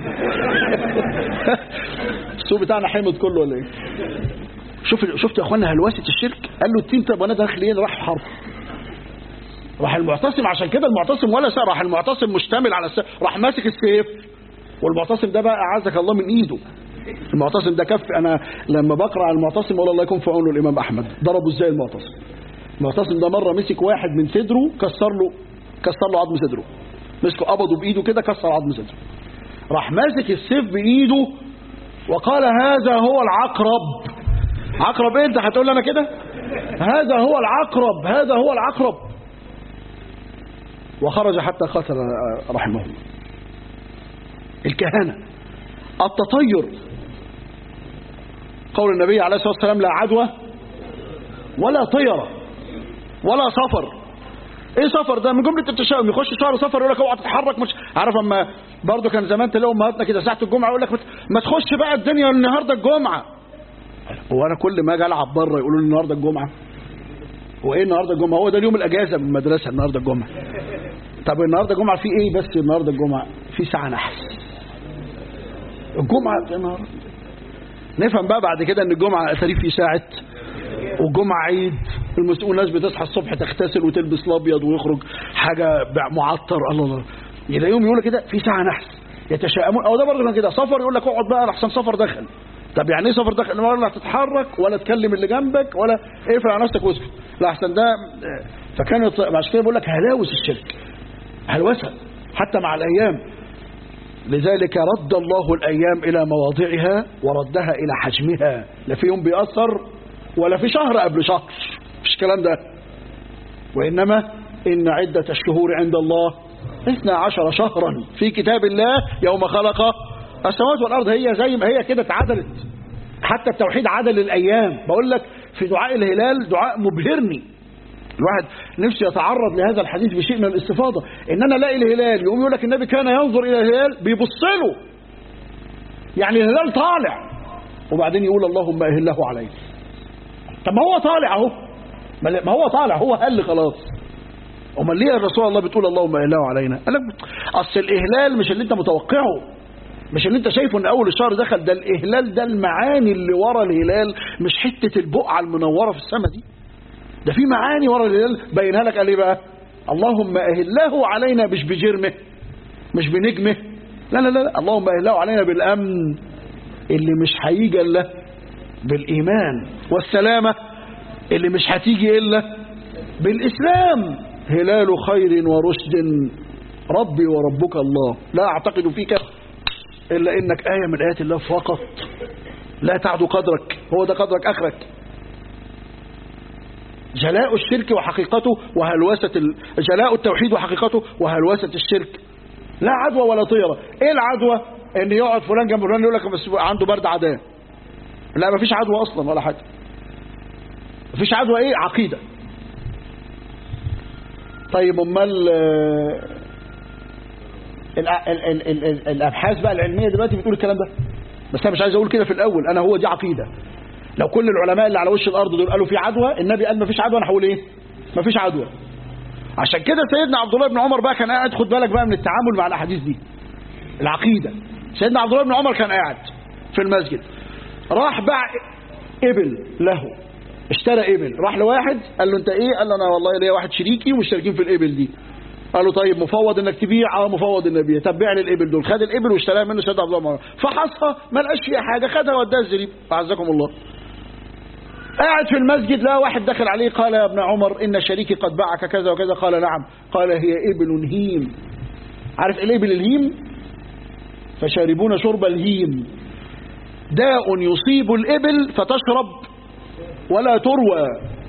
Speaker 1: السوق بتاعنا حمض كله ولا ايه شوف شفت يا اخوانا هلوسه الشرك قال له التين طب وانا داخل ايه راح حرب راح المعتصم عشان كده المعتصم ولا سأل راح المعتصم مشتمل على السيف راح ماسك السيف والمعتصم ده بقى اعزك الله من ايده المعتصم ده كف انا لما بقرا على المعتصم اقول الله يكون في عونه الامام احمد ضربه ازاي المعتصم المعتصم ده مره مسك واحد من صدره كسر له كسر له عظم صدره مسكه قبضه بايده كده كسر عظم صدره راح ماسك السيف بايده وقال هذا هو العقرب عقرب ايه انت هتقول لي انا كده هذا هو العقرب هذا هو العقرب وخرج حتى قتل رحمه الله الكهانة التطير قول النبي عليه الصلاة والسلام لا عدوى ولا طيرة ولا سفر ايه سفر ده من جملة التشاؤم يخش شهر سفر يقول لك اوعى تتحرك مش عارف اما برضه كان زمان تلاقي امهاتنا كده ساعة الجمعة يقول لك ما تخش بقى الدنيا النهارده الجمعة هو انا كل ما اجي العب بره يقولوا لي النهارده الجمعة هو ايه النهارده الجمعة هو ده اليوم الاجازة من المدرسة النهارده الجمعة طب النهارده الجمعة في ايه بس النهارده الجمعة في ساعة نحس الجمعة يا نهار نفهم بقى بعد كده ان الجمعة اساليب في ساعة والجمعة عيد المسؤول الناس بتصحى الصبح تغتسل وتلبس الابيض ويخرج حاجة معطر الله الله يلاقيهم يوم يقول كده في ساعة نحس يتشائمون او ده برضه كان كده سفر يقول لك اقعد بقى احسن سفر دخل طب يعني ايه سفر دخل ولا هتتحرك ولا تكلم اللي جنبك ولا اقفل على نفسك واسكت لا احسن ده فكان عشان كده بقول لك هلاوس الشرك هلوسه حتى مع الايام لذلك رد الله الأيام إلى مواضعها وردها إلى حجمها لا في يوم بيأثر ولا في شهر قبل شهر مش الكلام ده وإنما إن عدة الشهور عند الله اثنا عشر شهرا في كتاب الله يوم خلق السماوات والأرض هي زي ما هي كده اتعدلت حتى التوحيد عدل الأيام بقول لك في دعاء الهلال دعاء مبهرني الواحد نفسه يتعرض لهذا الحديث بشيء من الاستفاضة ان انا الاقي الهلال يقوم يقول لك النبي كان ينظر الى الهلال بيبص له يعني الهلال طالع وبعدين يقول اللهم اهله عليه طب ما هو طالع اهو ما هو طالع هو هل خلاص امال ليه الرسول الله بتقول اللهم اهله علينا قال لك اصل الاهلال مش اللي انت متوقعه مش اللي انت شايفه ان اول الشهر دخل ده الاهلال ده المعاني اللي ورا الهلال مش حته البقعه المنوره في السماء دي ده في معاني ورا الهلال بينها لك قال ايه بقى اللهم اهله علينا مش بجرمه مش بنجمه لا لا لا اللهم اهله علينا بالامن اللي مش هيجي الا بالايمان والسلامه اللي مش هتيجي الا بالاسلام هلال خير ورشد ربي وربك الله لا اعتقد فيك الا انك ايه من ايات الله فقط لا تعدو قدرك هو ده قدرك اخرك جلاء الشرك وحقيقته وهلوسة ال... جلاء التوحيد وحقيقته وهلوسة الشرك لا عدوى ولا طيرة ايه العدوى ان يقعد فلان جنب فلان يقول لك بس عنده برد عداء لا مفيش عدوى اصلا ولا حاجة مفيش عدوى ايه عقيدة طيب امال ال... ال... ال... ال... الابحاث بقى العلمية دلوقتي بتقول الكلام ده بس انا مش عايز اقول كده في الاول انا هو دي عقيدة لو كل العلماء اللي على وش الارض دول قالوا في عدوى النبي قال مفيش عدوى انا هقول ايه مفيش عدوى عشان كده سيدنا عبد الله بن عمر بقى كان قاعد خد بالك بقى من التعامل مع الاحاديث دي العقيده سيدنا عبد الله بن عمر كان قاعد في المسجد راح باع ابل له اشترى ابل راح لواحد قال له انت ايه قال له انا والله ليا واحد شريكي ومشتركين في الابل دي قال له طيب مفوض انك تبيع اه مفوض انك تبيع طب بيع لي الابل دول خد الابل واشتراها منه سيدنا عبد الله بن عمر فحصها ما لقاش فيها حاجه خدها وداها الزريب اعزكم الله قاعد في المسجد لا واحد دخل عليه قال يا ابن عمر إن شريكي قد باعك كذا وكذا قال نعم قال هي إبل هيم عارف الإبل الهيم فشاربون شرب الهيم داء يصيب الإبل فتشرب ولا تروى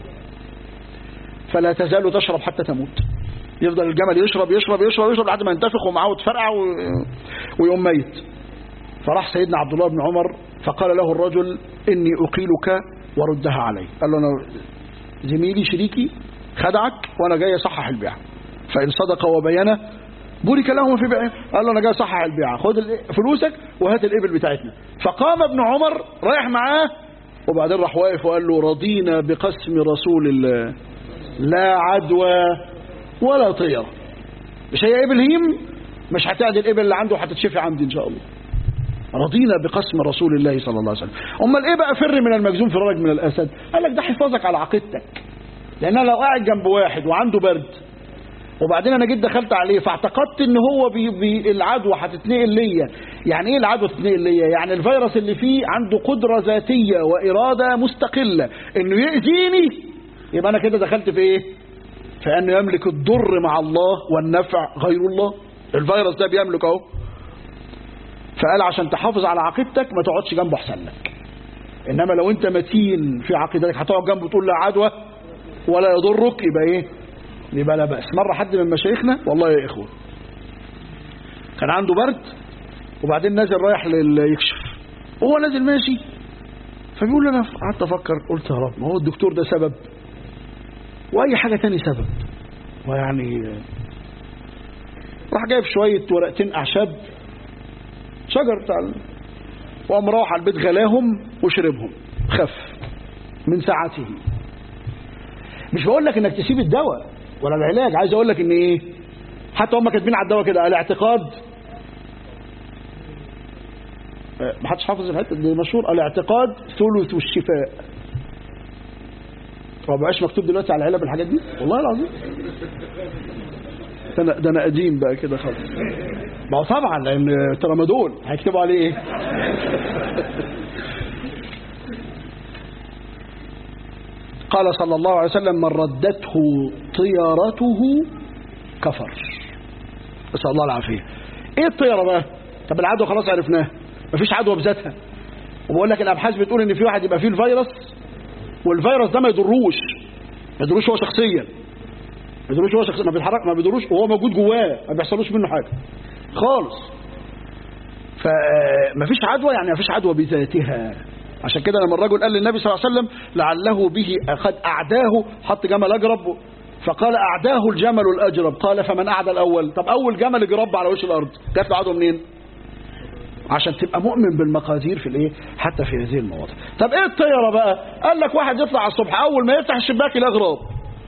Speaker 1: فلا تزال تشرب حتى تموت يفضل الجمل يشرب يشرب يشرب يشرب لحد ما ينتفخ ومعاه تفرقع ويقوم ميت فراح سيدنا عبد الله بن عمر فقال له الرجل إني أقيلك وردها علي قال له أنا زميلي شريكي خدعك وأنا جاي أصحح البيع فإن صدق وبينه بورك لهم في بيعه قال له أنا جاي أصحح البيع خد فلوسك وهات الإبل بتاعتنا فقام ابن عمر رايح معاه وبعدين راح واقف وقال له رضينا بقسم رسول الله لا عدوى ولا طيرة مش هي إبل هيم مش هتعدي الإبل اللي عنده وهتتشفي عندي إن شاء الله رضينا بقسم رسول الله صلى الله عليه وسلم امال ايه بقى فر من المجزوم فرارك من الاسد قال لك ده حفاظك على عقيدتك لان انا لو قاعد جنب واحد وعنده برد وبعدين انا جيت دخلت عليه فاعتقدت ان هو بي بي العدوى هتتنقل ليا يعني ايه العدوى تتنقل ليا يعني الفيروس اللي فيه عنده قدرة ذاتية وإرادة مستقلة انه يأذيني يبقى انا كده دخلت في ايه في انه يملك الضر مع الله والنفع غير الله الفيروس ده بيملك اهو فقال عشان تحافظ على عقيدتك ما تقعدش جنبه احسن لك انما لو انت متين في عقيدتك هتقعد جنبه تقول لا عدوى ولا يضرك يبقى ايه يبقى لا باس مره حد من مشايخنا والله يا اخوه كان عنده برد وبعدين نازل رايح لل- يكشف هو نازل ماشي فبيقول لي انا قعدت افكر قلت يا رب ما هو الدكتور ده سبب واي حاجه تاني سبب ويعني راح جايب شويه ورقتين اعشاب شجر بتاع ال- وقام راح على البيت غلاهم وشربهم خف من ساعته مش بقول لك انك تسيب الدواء ولا العلاج عايز اقول لك ان ايه حتى هم كاتبين على الدواء كده الاعتقاد آه، ما حدش حافظ الحته دي مشهور الاعتقاد ثلث الشفاء هو ما بقاش مكتوب دلوقتي على العلب الحاجات دي والله العظيم ده انا ده انا قديم بقى كده خالص ما هو طبعا لان ترامادول هيكتبوا عليه ايه قال صلى الله عليه وسلم من ردته طيرته كفر نسال الله العافيه ايه الطيره بقى طب العدوى خلاص عرفناها مفيش عدوى بذاتها وبقول لك الابحاث بتقول ان في واحد يبقى فيه الفيروس والفيروس ده ما يضروش ما يضروش هو شخصيا ما يضروش هو شخصيا ما بيتحرك ما بيضروش وهو موجود جواه ما بيحصلوش منه حاجه خالص فمفيش عدوى يعني مفيش عدوى بذاتها عشان كده لما الرجل قال للنبي صلى الله عليه وسلم لعله به قد أعداه حط جمل أجرب فقال أعداه الجمل الأجرب قال فمن أعدى الأول طب أول جمل يجرب على وش الأرض جات له عدوى منين عشان تبقى مؤمن بالمقادير في الايه حتى في هذه المواضع طب ايه الطيره بقى قال لك واحد يطلع على الصبح اول ما يفتح الشباك يلاقي غراب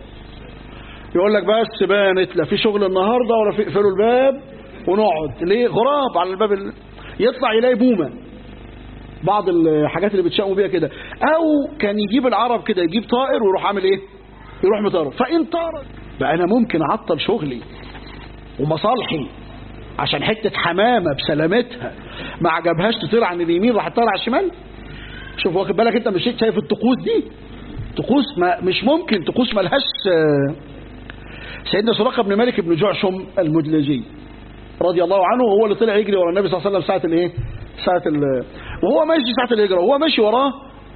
Speaker 1: يقول لك بس بانت لا في شغل النهارده ولا في اقفلوا الباب ونقعد ليه غراب على الباب ال... يطلع يلاقي بومه بعض الحاجات اللي بتشقوا بيها كده او كان يجيب العرب كده يجيب طائر ويروح عامل ايه يروح مطاره فان طار بقى انا ممكن اعطل شغلي ومصالحي عشان حته حمامه بسلامتها ما عجبهاش تطير عن اليمين راح تطير على الشمال شوف واخد بالك انت مش شايف الطقوس دي طقوس ما مش ممكن طقوس ملهاش آه، سيدنا سراقه بن مالك بن جعشم المدلجي رضي الله عنه وهو اللي طلع يجري ورا النبي صلى الله عليه وسلم ساعه الايه ساعه ال وهو ماشي ساعه الهجره وهو ماشي وراه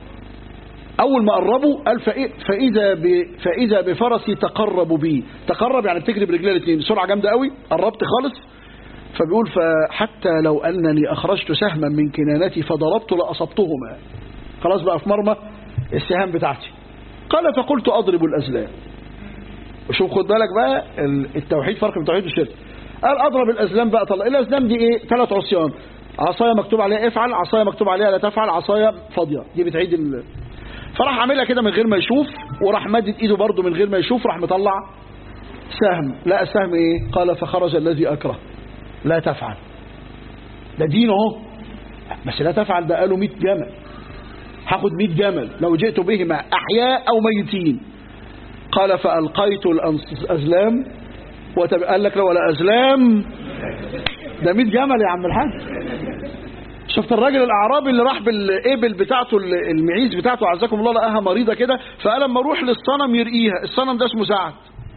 Speaker 1: اول ما قربوا قال فإ- فاذا ب... فاذا بفرسي تقرب بي تقرب يعني بتجري برجليها الاثنين سرعه جامده قوي قربت خالص فبيقول فحتى لو انني اخرجت سهما من كنانتي فضربت لاصبتهما خلاص بقى في مرمى السهام بتاعتي قال فقلت اضرب الازلام وشوف خد بالك بقى ال- التوحيد فرق بين التوحيد والشرك قال اضرب الازلام بقى طلع الازلام دي ايه ثلاث عصيان عصايه مكتوب عليها افعل عصايه مكتوب عليها لا تفعل عصايه فاضيه دي بتعيد ال... فراح عاملها كده من غير ما يشوف وراح مدد ايده برده من غير ما يشوف راح مطلع سهم لا السهم ايه قال فخرج الذي اكره لا تفعل ده دين اهو بس لا تفعل ده قالوا 100 جمل هاخد 100 جمل لو جئت بهما احياء او ميتين قال فالقيت الأنص- الازلام وتب... قال لك لو ولا ازلام ده 100 جمل يا عم الحاج شفت الراجل الاعرابي اللي راح بالابل بتاعته المعيز بتاعته عزكم الله لقاها مريضه كده فقال لما اروح للصنم يرقيها الصنم ده اسمه سعد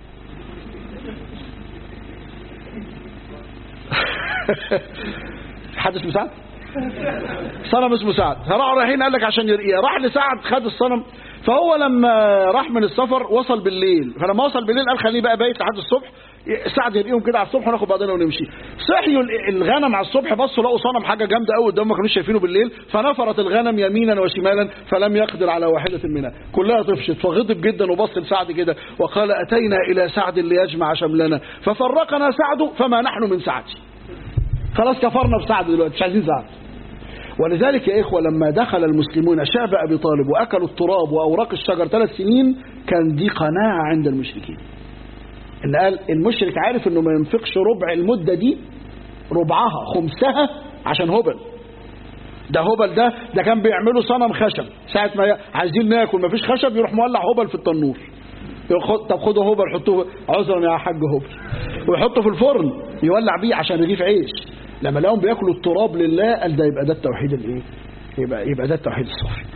Speaker 1: حد اسمه سعد صنم اسمه سعد فراحوا رايحين قال لك عشان يرقيها راح لسعد خد الصنم فهو لما راح من السفر وصل بالليل فلما وصل بالليل قال خليه بقى بايت لحد الصبح سعد يرقيهم كده على الصبح وناخد بعضنا ونمشي صحيوا الغنم على الصبح بصوا لقوا صنم حاجه جامده قوي قدام ما كانوش شايفينه بالليل فنفرت الغنم يمينا وشمالا فلم يقدر على واحده منها كلها طفشت فغضب جدا وبص لسعد كده وقال اتينا الى سعد ليجمع شملنا ففرقنا سعد فما نحن من سعد خلاص كفرنا بسعد دلوقتي مش عايزين سعد ولذلك يا إخوة لما دخل المسلمون شعب أبي طالب وأكلوا التراب وأوراق الشجر ثلاث سنين كان دي قناعة عند المشركين إن قال المشرك عارف إنه ما ينفقش ربع المدة دي ربعها خمسها عشان هبل ده هبل ده ده كان بيعملوا صنم خشب ساعة ما ي- عايزين ناكل ما فيش خشب يروح مولع هبل في التنور ياخد- طب خدوا هبل حطوه عذرا يا حاج هبل ويحطه في الفرن يولع بيه عشان رغيف عيش لما لقاهم بياكلوا التراب لله قال ده يبقى ده التوحيد الايه يبقى يبقى ده التوحيد الصافي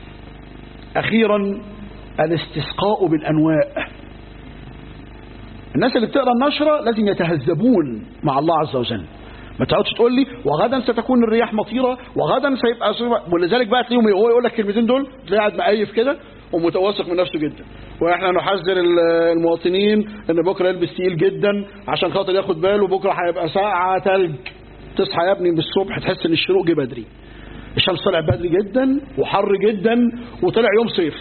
Speaker 1: اخيرا الاستسقاء بالانواء الناس اللي بتقرا النشره لازم يتهذبون مع الله عز وجل ما تقعدش تقول لي وغدا ستكون الرياح مطيره وغدا سيبقى ولذلك بقى تلاقيهم هو يقول لك الكلمتين دول تلاقيه قاعد مقيف كده ومتواثق من نفسه جدا واحنا نحذر المواطنين ان بكره يلبس تقيل جدا عشان خاطر ياخد باله بكره هيبقى ساعه ثلج تصحى يا ابني بالصبح تحس ان الشروق جه بدري الشمس طلعت بدري جدا وحر جدا وطلع يوم صيف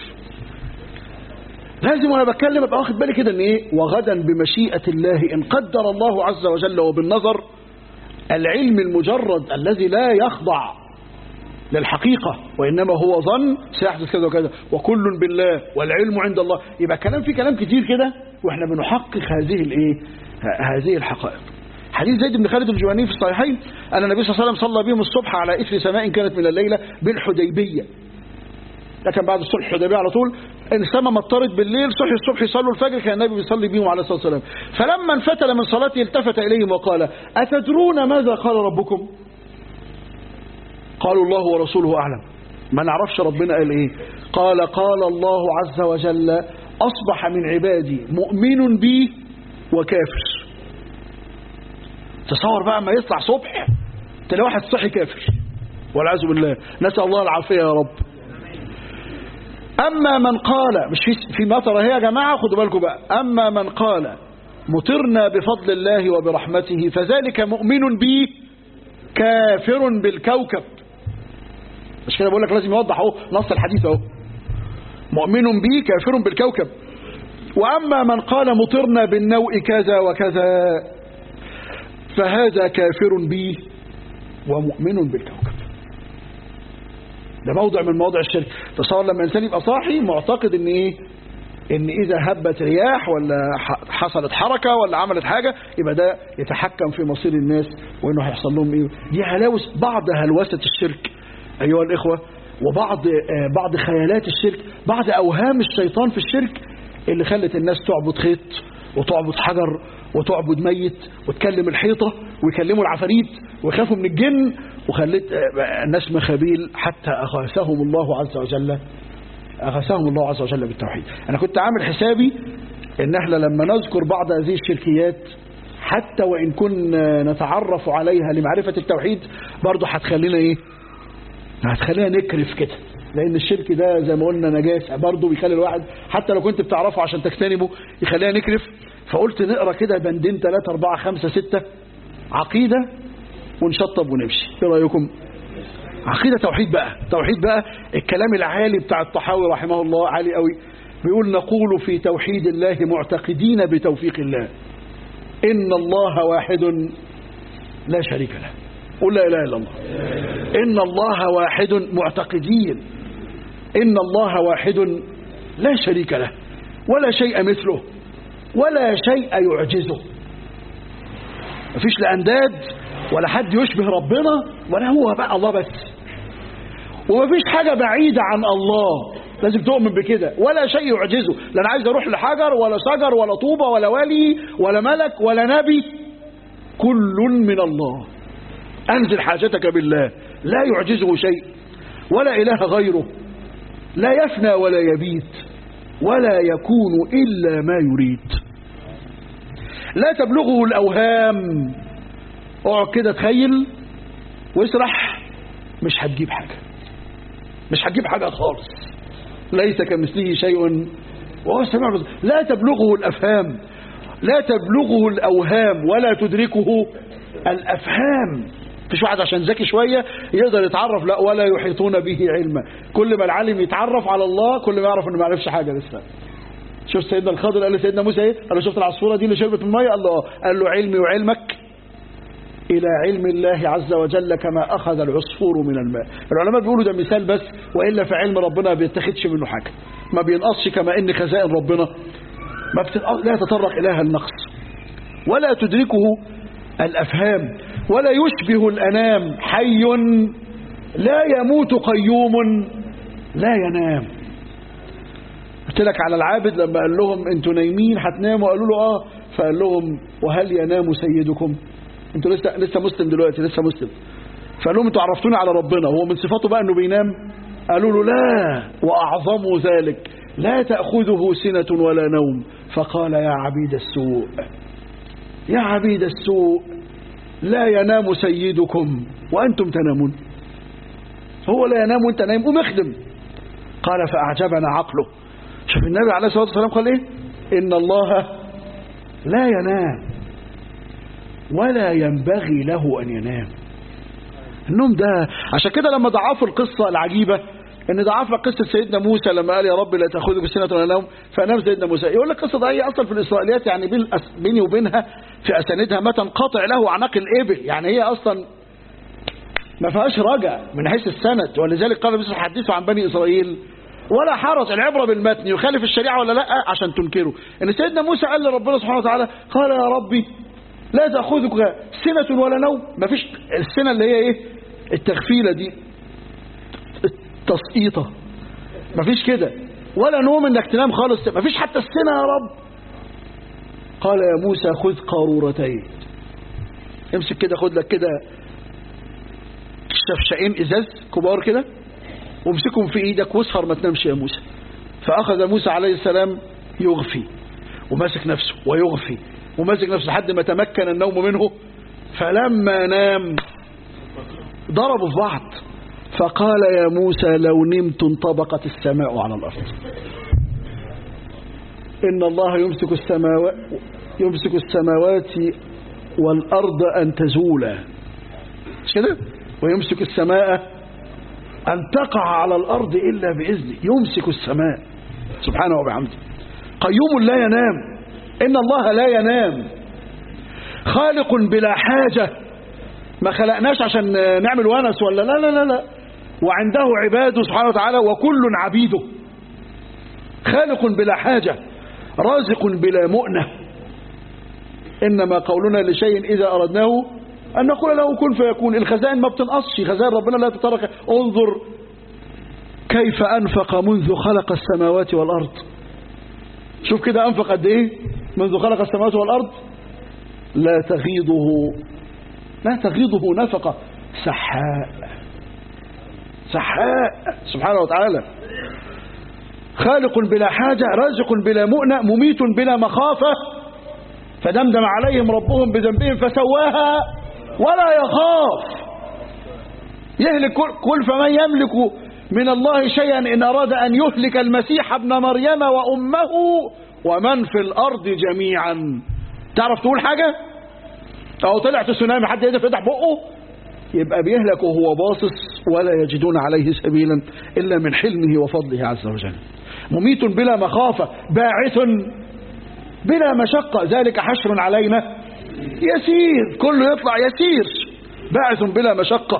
Speaker 1: لازم وانا بتكلم ابقى واخد بالي كده ان ايه وغدا بمشيئه الله ان قدر الله عز وجل وبالنظر العلم المجرد الذي لا يخضع للحقيقة وإنما هو ظن سيحدث كذا وكذا وكل بالله والعلم عند الله يبقى كلام في كلام كتير كده وإحنا بنحقق هذه الإيه هذه الحقائق حديث زيد بن خالد الجواني في الصحيحين أن النبي صلى الله عليه وسلم صلى بهم الصبح على إثر سماء كانت من الليلة بالحديبية ده كان بعد الصلح الحديبية على طول ان السماء مطرت بالليل صحي الصبح يصلوا الفجر كان النبي بيصلي بيهم عليه الصلاة والسلام فلما انفتل من صلاته التفت إليهم وقال أتدرون ماذا قال ربكم قالوا الله ورسوله أعلم ما نعرفش ربنا قال إيه قال قال الله عز وجل أصبح من عبادي مؤمن بي وكافر تصور بقى ما يطلع صبح تلاقي واحد صحي كافر والعياذ بالله نسأل الله العافية يا رب أما من قال مش في في مطر اهي يا جماعة خدوا بالكم بقى أما من قال مطرنا بفضل الله وبرحمته فذلك مؤمن بي كافر بالكوكب مش كده بقول لك لازم يوضح اهو نص الحديث اهو مؤمن بي كافر بالكوكب وأما من قال مطرنا بالنوء كذا وكذا فهذا كافر بي ومؤمن بالكوكب ده موضع من مواضع الشرك تصور لما الانسان يبقى صاحي معتقد ان ايه ان اذا هبت رياح ولا حصلت حركه ولا عملت حاجه يبقى ده يتحكم في مصير الناس وانه هيحصل لهم ايه دي هلاوس بعض هلوسه الشرك ايها الاخوه وبعض بعض خيالات الشرك بعض اوهام الشيطان في الشرك اللي خلت الناس تعبد خيط وتعبد حجر وتعبد ميت وتكلم الحيطه ويكلموا العفاريت ويخافوا من الجن وخلت الناس مخابيل حتى أغاثهم الله عز وجل أغاثهم الله عز وجل بالتوحيد أنا كنت عامل حسابي إن احنا لما نذكر بعض هذه الشركيات حتى وإن كنا نتعرف عليها لمعرفة التوحيد برضه هتخلينا إيه هتخلينا نكرف كده لأن الشرك ده زي ما قلنا نجاسة برضه بيخلي الواحد حتى لو كنت بتعرفه عشان تجتنبه يخلينا نكرف فقلت نقرا كده بندين 3 4 5 6 عقيدة ونشطب ونمشي ايه رايكم عقيده توحيد بقى توحيد بقى الكلام العالي بتاع الطحاوي رحمه الله عالي قوي بيقول نقول في توحيد الله معتقدين بتوفيق الله ان الله واحد لا شريك له قل لا اله الا الله ان الله واحد معتقدين ان الله واحد لا شريك له ولا شيء مثله ولا شيء يعجزه مفيش لا انداد ولا حد يشبه ربنا ولا هو بقى الله بس ومفيش حاجة بعيدة عن الله لازم تؤمن بكده ولا شيء يعجزه لا انا عايز اروح لحجر ولا شجر ولا طوبة ولا ولي ولا ملك ولا نبي كل من الله انزل حاجتك بالله لا يعجزه شيء ولا اله غيره لا يفنى ولا يبيت ولا يكون الا ما يريد لا تبلغه الاوهام اقعد كده تخيل واسرح مش هتجيب حاجة مش هتجيب حاجة خالص ليس كمثله شيء وهو السميع البصير لا تبلغه الأفهام لا تبلغه الأوهام ولا تدركه الأفهام مفيش واحد عشان ذكي شوية يقدر يتعرف لا ولا يحيطون به علما كل ما العالم يتعرف على الله كل ما يعرف انه ما يعرفش حاجة لسه شوف سيدنا الخضر قال لسيدنا موسى ايه قال له شفت العصفورة دي اللي شربت المية قال له قال له علمي وعلمك إلى علم الله عز وجل كما أخذ العصفور من الماء العلماء بيقولوا ده مثال بس وإلا في علم ربنا ما بيتخدش منه حاجة ما بينقصش كما إن خزائن ربنا ما بتنقص لا يتطرق إليها النقص ولا تدركه الأفهام ولا يشبه الأنام حي لا يموت قيوم لا ينام قلت لك على العابد لما قال لهم انتوا نايمين هتناموا قالوا له اه فقال لهم وهل ينام سيدكم انتوا لسه لسه مسلم دلوقتي لسه مسلم فقال لهم انتوا عرفتوني على ربنا هو من صفاته بقى انه بينام قالوا له لا واعظم ذلك لا تأخذه سنة ولا نوم فقال يا عبيد السوء يا عبيد السوء لا ينام سيدكم وأنتم تنامون هو لا ينام وانت نايم قوم اخدم قال فأعجبنا عقله شوف النبي عليه الصلاة والسلام قال ايه إن الله لا ينام ولا ينبغي له أن ينام النوم ده عشان كده لما ضعفوا القصة العجيبة ان ضعف لك قصة سيدنا موسى لما قال يا رب لا تأخذك سنة ولا نوم فنام سيدنا موسى يقول لك القصة دي أصلا في الإسرائيليات يعني بين الأس- بيني وبينها في أساندها ما تنقطع له عناق الإبل يعني هي أصلا ما فيهاش رجع من حيث السند ولذلك قال مثل حدثوا عن بني إسرائيل ولا حرج العبرة بالمتن يخالف الشريعة ولا لا عشان تنكره ان سيدنا موسى قال لربنا سبحانه وتعالى قال يا ربي لا تأخذك سنة ولا نوم ما فيش السنة اللي هي ايه التغفيلة دي التسقيطة ما فيش كده ولا نوم انك تنام خالص ما فيش حتى السنة يا رب قال يا موسى خذ قارورتين امسك كده خد لك كده شفشقين ازاز كبار كده وامسكهم في ايدك واسهر ما تنامش يا موسى فاخذ موسى عليه السلام يغفي وماسك نفسه ويغفي وماسك نفسه لحد ما تمكن النوم منه فلما نام ضربوا في بعض فقال يا موسى لو نمت انطبقت السماء على الارض ان الله يمسك السماوات يمسك السماوات والارض ان تزولا مش كده ويمسك السماء أن تقع على الأرض إلا بإذنه يمسك السماء سبحانه وبحمده قيوم لا ينام إن الله لا ينام خالق بلا حاجة ما خلقناش عشان نعمل ونس ولا لا لا لا لا وعنده عباده سبحانه وتعالى وكل عبيده خالق بلا حاجة رازق بلا مؤنة إنما قولنا لشيء إذا أردناه أن نقول له كن فيكون الخزائن ما بتنقصش خزائن ربنا لا تترك انظر كيف أنفق منذ خلق السماوات والأرض شوف كده أنفق قد إيه منذ خلق السماوات والأرض لا تغيضه لا تغيضه نفقة سحاء سحاء سبحانه وتعالى خالق بلا حاجة رازق بلا مؤنة مميت بلا مخافة فدمدم عليهم ربهم بذنبهم فسواها ولا يخاف يهلك كل, كل فمن يملك من الله شيئا إن أراد أن يهلك المسيح ابن مريم وأمه ومن في الأرض جميعا تعرف تقول حاجة أو طلع تسونامي حد يقدر يفتح بقه يبقى بيهلك وهو باصص ولا يجدون عليه سبيلا إلا من حلمه وفضله عز وجل مميت بلا مخافة باعث بلا مشقة ذلك حشر علينا يسير كله يطلع يسير باعث بلا مشقة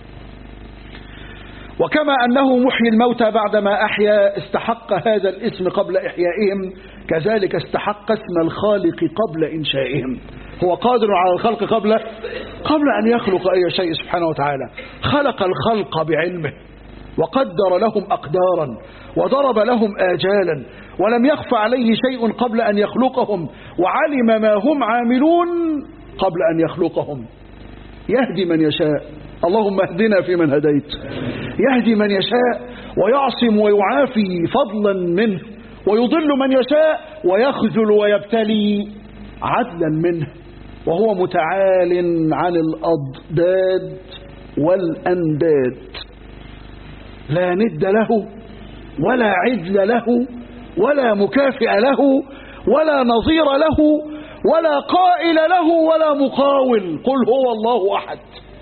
Speaker 1: وكما أنه محيي الموتى بعدما أحيا استحق هذا الاسم قبل إحيائهم كذلك استحق اسم الخالق قبل إنشائهم هو قادر على الخلق قبل قبل أن يخلق أي شيء سبحانه وتعالى خلق الخلق بعلمه وقدر لهم أقدارا وضرب لهم آجالا ولم يخف عليه شيء قبل أن يخلقهم وعلم ما هم عاملون قبل أن يخلقهم يهدي من يشاء اللهم اهدنا فيمن هديت يهدي من يشاء ويعصم ويعافي فضلا منه ويضل من يشاء ويخذل ويبتلي عدلا منه وهو متعال عن الأضداد والأنداد لا ند له ولا عدل له ولا مكافئ له ولا نظير له ولا قائل له ولا مقاول قل هو الله أحد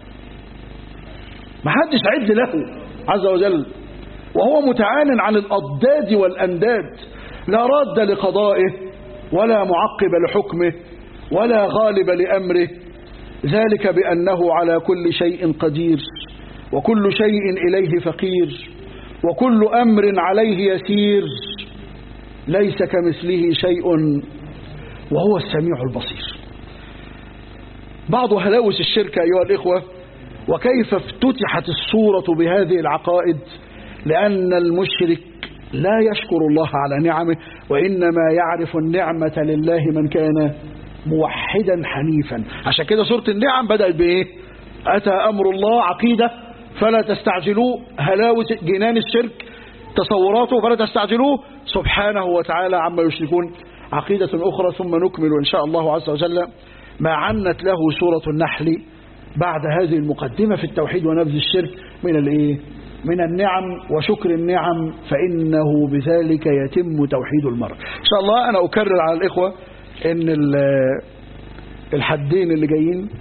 Speaker 1: ما حدش عد له عز وجل وهو متعال عن الأضداد والأنداد لا راد لقضائه ولا معقب لحكمه ولا غالب لأمره ذلك بأنه على كل شيء قدير وكل شيء إليه فقير وكل أمر عليه يسير ليس كمثله شيء وهو السميع البصير بعض هلاوس الشرك أيها الإخوة وكيف افتتحت الصورة بهذه العقائد لأن المشرك لا يشكر الله على نعمه وإنما يعرف النعمة لله من كان موحدا حنيفا عشان كده سورة النعم بدأت بإيه أتى أمر الله عقيدة فلا تستعجلوه هلاوة جنان الشرك تصوراته فلا تستعجلوه سبحانه وتعالى عما يشركون عقيدة أخرى ثم نكمل إن شاء الله عز وجل ما عنت له سورة النحل بعد هذه المقدمة في التوحيد ونبذ الشرك من الإيه؟ من النعم وشكر النعم فإنه بذلك يتم توحيد المرء إن شاء الله أنا أكرر على الإخوة إن ال- الحدين اللي جايين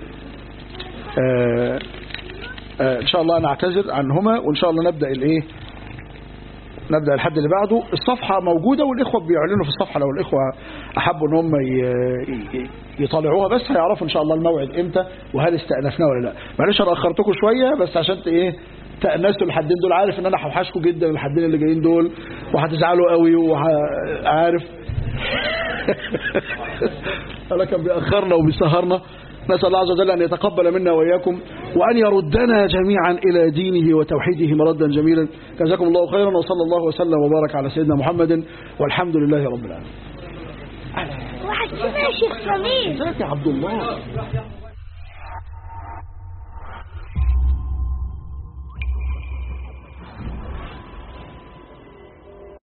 Speaker 1: آه، آه، إن شاء الله أنا أعتذر عنهما وإن شاء الله نبدأ الإيه نبدأ الحد اللي بعده الصفحة موجودة والإخوة بيعلنوا في الصفحة لو الإخوة أحبوا إن هم ي- ي- يطالعوها بس هيعرفوا إن شاء الله الموعد إمتى وهل استأنفناه ولا لا معلش أنا أخرتكم شوية بس عشان ت- إيه تأنسوا الحدين دول عارف إن أنا هوحشكم جدا الحدين اللي جايين دول وهتزعلوا قوي وعارف الله كان بيأخرنا وبيسهرنا نسأل الله عز وجل أن يتقبل منا وإياكم وأن يردنا جميعا إلى دينه وتوحيده مردا جميلا جزاكم الله خيرا وصلى الله وسلم وبارك على سيدنا محمد والحمد لله رب العالمين
Speaker 2: واحد كده يا شيخ سمير
Speaker 1: ازيك يا عبد الله